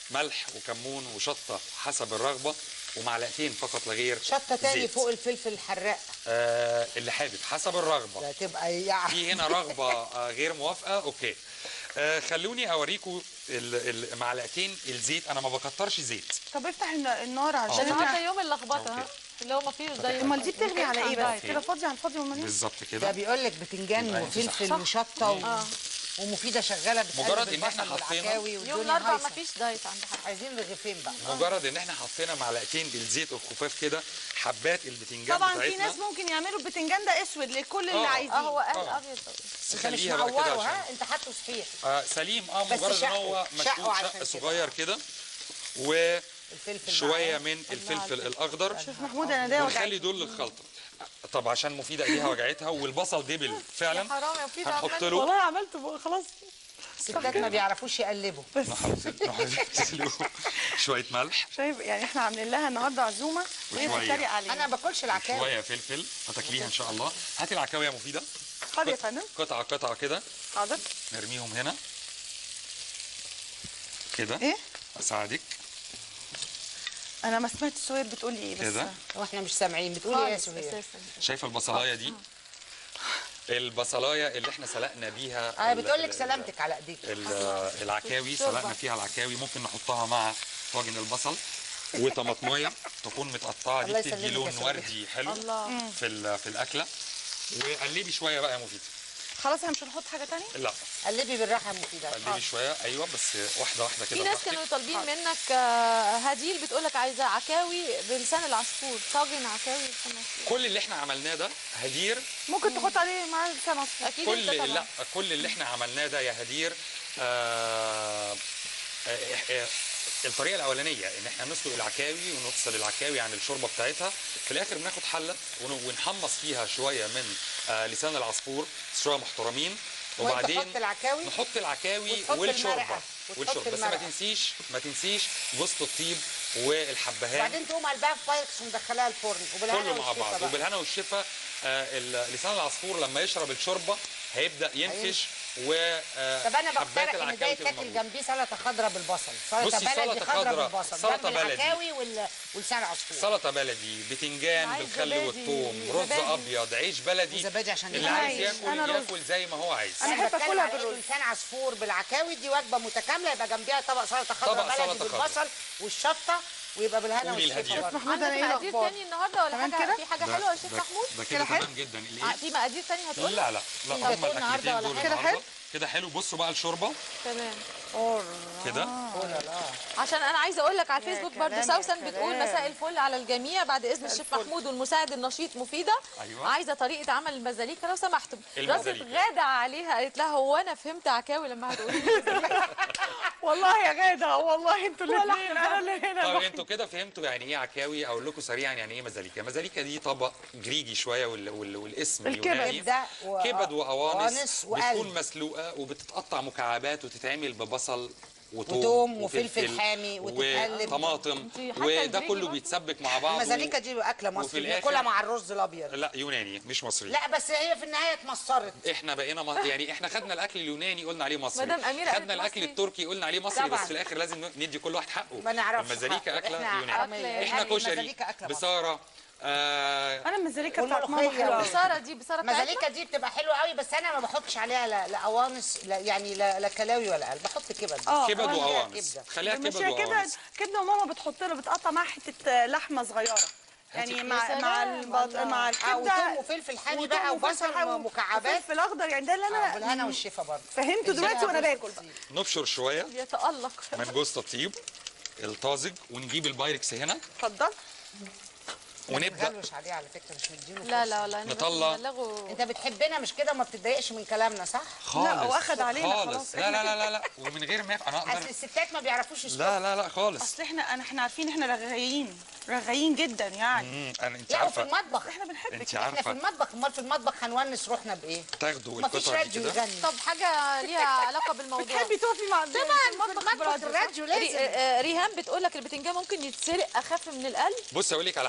ملح وكمون وشطه حسب الرغبه ومعلقتين فقط لا غير شطه تاني زيت. فوق الفلفل الحراق آه اللي حابب حسب الرغبه ده تبقى يعني في هنا رغبه آه غير موافقه اوكي آه خلوني اوريكم ال- ال- معلقتين الزيت انا ما بكترش زيت طب افتح الن- النار عشان النهارده احنا يوم اللخبطه ها أوكي. اللي هو ما فيش دايت امال دي بتغلي على ايه بقى أوكي. كده فاضيه على الفاضي وما بالظبط ده كده بيقول لك بتنجان يبقى وفلفل صح. وشطه و... ومفيده شغاله بتقلب مجرد إن إحنا البصل حطينا- والعكاوي يوم والدنيا الاربعاء هايصة. ما فيش دايت عند حد عايزين رغيفين بقى مجرد ان احنا حطينا معلقتين الزيت الخفاف كده حبات البتنجان طبعا في بتاعتنا ناس ممكن يعملوا البتنجان ده اسود لكل اللي آه. عايزين اه هو قال آه. ابيض بس انت مش خليها بقى كده معوره عشان ها انت حاطه صحيح آه سليم اه بس مجرد ان شقه. هو شقه مشقوق عشان شق كده. صغير كده الفلفل وشويه معاه. من الفلفل الاخضر شيخ محمود انا ده ونخلي وجعتني دول للخلطه طب عشان مفيده ايديها وجعتها والبصل دبل يا فعلا حرام يا مفيد هنحط عملت له والله عملته بقى خلاص الستات ما بيعرفوش يقلبوا نحط له شويه ملح شايف يعني احنا عاملين لها النهارده عزومه وهي وشوية. بتتريق علينا انا ما باكلش العكاوي شويه فلفل هتاكليها ان شاء الله هاتي العكاوي يا مفيده حاضر يا فندم قطعه قطعه كده حاضر نرميهم هنا كده ايه اساعدك انا ما سمعت سهير بتقول لي ايه بس كده واحنا مش سامعين بتقولي ايه يا خالص سهير اساسا شايفه البصلايه دي البصلايه اللي احنا سلقنا بيها اه ال- بتقول لك ال- سلامتك على ايديك ال- العكاوي شوربة. سلقنا فيها العكاوي ممكن نحطها مع طاجن البصل وطماطمايه تكون متقطعه الله دي بتدي يسلمك يا لون سهير. وردي حلو الله في ال- في الاكله وقلبي شويه بقى يا مفيد خلاص احنا مش هنحط حاجه تانية لا قلبي بالراحه مفيده قلبي شويه ايوه بس واحده واحده كده في ناس براحتك. كانوا طالبين منك آه، هديل بتقول لك عايزه عكاوي بلسان العصفور طاجن عكاوي بلسان العصفور كل اللي احنا عملناه ده هدير ممكن تحط عليه معاه لسان عصفور اكيد كل انت طبعا لا كل اللي احنا عملناه ده يا هدير آه آه آه الطريقه الاولانيه ان احنا نسلق العكاوي ونفصل العكاوي عن الشوربه بتاعتها في الاخر بناخد حله ون- ونحمص فيها شويه من آه لسان العصفور شويه محترمين وانت وبعدين تحط العكاوي نحط العكاوي وتحط والشوربه المرقة. وتحط والشوربه بس ما المرقة. تنسيش ما تنسيش جوز الطيب والحبهان وبعدين تقوم قلبها في بايركس ومدخلها الفرن وبالهنا كله مع والشفا بعض بقى. وبالهنا والشفا آه ال- لسان العصفور لما يشرب الشوربه هيبدا ينفش و آه، طب انا حبات بقترح ان ده العكاوي تبقى يتاكل موجودة. جنبيه سلطه خضراء بالبصل سلطه بصي، بلدي سلطة خضراء خضراء، بالبصل سلطة جنب بلدي. العكاوي وال... ولسان العصفور سلطه بلدي بتنجان عايز بالخل زبادي، والثوم رز زبادي. ابيض عيش بلدي وزبادي عشان اللي يبقى عايز عايش. ياكل أنا رز. ياكل زي ما هو عايز أنا انا بحب بتكلم أكلها على بالرز. إنه لسان عصفور بالعكاوي دي وجبه متكامله يبقى جنبيها طبق سلطه طبق خضراء بلدي سلطة خضراء. بالبصل والشطه ويبقى بالهنا قولي والشفا الهدية. برضه. محمود انا عندك ايه مقادير الاخبار تاني النهارده ولا كمان حاجه كده؟ في حاجه ده- حلوه يا شيخ ده- محمود ده كده كده حلو؟ تمام جدا آه، الايه في مقادير تانية هتقول لا لا لا في هم زيتون النهاردة الاكلتين ولا دول حاجة؟ كده النهارده حلو؟ كده حلو بصوا بقى الشوربه تمام كده عشان انا عايزه اقول لك على الفيسبوك برضو كلام، يا سوسن بتقول كلام. مساء الفل على الجميع بعد اذن الشيف محمود والمساعد النشيط مفيده أيوة. عايزه طريقه عمل المزاليكا لو سمحتم راسة المزاليكا. غاده عليها قالت لها هو انا فهمت عكاوي لما هتقولي لي والله يا غاده والله انتوا الاثنين انا اللي هنا طيب بحكي. انتوا كده فهمتوا يعني ايه عكاوي اقول لكم سريعا يعني ايه مزاليكا مزاليكا دي طبق جريجي شويه وال... وال... والاسم الكبد. اليوناني كبده و- كبد وقوانص وقوانص بتكون وقلب. مسلوقه وبتتقطع مكعبات وتتعمل ببصل وتوم, وتوم وفلفل حامي وتتقلب. وطماطم انتي حتى وده الجريجي كله برضه؟ بيتسبك مع بعض المزاليكا دي اكله وفي مصري الآخر- بناكلها مع الرز الابيض لا يوناني مش مصري لا بس هي في النهايه اتمصرت احنا بقينا م... يعني احنا خدنا الاكل اليوناني قلنا عليه مصري مدام أميرة قالت خدنا الاكل مصري. التركي قلنا عليه مصري طبعاً. بس في الاخر لازم ندي كل واحد حقه ما نعرفش المزاليكا حقه. اكله إحنا يوناني أكل- احنا يعني كشري المزاليكا أكلة مصري. بصاره آه انا المزاليكا بتاعت ماما والملوخية حلوه أوي. بصاره دي بصاره المزاليكا دي بتبقى حلوه قوي بس انا ما بحطش عليها لا, لا قوانص لا يعني لا, لا كلاوي ولا قلب بحط كبد اه كبد وأنا وقوانص كبدة. خليها كبد بمشيها كده وقوانص كبده وماما بتحط له بتقطع معاها حته لحمه صغيره يعني مع سلام، مع البط... الله. مع اه الكبده وتوم وفلفل حامي بقى وتوم وفلفل وبصل حامي ومكعبات وفلفل اخضر يعني ده اللي آه، بالهنا انا والشفا برضه فهمته دلوقتي وانا باكل بقى نبشر شويه بيتالق من جوز الطيب الطازج ونجيب البايركس هنا اتفضل ونبدا بنغلوش عليه على فكره مش مدينه لا لا والله أنا نطلع. بلغه انت بتحبنا مش كده وما بتتضايقش من كلامنا صح؟ خالص واخد علينا خلاص. خالص لا لا لا لا لا ومن غير ما انا اصل اقدر الستات ما بيعرفوش يسلقوا لا لا لا خالص اصل احنا انا احنا عارفين احنا رغايين رغايين جدا يعني مم، انا انت لا وفي عارفه المطبخ احنا بنحب انت كده احنا في عارفه المطبخ امال في المطبخ هنونس روحنا بايه؟ تاخدوا ما فيش القطعه دي راديو كده يغني طب حاجه ليها علاقه بالموضوع بتحبي تقفي مع طبعا في المطبخ براديو، صح؟ الراديو ري- لازم آه، ريهام بتقول لك البتنجان ممكن يتسلق اخف من القلب بص اقول لك على حاجه انا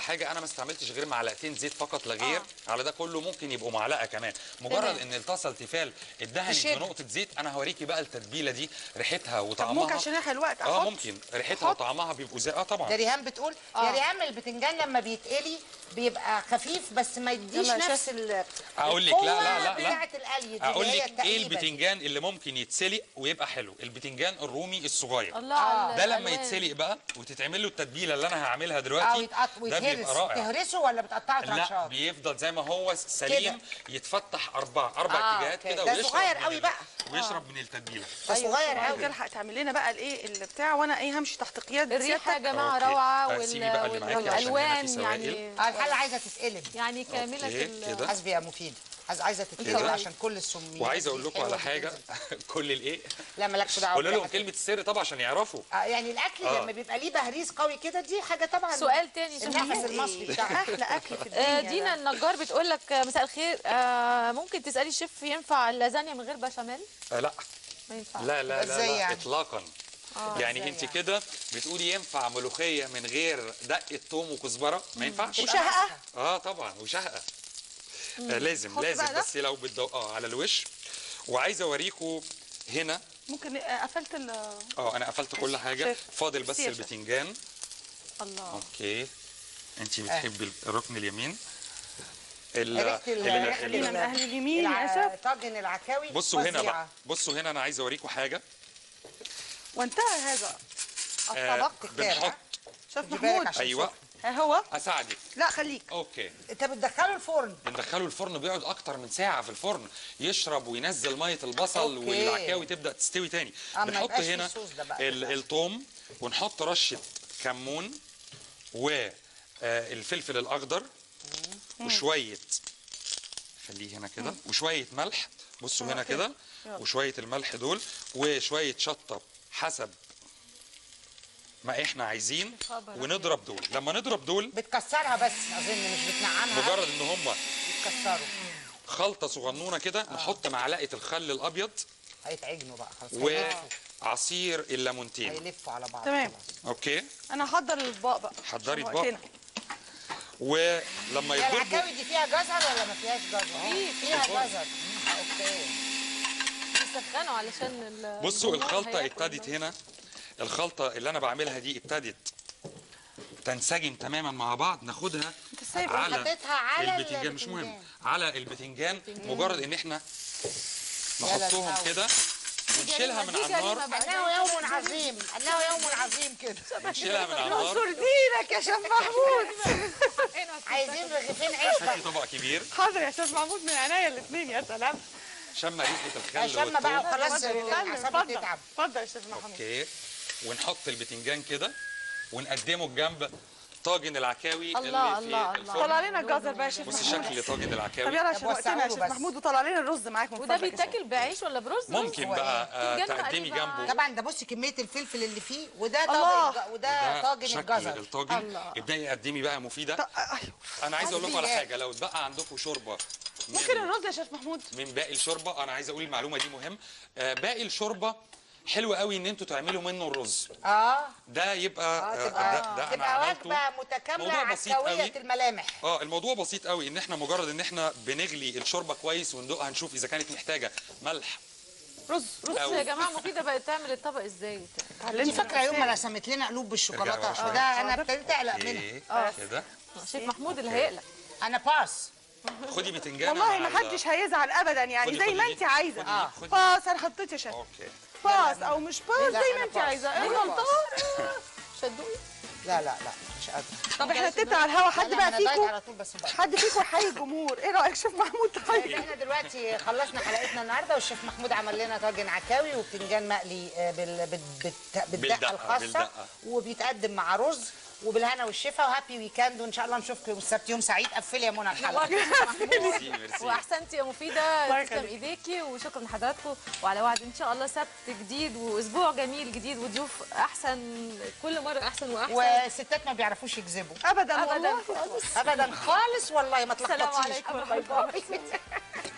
استعملتش غير معلقتين زيت فقط لا غير على ده كله ممكن يبقوا معلقه كمان مجرد تمام. ان الطاسه التيفال اتدهنت تشد. بنقطه زيت انا هوريكي بقى التتبيله دي ريحتها طب وطعمها ممكن عشان احنا الوقت اه احط ممكن ريحتها وطعمها بيبقوا زي اه طبعا ده ريهام بتقول آه. يا ريهام البتنجان لما بيتقلي بيبقى خفيف بس ما يديش يلا يا نفس ال اقول لك لا لا لا لا بتاعه القلي دي اقول اللي هي لك ايه التقليبة دي. البتنجان اللي ممكن يتسلق ويبقى حلو البتنجان الرومي الصغير الله على ده لما الألوان. يتسلق بقى وتتعمل له التتبيله اللي انا هعملها اه دلوقتي ويتقط ده بيبقى ويتهرس رائع تهرسه ولا بتقطعه لا ترانشات بيفضل زي ما هو سليم يتفتح اربع اربع آه، اتجاهات أوكي. كده ده ويشرب صغير من قوي ال- بقى. ويشرب من التتبيله ده صغير قوي قوي تلحق تعمل لنا بقى الايه البتاع وانا ايه همشي تحت قياده الريحه يا جماعه أوكي. روعه آه، وال- سيبي بقى اللي معاكي عشان هنا في والالوان سوائل. يعني اه الحله عايزه تتقلب يعني كامله أوكي، ال- كده. حسبي يا مفيد عايزه عايزه تتقلب كده. عشان كل السميات وعايز دي اقول لكم حلوة على حاجه كل الايه لا مالكش دعوه قول لهم بيها. كلمه السر طبعا عشان يعرفوا آه يعني الاكل آه. لما بيبقى ليه بهريز قوي كده دي حاجه طبعا سؤال تاني شوف النفس محمود. المصري بتاعها احلى اكل في آه، الدنيا دينا ده. النجار بتقول لك آه، مساء الخير آه، ممكن تسالي الشيف ينفع اللازانيا من غير بشاميل آه لا ما ينفعش لا لا لا, إزاي لا يعني؟ اطلاقا آه. يعني إزاي انت كده بتقولي ينفع ملوخيه من غير دقه ثوم وكزبره ما ينفعش وشهقه اه طبعا وشهقه مم. آه لازم حط لازم بقى ده؟ بس لو بتدو... اه على الوش وعايز اوريكم هنا ممكن آه، قفلت ال اه انا قفلت كل حاجه شيف. فاضل بس ميرسي يا شيف. البتنجان الله اوكي انت بتحبي الركن اليمين ال- ريحه ال- ال- ال- ريحه من أهل اليمين الع- للأسف. طاجن العكاوي بصوا هنا فظيعة. بقى بصوا هنا انا عايز اوريكم حاجه وانتهى هذا آه الطبق بنحط شيف خدي بالك محمود عشان ايوه ها هو اساعدك لا خليك اوكي انت بتدخله الفرن بندخله الفرن بيقعد اكتر من ساعه في الفرن يشرب وينزل ميه البصل أوكي. والعكاوي تبدا تستوي تاني أما بنحط يبقاش فيه هنا الصوص ده بقى. ال- الثوم ونحط رشه كمون والفلفل الاخضر وشويه خليه هنا كده وشويه ملح بصوا هنا أوكي. كده يلا. وشويه الملح دول وشويه شطه حسب ما احنا عايزين ونضرب دول لما نضرب دول بتكسرها بس اظن مش بتنعمها مجرد ان هم بتكسروا خلطه صغنونه كده نحط معلقه الخل الابيض هيتعجنوا بقى خلاص هيلفوا. وعصير الليمونتين هيلفوا على بعض تمام اوكي انا هحضر الاطباق بقى حضري عشان اطباق. وقتنا. ولما هي يتضربوا العكاوي دي فيها جزر ولا ما فيهاش جزر؟ في- فيها في فرن. جزر مم، اوكي يسخنوا علشان ال- بصوا الجمهور الخلطه هياكل ابتدت هنا الخلطه اللي انا بعملها دي ابتدت تنسجم تماما مع بعض ناخدها سايب على حطيتها على البتنجان مش مهم البتنجان. على البتنجان مجرد ان احنا يلا نحطهم نحاول. كده ونشيلها من على النار انه يوم عظيم انه يوم عظيم كده ونشيلها من على النار نصر دينك يا شيف محمود عايزين رغيفين عيش بقى هاتي طبق كبير حاضر يا شيف محمود من عينيا الاثنين يا سلام شم ريحه الخل شم بقى والثوم وخلاص اتفضل، الاعصاب اتفضل. بتتعب اتفضل يا شيف محمود اوكي ونحط البتنجان كده ونقدمه جنب طاجن العكاوي الله اللي الله في الله الفرن طلع لنا الجزر بقى يا شيف بصي محمود شكل طاجن طب العكاوي يلا عشان وقتنا يا وسعوا شيف له بس. محمود وطلع لنا الرز معاك من وده فضلك يا شيف. بيتاكل بعيش ولا برز ممكن بقى آه، بتنجان تقدمي مقلي بقى. جنبه طبعا ده بصي كميه الفلفل اللي فيه وده الله. طاجن وده طاجن شكل الجزر الطاجن الله. ابداي قدمي بقى مفيده انا عايز اقول لكم على قصدي حاجه لو اتبقى عندكم شوربه ممكن الرز يا شيف محمود من باقي الشوربه انا عايز اقول المعلومه دي مهم آه، باقي الشوربه حلو قوي ان انتوا تعملوا منه الرز اه ده يبقى اه آه، تبقى ده, ده انا تبقى عملته وجبه متكامله موضوع بسيط عكاويه قوي. الملامح اه الموضوع بسيط قوي ان احنا مجرد ان احنا بنغلي الشوربه كويس وندوقها نشوف اذا كانت محتاجه ملح رز بص أو- يا جماعه مفيده بقت تعمل الطبق ازاي انت فاكره يوم ما رسمت لنا قلوب بالشوكولاته ارجعوا شوية. وده انا ابتديت اقلق منها ايه آه. كده شيف محمود اللي هيقلق انا باس خدي بتنجانه والله مع ما ال- حدش هيزعل ابدا يعني خدي- زي ما خدي انت دي. عايزه خدي اه خدي. باص انا حطيت يا شيف اوكي باص او مش باص لا، زي ما أنا انت باص. عايزه أنا ايه باص. غلطان شدوي لا لا لا مش قادره طب احنا نتفق على الهوا حد لا، بقى أنا دايت فيكم على طول بس بقى. حد فيكم يحيي الجمهور ايه رايك شيف محمود طيب احنا دلوقتي خلصنا حلقتنا النهارده والشيف محمود عمل لنا طاجن عكاوي وبتنجان مقلي آه، بال... بال... بالت- بالدقه بالدقة، الخاصه بالدقة. وبيتقدم مع رز وبالهنا والشفا وهابي ويكند وان شاء الله نشوفكم يوم السبت يوم سعيد قفلي يا منى الحلقه ميرسي ميرسي واحسنتي يا مفيده تسلم ايديكي وشكرا لحضراتكم وعلى وعد ان شاء الله سبت جديد واسبوع جميل جديد وضيوف احسن كل مره احسن واحسن والستات ما بيعرفوش يكذبوا ابدا ابدا والله خالص ابدا خالص والله ما السلام تلخبطيش عليكم باي باي